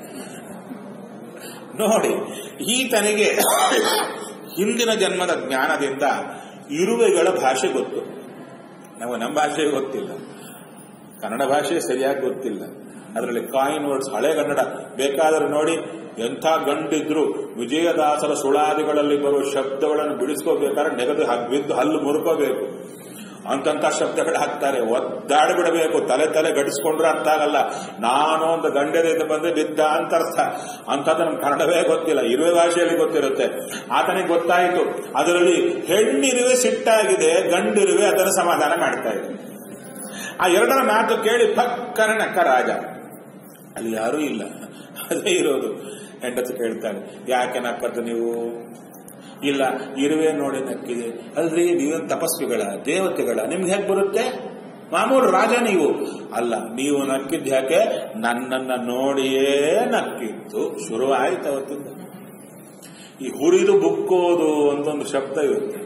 ನೋಡಿ ಈತನಿಗೆ ಹಿಂದಿನ ಜನ್ಮದ ಜ್ಞಾನದಿಂದ ಇರುವೆಗಳ ಭಾಷೆ ಗೊತ್ತು ನಾವು ನಮ್ಮ ಭಾಷೆ ಗೊತ್ತಿಲ್ಲ ಕನ್ನಡ ಭಾಷೆ ಸರಿಯಾಗಿ ಗೊತ್ತಿಲ್ಲ ಅದರಲ್ಲಿ ಕಾಯಿನ್ ವರ್ಡ್ಸ್ ಹಳೆ ಕನ್ನಡ ಬೇಕಾದ್ರೆ ನೋಡಿ ಎಂಥ ಗಂಡಿದ್ರು ವಿಜಯದಾಸರ ಸುಳಾದಿಗಳಲ್ಲಿ ಬರುವ ಶಬ್ದಗಳನ್ನು ಬಿಡಿಸ್ಕೋಬೇಕಾದ್ರೆ ನೆಗದು ಬಿದ್ದು ಹಲ್ಲು ಮುರುಕೋಬೇಕು ಅಂತಂತ ಶಬ್ದಗಳು ಹಾಕ್ತಾರೆ ಒದ್ದಾಡಿ ಬಿಡಬೇಕು ತಲೆ ತಲೆ ಗಡಿಸ್ಕೊಂಡ್ರೆ ಅರ್ಥ ಆಗಲ್ಲ ನಾನು ಒಂದು ಗಂಡದಿಂದ ಬಂದು ಬಿದ್ದ ಅಂತ ಅರ್ಥ ಅಂತದ್ದು ನಮ್ಗೆ ಕನ್ನಡವೇ ಗೊತ್ತಿಲ್ಲ ಇರುವೆ ಭಾಷೆಯಲ್ಲಿ ಗೊತ್ತಿರುತ್ತೆ ಆತನಿಗೆ ಗೊತ್ತಾಯಿತು ಅದರಲ್ಲಿ ಹೆಣ್ಣಿರುವೆ ಸಿಟ್ಟಾಗಿದೆ ಗಂಡಿರುವೆ ಅದನ್ನು ಸಮಾಧಾನ ಮಾಡ್ತಾ ಇದೆ ಆ ಎರಡರ ಮಾತು ಕೇಳಿ ಪಕ್ಕನ ನಕ್ಕ ರಾಜ ಅಲ್ಲಿ ಯಾರೂ ಇಲ್ಲ ಅದೇ ಇರೋದು ಹೆಂಡತಿ ಕೇಳ್ತಾಳೆ ಯಾಕೆ ನಕ್ಕದ್ದು ನೀವು ಇಲ್ಲ ಇರುವೆ ನೋಡಿ ನಕ್ಕಿದೆ ಅಲ್ರಿ ನೀವೇನು ತಪಸ್ವಿಗಳ ದೇವತೆಗಳ ನಿಮ್ಗೆ ಹೇಗೆ ಬರುತ್ತೆ ಮಾಮೂಲು ರಾಜ ನೀವು ಅಲ್ಲ ನೀವು ನಕ್ಕಿದ್ ಯಾಕೆ ನನ್ನನ್ನ ನೋಡಿಯೇ ನಕ್ಕಿತ್ತು ಶುರುವಾಯ್ತು ಅವತ್ತಿಂದ ಈ ಹುರಿದು ಬುಕ್ಕೋದು ಅಂತ ಒಂದು ಶಬ್ದ ಇರುತ್ತೆ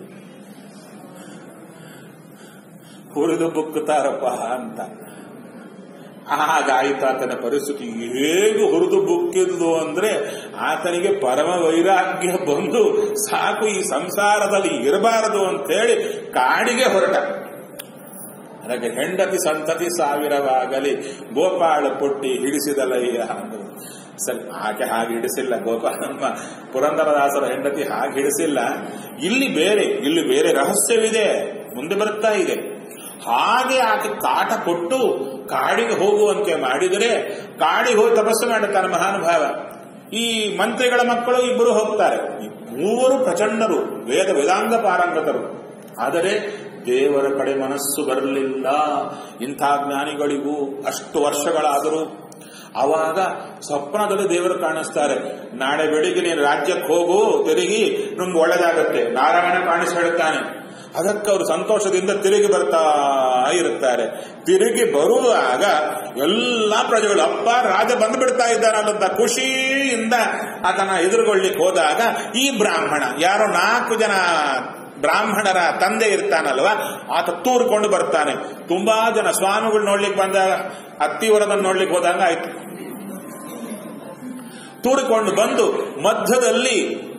ಹುರಿದು ಬುಕ್ಕುತ್ತಾರಪ್ಪ ಅಂತ ಆಗಾಯ್ತು ಆತನ ಪರಿಸ್ಥಿತಿ ಹೇಗೆ ಹುರಿದು ಬುಕ್ಕಿದ್ದು ಅಂದ್ರೆ ಆತನಿಗೆ ಪರಮ ವೈರಾಗ್ಯ ಬಂದು ಸಾಕು ಈ ಸಂಸಾರದಲ್ಲಿ ಇರಬಾರದು ಅಂತೇಳಿ ಕಾಡಿಗೆ ಹೊರಟ ಅದಕ್ಕೆ ಹೆಂಡತಿ ಸಂತತಿ ಸಾವಿರವಾಗಲಿ ಗೋಪಾಳ ಪುಟ್ಟಿ ಹಿಡಿಸಿದಲಯ್ಯ ಅಂದರು ಸರಿ ಆಕೆ ಹಾಗೆ ಹಿಡಿಸಿಲ್ಲ ಗೋಪಾಲ ನಮ್ಮ ಪುರಂದರದಾಸರ ಹೆಂಡತಿ ಹಾಗೆ ಹಿಡಿಸಿಲ್ಲ ಇಲ್ಲಿ ಬೇರೆ ಇಲ್ಲಿ ಬೇರೆ ರಹಸ್ಯವಿದೆ ಮುಂದೆ ಬರ್ತಾ ಇದೆ ಹಾಗೆ ಆಕೆ ಕಾಟ ಕೊಟ್ಟು ಕಾಡಿಗೆ ಹೋಗುವಂತೆ ಮಾಡಿದರೆ ಕಾಡಿಗೆ ಹೋಗಿ ತಪಸ್ಸು ಮಾಡುತ್ತಾನೆ ಮಹಾನುಭಾವ ಈ ಮಂತ್ರಿಗಳ ಮಕ್ಕಳು ಇಬ್ಬರು ಹೋಗ್ತಾರೆ ಈ ಮೂವರು ಪ್ರಚಂಡರು ವೇದ ವೇದಾಂಗ ಪಾರಂಗತರು ಆದರೆ ದೇವರ ಕಡೆ ಮನಸ್ಸು ಬರಲಿಲ್ಲ ಇಂಥ ಜ್ಞಾನಿಗಳಿಗೂ ಅಷ್ಟು ವರ್ಷಗಳಾದರೂ ಅವಾಗ ಸ್ವಪ್ನದಲ್ಲಿ ದೇವರು ಕಾಣಿಸ್ತಾರೆ ನಾಳೆ ಬೆಳಿಗ್ಗೆ ನೀನು ರಾಜ್ಯಕ್ಕೆ ಹೋಗು ತಿರುಗಿ ನಿಮ್ಗೆ ಒಳ್ಳೇದಾಗತ್ತೆ ನಾರಾಯಣ ಕಾಣಿಸಿ ಹೇಳುತ್ತಾನೆ ಅದಕ್ಕೆ ಅವರು ಸಂತೋಷದಿಂದ ತಿರುಗಿ ಬರ್ತಾ ಇರುತ್ತಾರೆ ತಿರುಗಿ ಬರುವಾಗ ಎಲ್ಲ ಪ್ರಜೆಗಳು ಅಪ್ಪ ರಾಜ ಬಂದ್ಬಿಡ್ತಾ ಇದ್ದಾನಂತ ಖುಷಿಯಿಂದ ಆತನ ಎದುರುಗೊಳ್ಳಿಕ್ಕೆ ಹೋದಾಗ ಈ ಬ್ರಾಹ್ಮಣ ಯಾರೋ ನಾಲ್ಕು ಜನ ಬ್ರಾಹ್ಮಣರ ತಂದೆ ಇರ್ತಾನಲ್ವ ಆತ ತೂರ್ಕೊಂಡು ಬರ್ತಾನೆ ತುಂಬಾ ಜನ ಸ್ವಾಮಿಗಳು ನೋಡ್ಲಿಕ್ಕೆ ಬಂದಾಗ ಅತ್ತಿವರದನ್ನು ನೋಡ್ಲಿಕ್ಕೆ ಹೋದಾಗ ಆಯ್ತು ತೂರಿಕೊಂಡು ಬಂದು ಮಧ್ಯದಲ್ಲಿ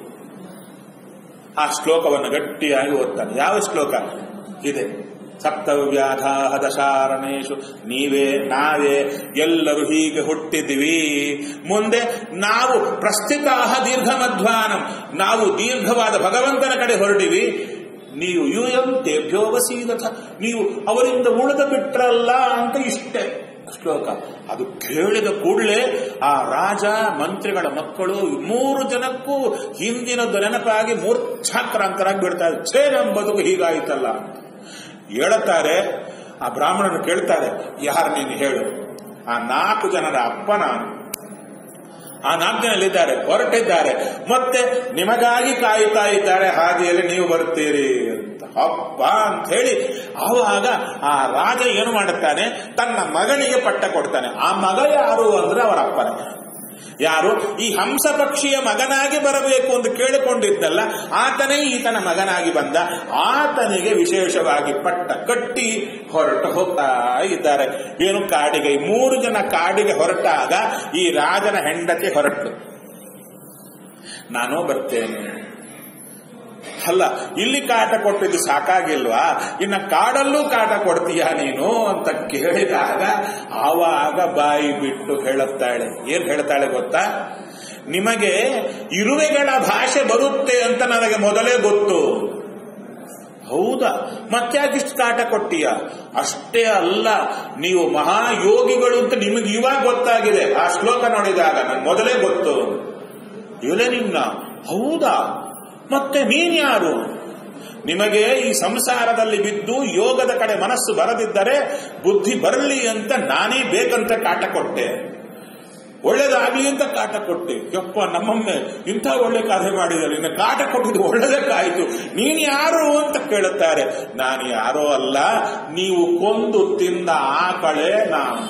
ಆ ಶ್ಲೋಕವನ್ನು ಗಟ್ಟಿಯಾಗಿ ಓದ್ತಾನೆ ಯಾವ ಶ್ಲೋಕ ಇದೆ ಸಪ್ತವ್ಯಾಧಾಹ ದಶಾರಣೇಶು ನೀವೇ ನಾವೇ ಎಲ್ಲರೂ ಹೀಗೆ ಹುಟ್ಟಿದ್ದೀವಿ ಮುಂದೆ ನಾವು ಪ್ರಸ್ಥಿತಾಹ ದೀರ್ಘ ಮಧ್ವಾನಂ ನಾವು ದೀರ್ಘವಾದ ಭಗವಂತನ ಕಡೆ ಹೊರಟಿವಿ ನೀವು ಯೂಯಂ ತೇಭ್ಯೋವಸೀದಥ ನೀವು ಅವರಿಂದ ಉಳಿದ ಬಿಟ್ರಲ್ಲ ಅಂತ ಇಷ್ಟೇ ಶ್ಲೋಕ ಅದು ಕೇಳಿದ ಕೂಡಲೇ ಆ ರಾಜ ಮಂತ್ರಿಗಳ ಮಕ್ಕಳು ಮೂರು ಜನಕ್ಕೂ ಹಿಂದಿನದ್ದು ನೆನಪಾಗಿ ಮೂರ್ಛಾಕ್ರಾಂತರಾಗಿ ಬಿಡ್ತಾರೆ ಛೇ ನಮ್ಮ ಬದುಕು ಹೀಗಾಯ್ತಲ್ಲ ಅಂತ ಹೇಳುತ್ತಾರೆ ಆ ಬ್ರಾಹ್ಮಣನು ಕೇಳ್ತಾರೆ ಯಾರು ನೀನು ಹೇಳು ಆ ನಾಲ್ಕು ಜನರ ಅಪ್ಪ ನಾನು ಆ ನಾಲ್ಕು ಜನಲ್ಲಿದ್ದಾರೆ ಹೊರಟಿದ್ದಾರೆ ಮತ್ತೆ ನಿಮಗಾಗಿ ಕಾಯುತ್ತಾ ಇದ್ದಾರೆ ಹಾದಿಯಲ್ಲಿ ನೀವು ಬರ್ತೀರಿ ಅಂತ ಅಪ್ಪ ಅಂತ ಹೇಳಿ ಆವಾಗ ಆ ರಾಜ ಏನು ಮಾಡುತ್ತಾನೆ ತನ್ನ ಮಗನಿಗೆ ಪಟ್ಟ ಕೊಡ್ತಾನೆ ಆ ಮಗ ಯಾರು ಅಂದ್ರೆ ಅವರ ಅಪ್ಪನೇ ಯಾರು ಈ ಹಂಸ ಪಕ್ಷಿಯ ಮಗನಾಗಿ ಬರಬೇಕು ಎಂದು ಕೇಳಿಕೊಂಡಿದ್ದಲ್ಲ ಆತನೇ ಈತನ ಮಗನಾಗಿ ಬಂದ ಆತನಿಗೆ ವಿಶೇಷವಾಗಿ ಪಟ್ಟ ಕಟ್ಟಿ ಹೊರಟು ಹೋಗ್ತಾ ಇದ್ದಾರೆ ಏನು ಕಾಡಿಗೆ ಈ ಮೂರು ಜನ ಕಾಡಿಗೆ ಹೊರಟಾಗ ಈ ರಾಜನ ಹೆಂಡತಿ ಹೊರಟು ನಾನು ಬರ್ತೇನೆ ಅಲ್ಲ ಇಲ್ಲಿ ಕಾಟ ಕೊಟ್ಟಿದ್ದು ಸಾಕಾಗಿಲ್ವಾ ಇನ್ನ ಕಾಡಲ್ಲೂ ಕಾಟ ಕೊಡ್ತೀಯಾ ನೀನು ಅಂತ ಕೇಳಿದಾಗ ಆವಾಗ ಬಾಯಿ ಬಿಟ್ಟು ಹೇಳುತ್ತಾಳೆ ಏನ್ ಹೇಳ್ತಾಳೆ ಗೊತ್ತಾ ನಿಮಗೆ ಇರುವೆಗಳ ಭಾಷೆ ಬರುತ್ತೆ ಅಂತ ನನಗೆ ಮೊದಲೇ ಗೊತ್ತು ಹೌದಾ ಮತ್ತ್ಯಾಕಿಷ್ಟು ಕಾಟ ಕೊಟ್ಟೀಯ ಅಷ್ಟೇ ಅಲ್ಲ ನೀವು ಮಹಾಯೋಗಿಗಳು ಅಂತ ನಿಮಗೆ ಇವಾಗ ಗೊತ್ತಾಗಿದೆ ಆ ಶ್ಲೋಕ ನೋಡಿದಾಗ ನನ್ಗೆ ಮೊದಲೇ ಗೊತ್ತು ಇವಲೇ ನಿನ್ನ ಹೌದಾ ಮತ್ತೆ ನೀನ್ಯಾರು ನಿಮಗೆ ಈ ಸಂಸಾರದಲ್ಲಿ ಬಿದ್ದು ಯೋಗದ ಕಡೆ ಮನಸ್ಸು ಬರದಿದ್ದರೆ ಬುದ್ಧಿ ಬರಲಿ ಅಂತ ನಾನೇ ಬೇಕಂತ ಕಾಟ ಕೊಟ್ಟೆ ಒಳ್ಳೇದಾಗ್ಲಿ ಅಂತ ಕಾಟ ಕೊಟ್ಟೆ ಯಪ್ಪ ನಮ್ಮೊಮ್ಮೆ ಇಂಥ ಒಳ್ಳೆ ಕಥೆ ಮಾಡಿದರೆ ಇನ್ನು ಕಾಟ ಕೊಟ್ಟಿದ್ದು ಒಳ್ಳೇದಕ್ಕಾಯ್ತು ನೀನು ಯಾರು ಅಂತ ಕೇಳುತ್ತಾರೆ ನಾನು ಯಾರೋ ಅಲ್ಲ ನೀವು ಕೊಂದು ತಿಂದ ಆಕಳೆ ನಾನು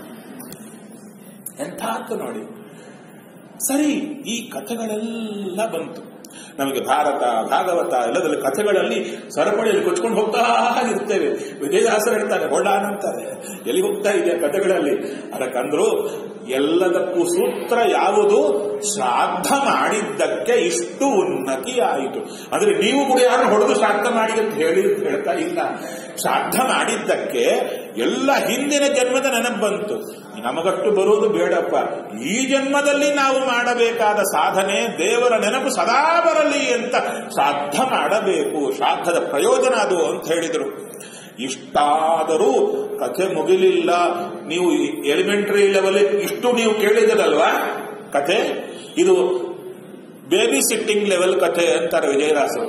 ಎಂಥಾತು ನೋಡಿ ಸರಿ ಈ ಕಥೆಗಳೆಲ್ಲ ಬಂತು ನಮಗೆ ಭಾರತ ಭಾಗವತ ಎಲ್ಲದಲ್ಲಿ ಕಥೆಗಳಲ್ಲಿ ಸರಪಳಿಯಲ್ಲಿ ಕೊಚ್ಕೊಂಡು ಹೋಗ್ತಾ ಇರ್ತೇವೆ ವಿಜಯದಾಸರು ಹೇಳ್ತಾರೆ ಹೊಳ್ಳಾನ್ ಅಂತಾರೆ ಎಲ್ಲಿ ಹೋಗ್ತಾ ಇದೆ ಕಥೆಗಳಲ್ಲಿ ಅದಕ್ಕಂದ್ರು ಎಲ್ಲದಕ್ಕೂ ಸೂತ್ರ ಯಾವುದು ಶ್ರಾದ್ದ ಮಾಡಿದ್ದಕ್ಕೆ ಇಷ್ಟು ಉನ್ನತಿ ಆಯಿತು ಅಂದ್ರೆ ನೀವು ಕೂಡ ಯಾರು ಹೊಡೆದು ಶ್ರಾದ್ದ ಮಾಡಿ ಅಂತ ಹೇಳಿ ಹೇಳ್ತಾ ಇಲ್ಲ ಶ್ರಾದ್ದ ಮಾಡಿದ್ದಕ್ಕೆ ಎಲ್ಲ ಹಿಂದಿನ ಜನ್ಮದ ನೆನಪು ಬಂತು ನಮಗಷ್ಟು ಬರುವುದು ಬೇಡಪ್ಪ ಈ ಜನ್ಮದಲ್ಲಿ ನಾವು ಮಾಡಬೇಕಾದ ಸಾಧನೆ ದೇವರ ನೆನಪು ಸದಾ ಬರಲಿ ಅಂತ ಶ್ರಾದ್ದ ಮಾಡಬೇಕು ಶ್ರಾದ್ದದ ಪ್ರಯೋಜನ ಅದು ಅಂತ ಹೇಳಿದರು ಇಷ್ಟಾದರೂ ಕಥೆ ಮುಗಿಲಿಲ್ಲ ನೀವು ಎಲಿಮೆಂಟರಿ ಲೆವೆಲ್ ಇಷ್ಟು ನೀವು ಕೇಳಿದರಲ್ವಾ ಕಥೆ ಇದು ಬೇಬಿ ಸಿಟ್ಟಿಂಗ್ ಲೆವೆಲ್ ಕಥೆ ಅಂತಾರೆ ವಿಜಯದಾಸರು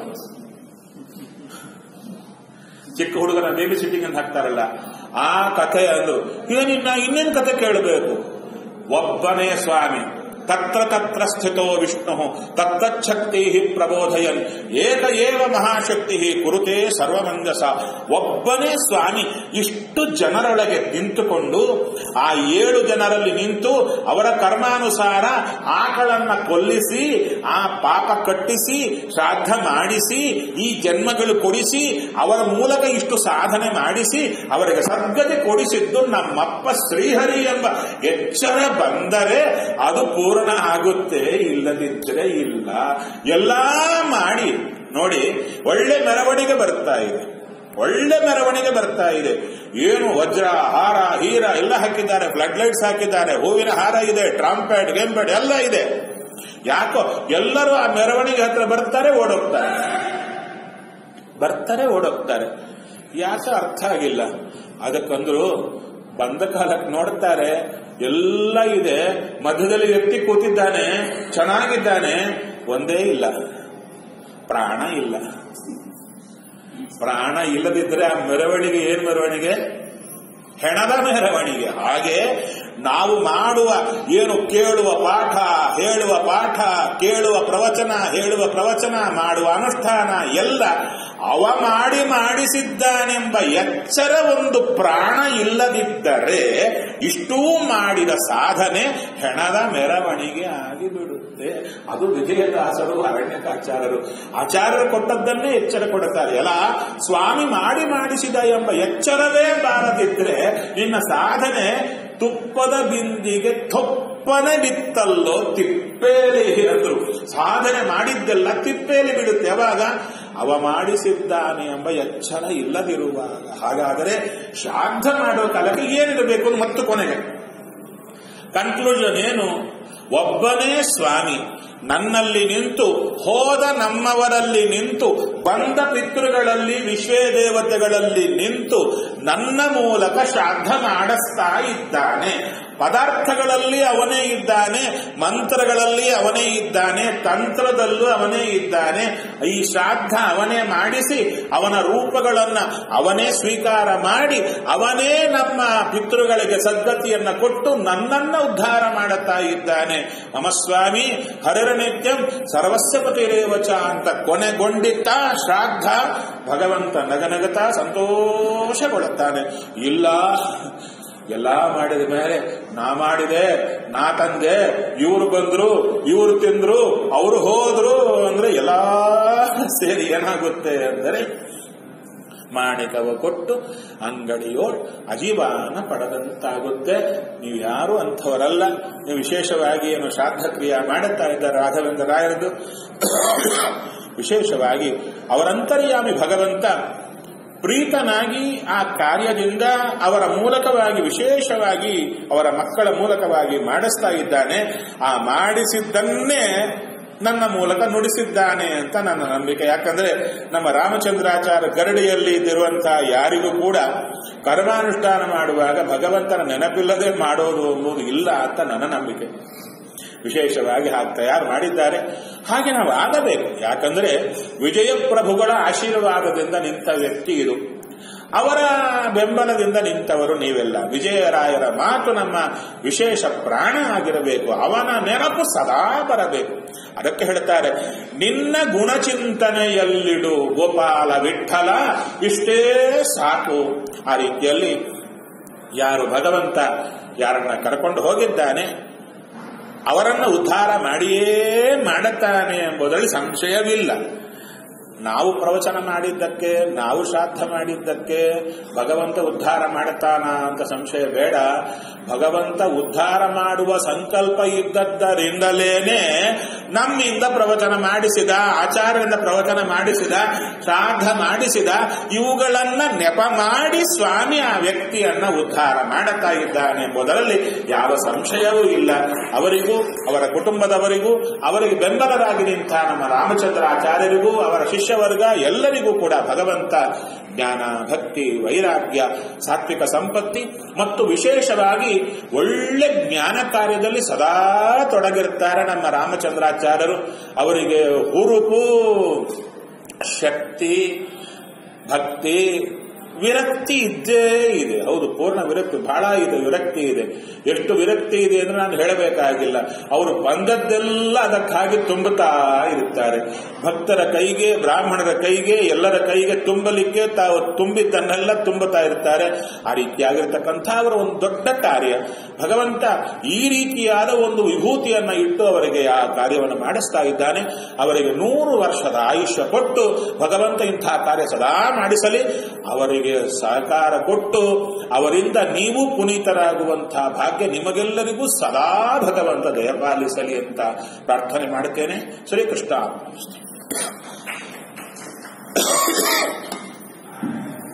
ಚಿಕ್ಕ ಹುಡುಗನ ಬೇಬಿ ಸಿಟ್ಟಿಂಗ್ ಅಂತ ಹಾಕ್ತಾರಲ್ಲ ಆ ಕಥೆ ಅಂದು ಏನಿನ್ನ ಇನ್ನೇನು ಕಥೆ ಕೇಳಬೇಕು ಒಬ್ಬನೇ ಸ್ವಾಮಿ ತತ್ರ ತತ್ರ ಸ್ಥಿತೋ ವಿಷ್ಣು ತತ್ತಚ್ಛಕ್ತಿ ಪ್ರಬೋಧಯನ್ ಏಕ ಏವ ಮಹಾಶಕ್ತಿ ಕುರುತೆ ಸರ್ವಮಂಜಸ ಒಬ್ಬನೇ ಸ್ವಾಮಿ ಇಷ್ಟು ಜನರೊಳಗೆ ನಿಂತುಕೊಂಡು ಆ ಏಳು ಜನರಲ್ಲಿ ನಿಂತು ಅವರ ಕರ್ಮಾನುಸಾರ ಆಕಳನ್ನ ಕೊಲ್ಲಿಸಿ ಆ ಪಾಪ ಕಟ್ಟಿಸಿ ಶ್ರಾದ್ದ ಮಾಡಿಸಿ ಈ ಜನ್ಮಗಳು ಕೊಡಿಸಿ ಅವರ ಮೂಲಕ ಇಷ್ಟು ಸಾಧನೆ ಮಾಡಿಸಿ ಅವರಿಗೆ ಸದ್ಗತಿ ಕೊಡಿಸಿದ್ದು ನಮ್ಮಪ್ಪ ಶ್ರೀಹರಿ ಎಂಬ ಎಚ್ಚರ ಬಂದರೆ ಅದು ಪೂರ್ಣ ಆಗುತ್ತೆ ಇಲ್ಲದಿದ್ದರೆ ಇಲ್ಲ ಎಲ್ಲಾ ಮಾಡಿ ನೋಡಿ ಒಳ್ಳೆ ಮೆರವಣಿಗೆ ಬರ್ತಾ ಇದೆ ಒಳ್ಳೆ ಮೆರವಣಿಗೆ ಬರ್ತಾ ಇದೆ ಏನು ವಜ್ರ ಹಾರ ಹೀರ ಎಲ್ಲ ಹಾಕಿದ್ದಾರೆ ಫ್ಲಡ್ ಲೈಟ್ಸ್ ಹಾಕಿದ್ದಾರೆ ಹೂವಿನ ಹಾರ ಇದೆ ಟ್ರಾಂಪೆಡ್ ಗೆಂಪೆಡ್ ಎಲ್ಲ ಇದೆ ಯಾಕೋ ಎಲ್ಲರೂ ಆ ಮೆರವಣಿಗೆ ಹತ್ರ ಬರ್ತಾರೆ ಓಡೋಗ್ತಾರೆ ಬರ್ತಾರೆ ಓಡೋಗ್ತಾರೆ ಯಾಕೆ ಅರ್ಥ ಆಗಿಲ್ಲ ಅದಕ್ಕಂದ್ರು ಬಂದ ಕಾಲಕ್ಕೆ ನೋಡ್ತಾರೆ ಎಲ್ಲ ಇದೆ ಮಧ್ಯದಲ್ಲಿ ವ್ಯಕ್ತಿ ಕೂತಿದ್ದಾನೆ ಚೆನ್ನಾಗಿದ್ದಾನೆ ಒಂದೇ ಇಲ್ಲ ಪ್ರಾಣ ಇಲ್ಲ ಪ್ರಾಣ ಇಲ್ಲದಿದ್ರೆ ಆ ಮೆರವಣಿಗೆ ಏನ್ ಮೆರವಣಿಗೆ ಹೆಣದ ಮೆರವಣಿಗೆ ಹಾಗೆ ನಾವು ಮಾಡುವ ಏನು ಕೇಳುವ ಪಾಠ ಹೇಳುವ ಪಾಠ ಕೇಳುವ ಪ್ರವಚನ ಹೇಳುವ ಪ್ರವಚನ ಮಾಡುವ ಅನುಷ್ಠಾನ ಎಲ್ಲ ಅವ ಮಾಡಿ ಮಾಡಿಸಿದ್ದಾನೆಂಬ ಎಚ್ಚರ ಒಂದು ಪ್ರಾಣ ಇಲ್ಲದಿದ್ದರೆ ಇಷ್ಟೂ ಮಾಡಿದ ಸಾಧನೆ ಹೆಣದ ಮೆರವಣಿಗೆ ಆಗಿಬಿಡುತ್ತೆ ಅದು ವಿಜಯದಾಸರು ಅರಣ್ಯಕಾಚಾರ್ಯರು ಆಚಾರ್ಯರು ಕೊಟ್ಟದ್ದನ್ನೇ ಎಚ್ಚರ ಕೊಡುತ್ತಾರೆ ಎಲ್ಲ ಸ್ವಾಮಿ ಮಾಡಿ ಮಾಡಿಸಿದ ಎಂಬ ಎಚ್ಚರವೇ ಬಾರದಿದ್ರೆ ನಿನ್ನ ಸಾಧನೆ ತುಪ್ಪದ ಬಿಂದಿಗೆ ತೊಪ್ಪನೆ ಬಿತ್ತಲ್ಲೋ ತಿಪ್ಪೇಲಿ ಅಂದ್ರು ಸಾಧನೆ ಮಾಡಿದ್ದೆಲ್ಲ ತಿಪ್ಪೇಲಿ ಬಿಡುತ್ತೆ ಯಾವಾಗ ಅವ ಮಾಡಿಸಿದ್ದಾನೆ ಎಂಬ ಎಚ್ಚರ ಇಲ್ಲದಿರುವಾಗ ಹಾಗಾದರೆ ಶ್ರಾದ್ದ ಮಾಡೋ ಕಾಲಕ್ಕೆ ಏನಿರಬೇಕು ಮತ್ತು ಕೊನೆಗೆ ಕನ್ಕ್ಲೂಷನ್ ಏನು ಒಬ್ಬನೇ ಸ್ವಾಮಿ ನನ್ನಲ್ಲಿ ನಿಂತು ಹೋದ ನಮ್ಮವರಲ್ಲಿ ನಿಂತು ಬಂದ ಪಿತೃಗಳಲ್ಲಿ ವಿಶ್ವೇ ದೇವತೆಗಳಲ್ಲಿ ನಿಂತು ನನ್ನ ಮೂಲಕ ಶ್ರಾದ್ದ ಮಾಡಿಸ್ತಾ ಇದ್ದಾನೆ ಪದಾರ್ಥಗಳಲ್ಲಿ ಅವನೇ ಇದ್ದಾನೆ ಮಂತ್ರಗಳಲ್ಲಿ ಅವನೇ ಇದ್ದಾನೆ ತಂತ್ರದಲ್ಲೂ ಅವನೇ ಇದ್ದಾನೆ ಈ ಶ್ರಾದ್ದ ಅವನೇ ಮಾಡಿಸಿ ಅವನ ರೂಪಗಳನ್ನ ಅವನೇ ಸ್ವೀಕಾರ ಮಾಡಿ ಅವನೇ ನಮ್ಮ ಪಿತೃಗಳಿಗೆ ಸದ್ಗತಿಯನ್ನ ಕೊಟ್ಟು ನನ್ನನ್ನ ಉದ್ಧಾರ ಮಾಡುತ್ತಾ ಇದ್ದಾನೆ ಮಮ ಸ್ವಾಮಿ ಹರರನಿತ್ಯಂ ಸರ್ವಸ್ವಪತಿರೇವಚ ಅಂತ ಕೊನೆಗೊಂಡಿಟ್ಟ ಶ್ರಾದ್ದ ಭಗವಂತ ನಗನಗತ ಸಂತೋಷಗೊಳ್ಳುತ್ತಾನೆ ಇಲ್ಲ ಎಲ್ಲ ಮಾಡಿದ ಮೇಲೆ ನಾ ಮಾಡಿದೆ ನಾ ತಂದೆ ಇವರು ಬಂದ್ರು ಇವರು ತಿಂದ್ರು ಅವರು ಹೋದ್ರು ಅಂದ್ರೆ ಎಲ್ಲ ಸೇರಿ ಏನಾಗುತ್ತೆ ಅಂದರೆ ಮಾಣಿಕವ ಕೊಟ್ಟು ಅಂಗಡಿಯೋಳ್ ಅಜೀವಾನ ಪಡೆದಂತಾಗುತ್ತೆ ನೀವು ಯಾರು ಅಂಥವರಲ್ಲ ನೀವು ವಿಶೇಷವಾಗಿ ಏನು ಶ್ರಾದ್ದ ಕ್ರಿಯೆ ಮಾಡುತ್ತಾ ಇದ್ದಾರೆ ರಾಘವೇಂದ್ರ ರಾಯರದು ವಿಶೇಷವಾಗಿ ಅವರಂತರ್ಯಾಮಿ ಭಗವಂತ ಪ್ರೀತನಾಗಿ ಆ ಕಾರ್ಯದಿಂದ ಅವರ ಮೂಲಕವಾಗಿ ವಿಶೇಷವಾಗಿ ಅವರ ಮಕ್ಕಳ ಮೂಲಕವಾಗಿ ಮಾಡಿಸ್ತಾ ಇದ್ದಾನೆ ಆ ಮಾಡಿಸಿದ್ದನ್ನೇ ನನ್ನ ಮೂಲಕ ನುಡಿಸಿದ್ದಾನೆ ಅಂತ ನನ್ನ ನಂಬಿಕೆ ಯಾಕಂದ್ರೆ ನಮ್ಮ ರಾಮಚಂದ್ರಾಚಾರ್ಯ ಗರಡಿಯಲ್ಲಿ ಇದ್ದಿರುವಂತಹ ಯಾರಿಗೂ ಕೂಡ ಕರ್ಮಾನುಷ್ಠಾನ ಮಾಡುವಾಗ ಭಗವಂತನ ನೆನಪಿಲ್ಲದೆ ಮಾಡೋದು ಎಂಬುದು ಇಲ್ಲ ಅಂತ ನನ್ನ ನಂಬಿಕೆ ವಿಶೇಷವಾಗಿ ಹಾಗೆ ತಯಾರು ಮಾಡಿದ್ದಾರೆ ಹಾಗೆ ನಾವು ಆಗಬೇಕು ಯಾಕಂದ್ರೆ ವಿಜಯ ಪ್ರಭುಗಳ ಆಶೀರ್ವಾದದಿಂದ ನಿಂತ ವ್ಯಕ್ತಿ ಇದು ಅವರ ಬೆಂಬಲದಿಂದ ನಿಂತವರು ನೀವೆಲ್ಲ ವಿಜಯರಾಯರ ಮಾತು ನಮ್ಮ ವಿಶೇಷ ಪ್ರಾಣ ಆಗಿರಬೇಕು ಅವನ ನೆನಪು ಸದಾ ಬರಬೇಕು ಅದಕ್ಕೆ ಹೇಳ್ತಾರೆ ನಿನ್ನ ಗುಣಚಿಂತನೆಯಲ್ಲಿಡು ಗೋಪಾಲ ವಿಠಲ ಇಷ್ಟೇ ಸಾಕು ಆ ರೀತಿಯಲ್ಲಿ ಯಾರು ಭಗವಂತ ಯಾರನ್ನ ಕರ್ಕೊಂಡು ಹೋಗಿದ್ದಾನೆ ಅವರನ್ನು ಉದ್ಧಾರ ಮಾಡಿಯೇ ಮಾಡುತ್ತಾನೆ ಎಂಬುದರಲ್ಲಿ ಸಂಶಯವಿಲ್ಲ ನಾವು ಪ್ರವಚನ ಮಾಡಿದ್ದಕ್ಕೆ ನಾವು ಶ್ರಾದ್ದ ಮಾಡಿದ್ದಕ್ಕೆ ಭಗವಂತ ಉದ್ಧಾರ ಮಾಡುತ್ತಾನ ಅಂತ ಸಂಶಯ ಬೇಡ ಭಗವಂತ ಉದ್ಧಾರ ಮಾಡುವ ಸಂಕಲ್ಪ ಇದ್ದದ್ದರಿಂದಲೇನೆ ನಮ್ಮಿಂದ ಪ್ರವಚನ ಮಾಡಿಸಿದ ಆಚಾರ್ಯರಿಂದ ಪ್ರವಚನ ಮಾಡಿಸಿದ ಶ್ರಾದ್ದ ಮಾಡಿಸಿದ ಇವುಗಳನ್ನ ನೆಪ ಮಾಡಿ ಸ್ವಾಮಿ ಆ ವ್ಯಕ್ತಿಯನ್ನ ಉದ್ಧಾರ ಮಾಡುತ್ತಾ ಇದ್ದಾನೆ ಎಂಬುದರಲ್ಲಿ ಯಾವ ಸಂಶಯವೂ ಇಲ್ಲ ಅವರಿಗೂ ಅವರ ಕುಟುಂಬದವರಿಗೂ ಅವರಿಗೆ ಬೆಂಬಲರಾಗಿ ನಿಂತ ನಮ್ಮ ರಾಮಚಂದ್ರ ಆಚಾರ್ಯರಿಗೂ ಅವರ ಶಿಷ್ಯವರ್ಗ ಎಲ್ಲರಿಗೂ ಕೂಡ ಭಗವಂತ ಜ್ಞಾನ ಭಕ್ತಿ ವೈರಾಗ್ಯ ಸಾತ್ವಿಕ ಸಂಪತ್ತಿ ಮತ್ತು ವಿಶೇಷವಾಗಿ ಒಳ್ಳೆ ಜ್ಞಾನ ಕಾರ್ಯದಲ್ಲಿ ಸದಾ ತೊಡಗಿರ್ತಾರೆ ನಮ್ಮ ರಾಮಚಂದ್ರಾಚಾರ್ಯರು ಅವರಿಗೆ ಹುರುಪು ಶಕ್ತಿ ಭಕ್ತಿ ವಿರಕ್ತಿ ಇದ್ದೇ ಇದೆ ಹೌದು ಪೂರ್ಣ ವಿರಕ್ತಿ ಬಹಳ ಇದೆ ವಿರಕ್ತಿ ಇದೆ ಎಷ್ಟು ವಿರಕ್ತಿ ಇದೆ ಅಂದ್ರೆ ನಾನು ಹೇಳಬೇಕಾಗಿಲ್ಲ ಅವರು ಬಂದದ್ದೆಲ್ಲ ಅದಕ್ಕಾಗಿ ತುಂಬುತ್ತಾ ಇರುತ್ತಾರೆ ಭಕ್ತರ ಕೈಗೆ ಬ್ರಾಹ್ಮಣರ ಕೈಗೆ ಎಲ್ಲರ ಕೈಗೆ ತುಂಬಲಿಕ್ಕೆ ತಾವು ತುಂಬಿದ್ದನ್ನೆಲ್ಲ ತುಂಬುತ್ತಾ ಇರ್ತಾರೆ ಆ ರೀತಿಯಾಗಿರ್ತಕ್ಕಂಥ ಅವರ ಒಂದು ದೊಡ್ಡ ಕಾರ್ಯ ಭಗವಂತ ಈ ರೀತಿಯಾದ ಒಂದು ವಿಭೂತಿಯನ್ನ ಇಟ್ಟು ಅವರಿಗೆ ಆ ಕಾರ್ಯವನ್ನು ಮಾಡಿಸ್ತಾ ಇದ್ದಾನೆ ಅವರಿಗೆ ನೂರು ವರ್ಷದ ಆಯುಷ್ಯ ಕೊಟ್ಟು ಭಗವಂತ ಇಂತಹ ಕಾರ್ಯ ಸದಾ ಮಾಡಿಸಲಿ ಅವರಿಗೆ ಸಹಕಾರ ಕೊಟ್ಟು ಅವರಿಂದ ನೀವು ಪುನೀತರಾಗುವಂತಹ ಭಾಗ್ಯ ನಿಮಗೆಲ್ಲರಿಗೂ ಸದಾ ಭಗವಂತ ದಯಪಾಲಿಸಲಿ ಅಂತ ಪ್ರಾರ್ಥನೆ ಮಾಡುತ್ತೇನೆ ಶ್ರೀಕೃಷ್ಣ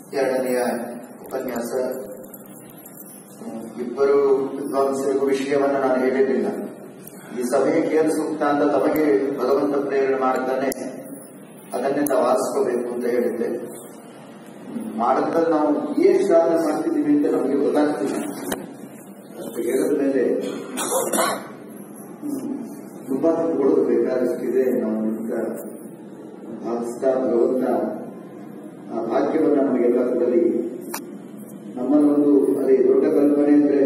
ಎರಡನೆಯ ಉಪನ್ಯಾಸ ಹ್ಮ್, ಇಬ್ಬರು ವಿದ್ವಾಂಸರಿಗೂ ವಿಷಯವನ್ನ ನಾನು ಹೇಳಿರಲಿಲ್ಲ ಈ ಸಭೆಗೆ ಏನು ಸೂಕ್ತ ಅಂತ ತಮಗೆ ಭಗವಂತ ಪ್ರೇರಣೆ ಮಾಡ್ತಾನೆ ಅದನ್ನೇ ನಾವು ಆರಿಸ್ಕೋಬೇಕು ಅಂತ ಹೇಳಿದ್ದೆ ಮಾಡಿದ್ರಲ್ಲಿ ನಾವು ಏನ್ ಸಾಧನೆ ಮಾಡ್ತಿದ್ದೀವಿ ಅಂತ ನಮಗೆ ಗೊತ್ತಾಗ್ತಿಲ್ಲ ಅಷ್ಟು ಹೇಳಿದ ಮೇಲೆ ಹ್ಮ್, ತುಂಬಾ ಕೊಡೋದು ಬೇಕಾದಷ್ಟಿದೆ ನಾವು ಅಂತ ಭಾವಿಸ್ತಾ ಭಗವಂತ ಆ ಭಾಗ್ಯವನ್ನ ನಮಗೆಲ್ಲ ಕೊಡಲಿ ನಮ್ಮನ್ನೊಂದು ಅದೇ ದೊಡ್ಡ ಕಲ್ಪನೆ ಅಂದ್ರೆ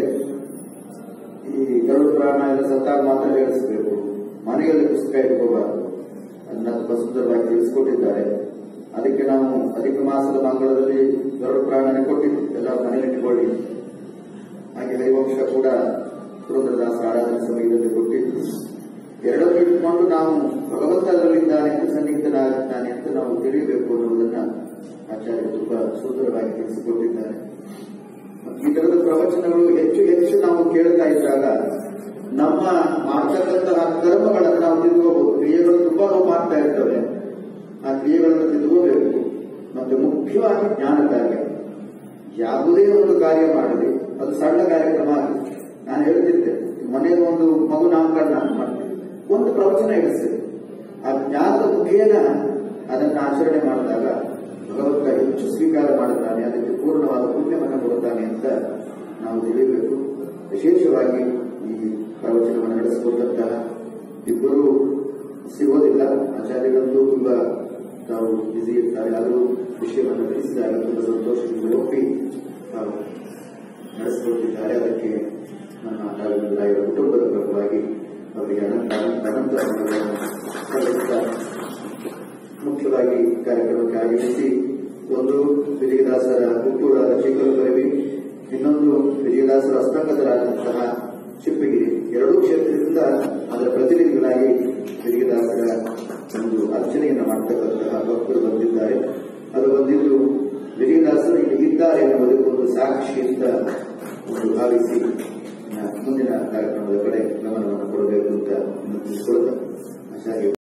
ಈ ಗರುಡ ಪ್ರಾಣ ಎಲ್ಲ ಸತ್ತಾಗ ಮಾತ್ರ ಹೇಳಿಸ್ಬೇಕು ಮನೆಯಲ್ಲಿ ಪುಸ್ತಕ ಇಟ್ಕೋಬಾರದು ಅದನ್ನ ತುಂಬಾ ಸುಂದರವಾಗಿ ತಿಳಿಸ್ಕೊಟ್ಟಿದ್ದಾರೆ ಅದಕ್ಕೆ ನಾವು ಅಧಿಕ ಮಾಸದ ಮಂಗಳದಲ್ಲಿ ಗರುಡ ಪ್ರಾಣನೆ ಕೊಟ್ಟಿದ್ದು ಎಲ್ಲ ಮನೆಯಲ್ಲಿ ಇಟ್ಕೊಳ್ಳಿ ಹಾಗೆ ಹರಿವಂಶ ಕೂಡ ಪುರಂದರದಾಸ ಆರಾಧನೆ ಸಮಯದಲ್ಲಿ ಕೊಟ್ಟಿದ್ದು ಎರಡನ್ನು ಇಟ್ಕೊಂಡು ನಾವು ಭಗವಂತ ಅದರಲ್ಲಿದ್ದಾನೆ ಅಂತ ಸನ್ನಿಹಿತನಾಗುತ್ತಾನೆ ಅಂತ ನಾವು ತಿಳಿಯಬೇಕು ಅನ್ನೋದನ್ನ ಆಚಾರ್ಯ ತುಂಬಾ ಸುಂದರವಾಗಿ ತಿಳಿಸಿಕೊಟ್ಟಿದ್ದಾರೆ ಈ ತರದ ಪ್ರವಚನಗಳು ಹೆಚ್ಚು ಹೆಚ್ಚು ನಾವು ಕೇಳ್ತಾ ಇದ್ದಾಗ ನಮ್ಮ ಮಾಡ್ತಕ್ಕಂತಹ ಕರ್ಮಗಳನ್ನು ನಾವು ತಿದ್ಕೋಬಹುದು ಕ್ರಿಯೆಗಳು ತುಂಬಾ ನಾವು ಮಾಡ್ತಾ ಇರ್ತವೆ ಆ ಕ್ರಿಯೆಗಳನ್ನು ತಿದ್ಕೋಬೇಕು ಮತ್ತೆ ಮುಖ್ಯವಾಗಿ ಜ್ಞಾನ ಕಾರ್ಯ ಯಾವುದೇ ಒಂದು ಕಾರ್ಯ ಮಾಡಲಿ ಅದು ಸಣ್ಣ ಕಾರ್ಯಕ್ರಮ ಆಗಲಿ ನಾನು ಹೇಳ್ತಿದ್ದೆ ಮನೆಯ ಒಂದು ಮಗು ನಾಮಕರಣ ನಾನು ಮಾಡ್ತೀನಿ ಒಂದು ಪ್ರವಚನ ಇಡಿಸ್ತೇನೆ ಆ ಜ್ಞಾನದ ಮುಖೇನ ಅದನ್ನು ಆಚರಣೆ ಮಾಡಿದಾಗ ಭಗವಂತ ಹೆಚ್ಚು ಸ್ವೀಕಾರ ಮಾಡುತ್ತಾನೆ ಅದಕ್ಕೆ ಪೂರ್ಣವಾದ ಪುಣ್ಯವನ್ನು ಕೊಡುತ್ತಾನೆ ಅಂತ ನಾವು ತಿಳಿಯಬೇಕು ವಿಶೇಷವಾಗಿ ಈ ಪ್ರವಚನವನ್ನು ನಡೆಸಿಕೊಟ್ಟಂತಹ ಇಬ್ಬರು ಸಿಗೋದಿಲ್ಲ ಆಚಾರ್ಯರಂತೂ ತುಂಬಾ ತಾವು ಬ್ಯುಸಿ ಇರ್ತಾರೆ ಆದರೂ ವಿಷಯವನ್ನು ತಿಳಿಸಿದಾಗ ತುಂಬಾ ಸಂತೋಷದಿಂದ ಒಪ್ಪಿ ತಾವು ನಡೆಸಿಕೊಟ್ಟಿದ್ದಾರೆ ಅದಕ್ಕೆ ನನ್ನ ಆಚಾರ್ಯರ ಕುಟುಂಬದ ಪರವಾಗಿ ಅವರಿಗೆ ಅನಂತ ಅನಂತ ಅನಂತ ವಂದನೆಗಳನ್ನು ಸಲ್ಲಿಸ್ತಾ ಮುಖ್ಯವಾಗಿ ಕಾರ್ಯಕ್ರಮಕ್ಕೆ ಆಗಮಿಸಿ ಒಂದು ವಿಜಯದಾಸರ ಹುಟ್ಟೂರಾದ ಶ್ರೀಕಲ್ಪರವಿ ಇನ್ನೊಂದು ವಿಜಯದಾಸರ ಅಸ್ತಂಗತರಾದಂತಹ ಚಿಪ್ಪಗಿರಿ ಎರಡೂ ಕ್ಷೇತ್ರದಿಂದ ಅದರ ಪ್ರತಿನಿಧಿಗಳಾಗಿ ವಿಜಯದಾಸರ ಒಂದು ಅರ್ಚನೆಯನ್ನು ಮಾಡ್ತಕ್ಕಂತಹ ಭಕ್ತರು ಬಂದಿದ್ದಾರೆ ಅದು ಬಂದಿದ್ದು ವಿಜಯದಾಸರು ಇಲ್ಲಿ ಇದ್ದಾರೆ ಎನ್ನುವುದಕ್ಕೆ ಒಂದು ಸಾಕ್ಷಿ ಅಂತ ಒಂದು ಭಾವಿಸಿ ಆ, ಮುಂದಿನ ಕಾರ್ಯಕ್ರಮದ ಕಡೆ ಗಮನವನ್ನು ಕೊಡಬೇಕು ಅಂತ ವಿನಂತಿಸಿಕೊಳ್ಳುತ್ತಾ ಆಚಾರ್ಯ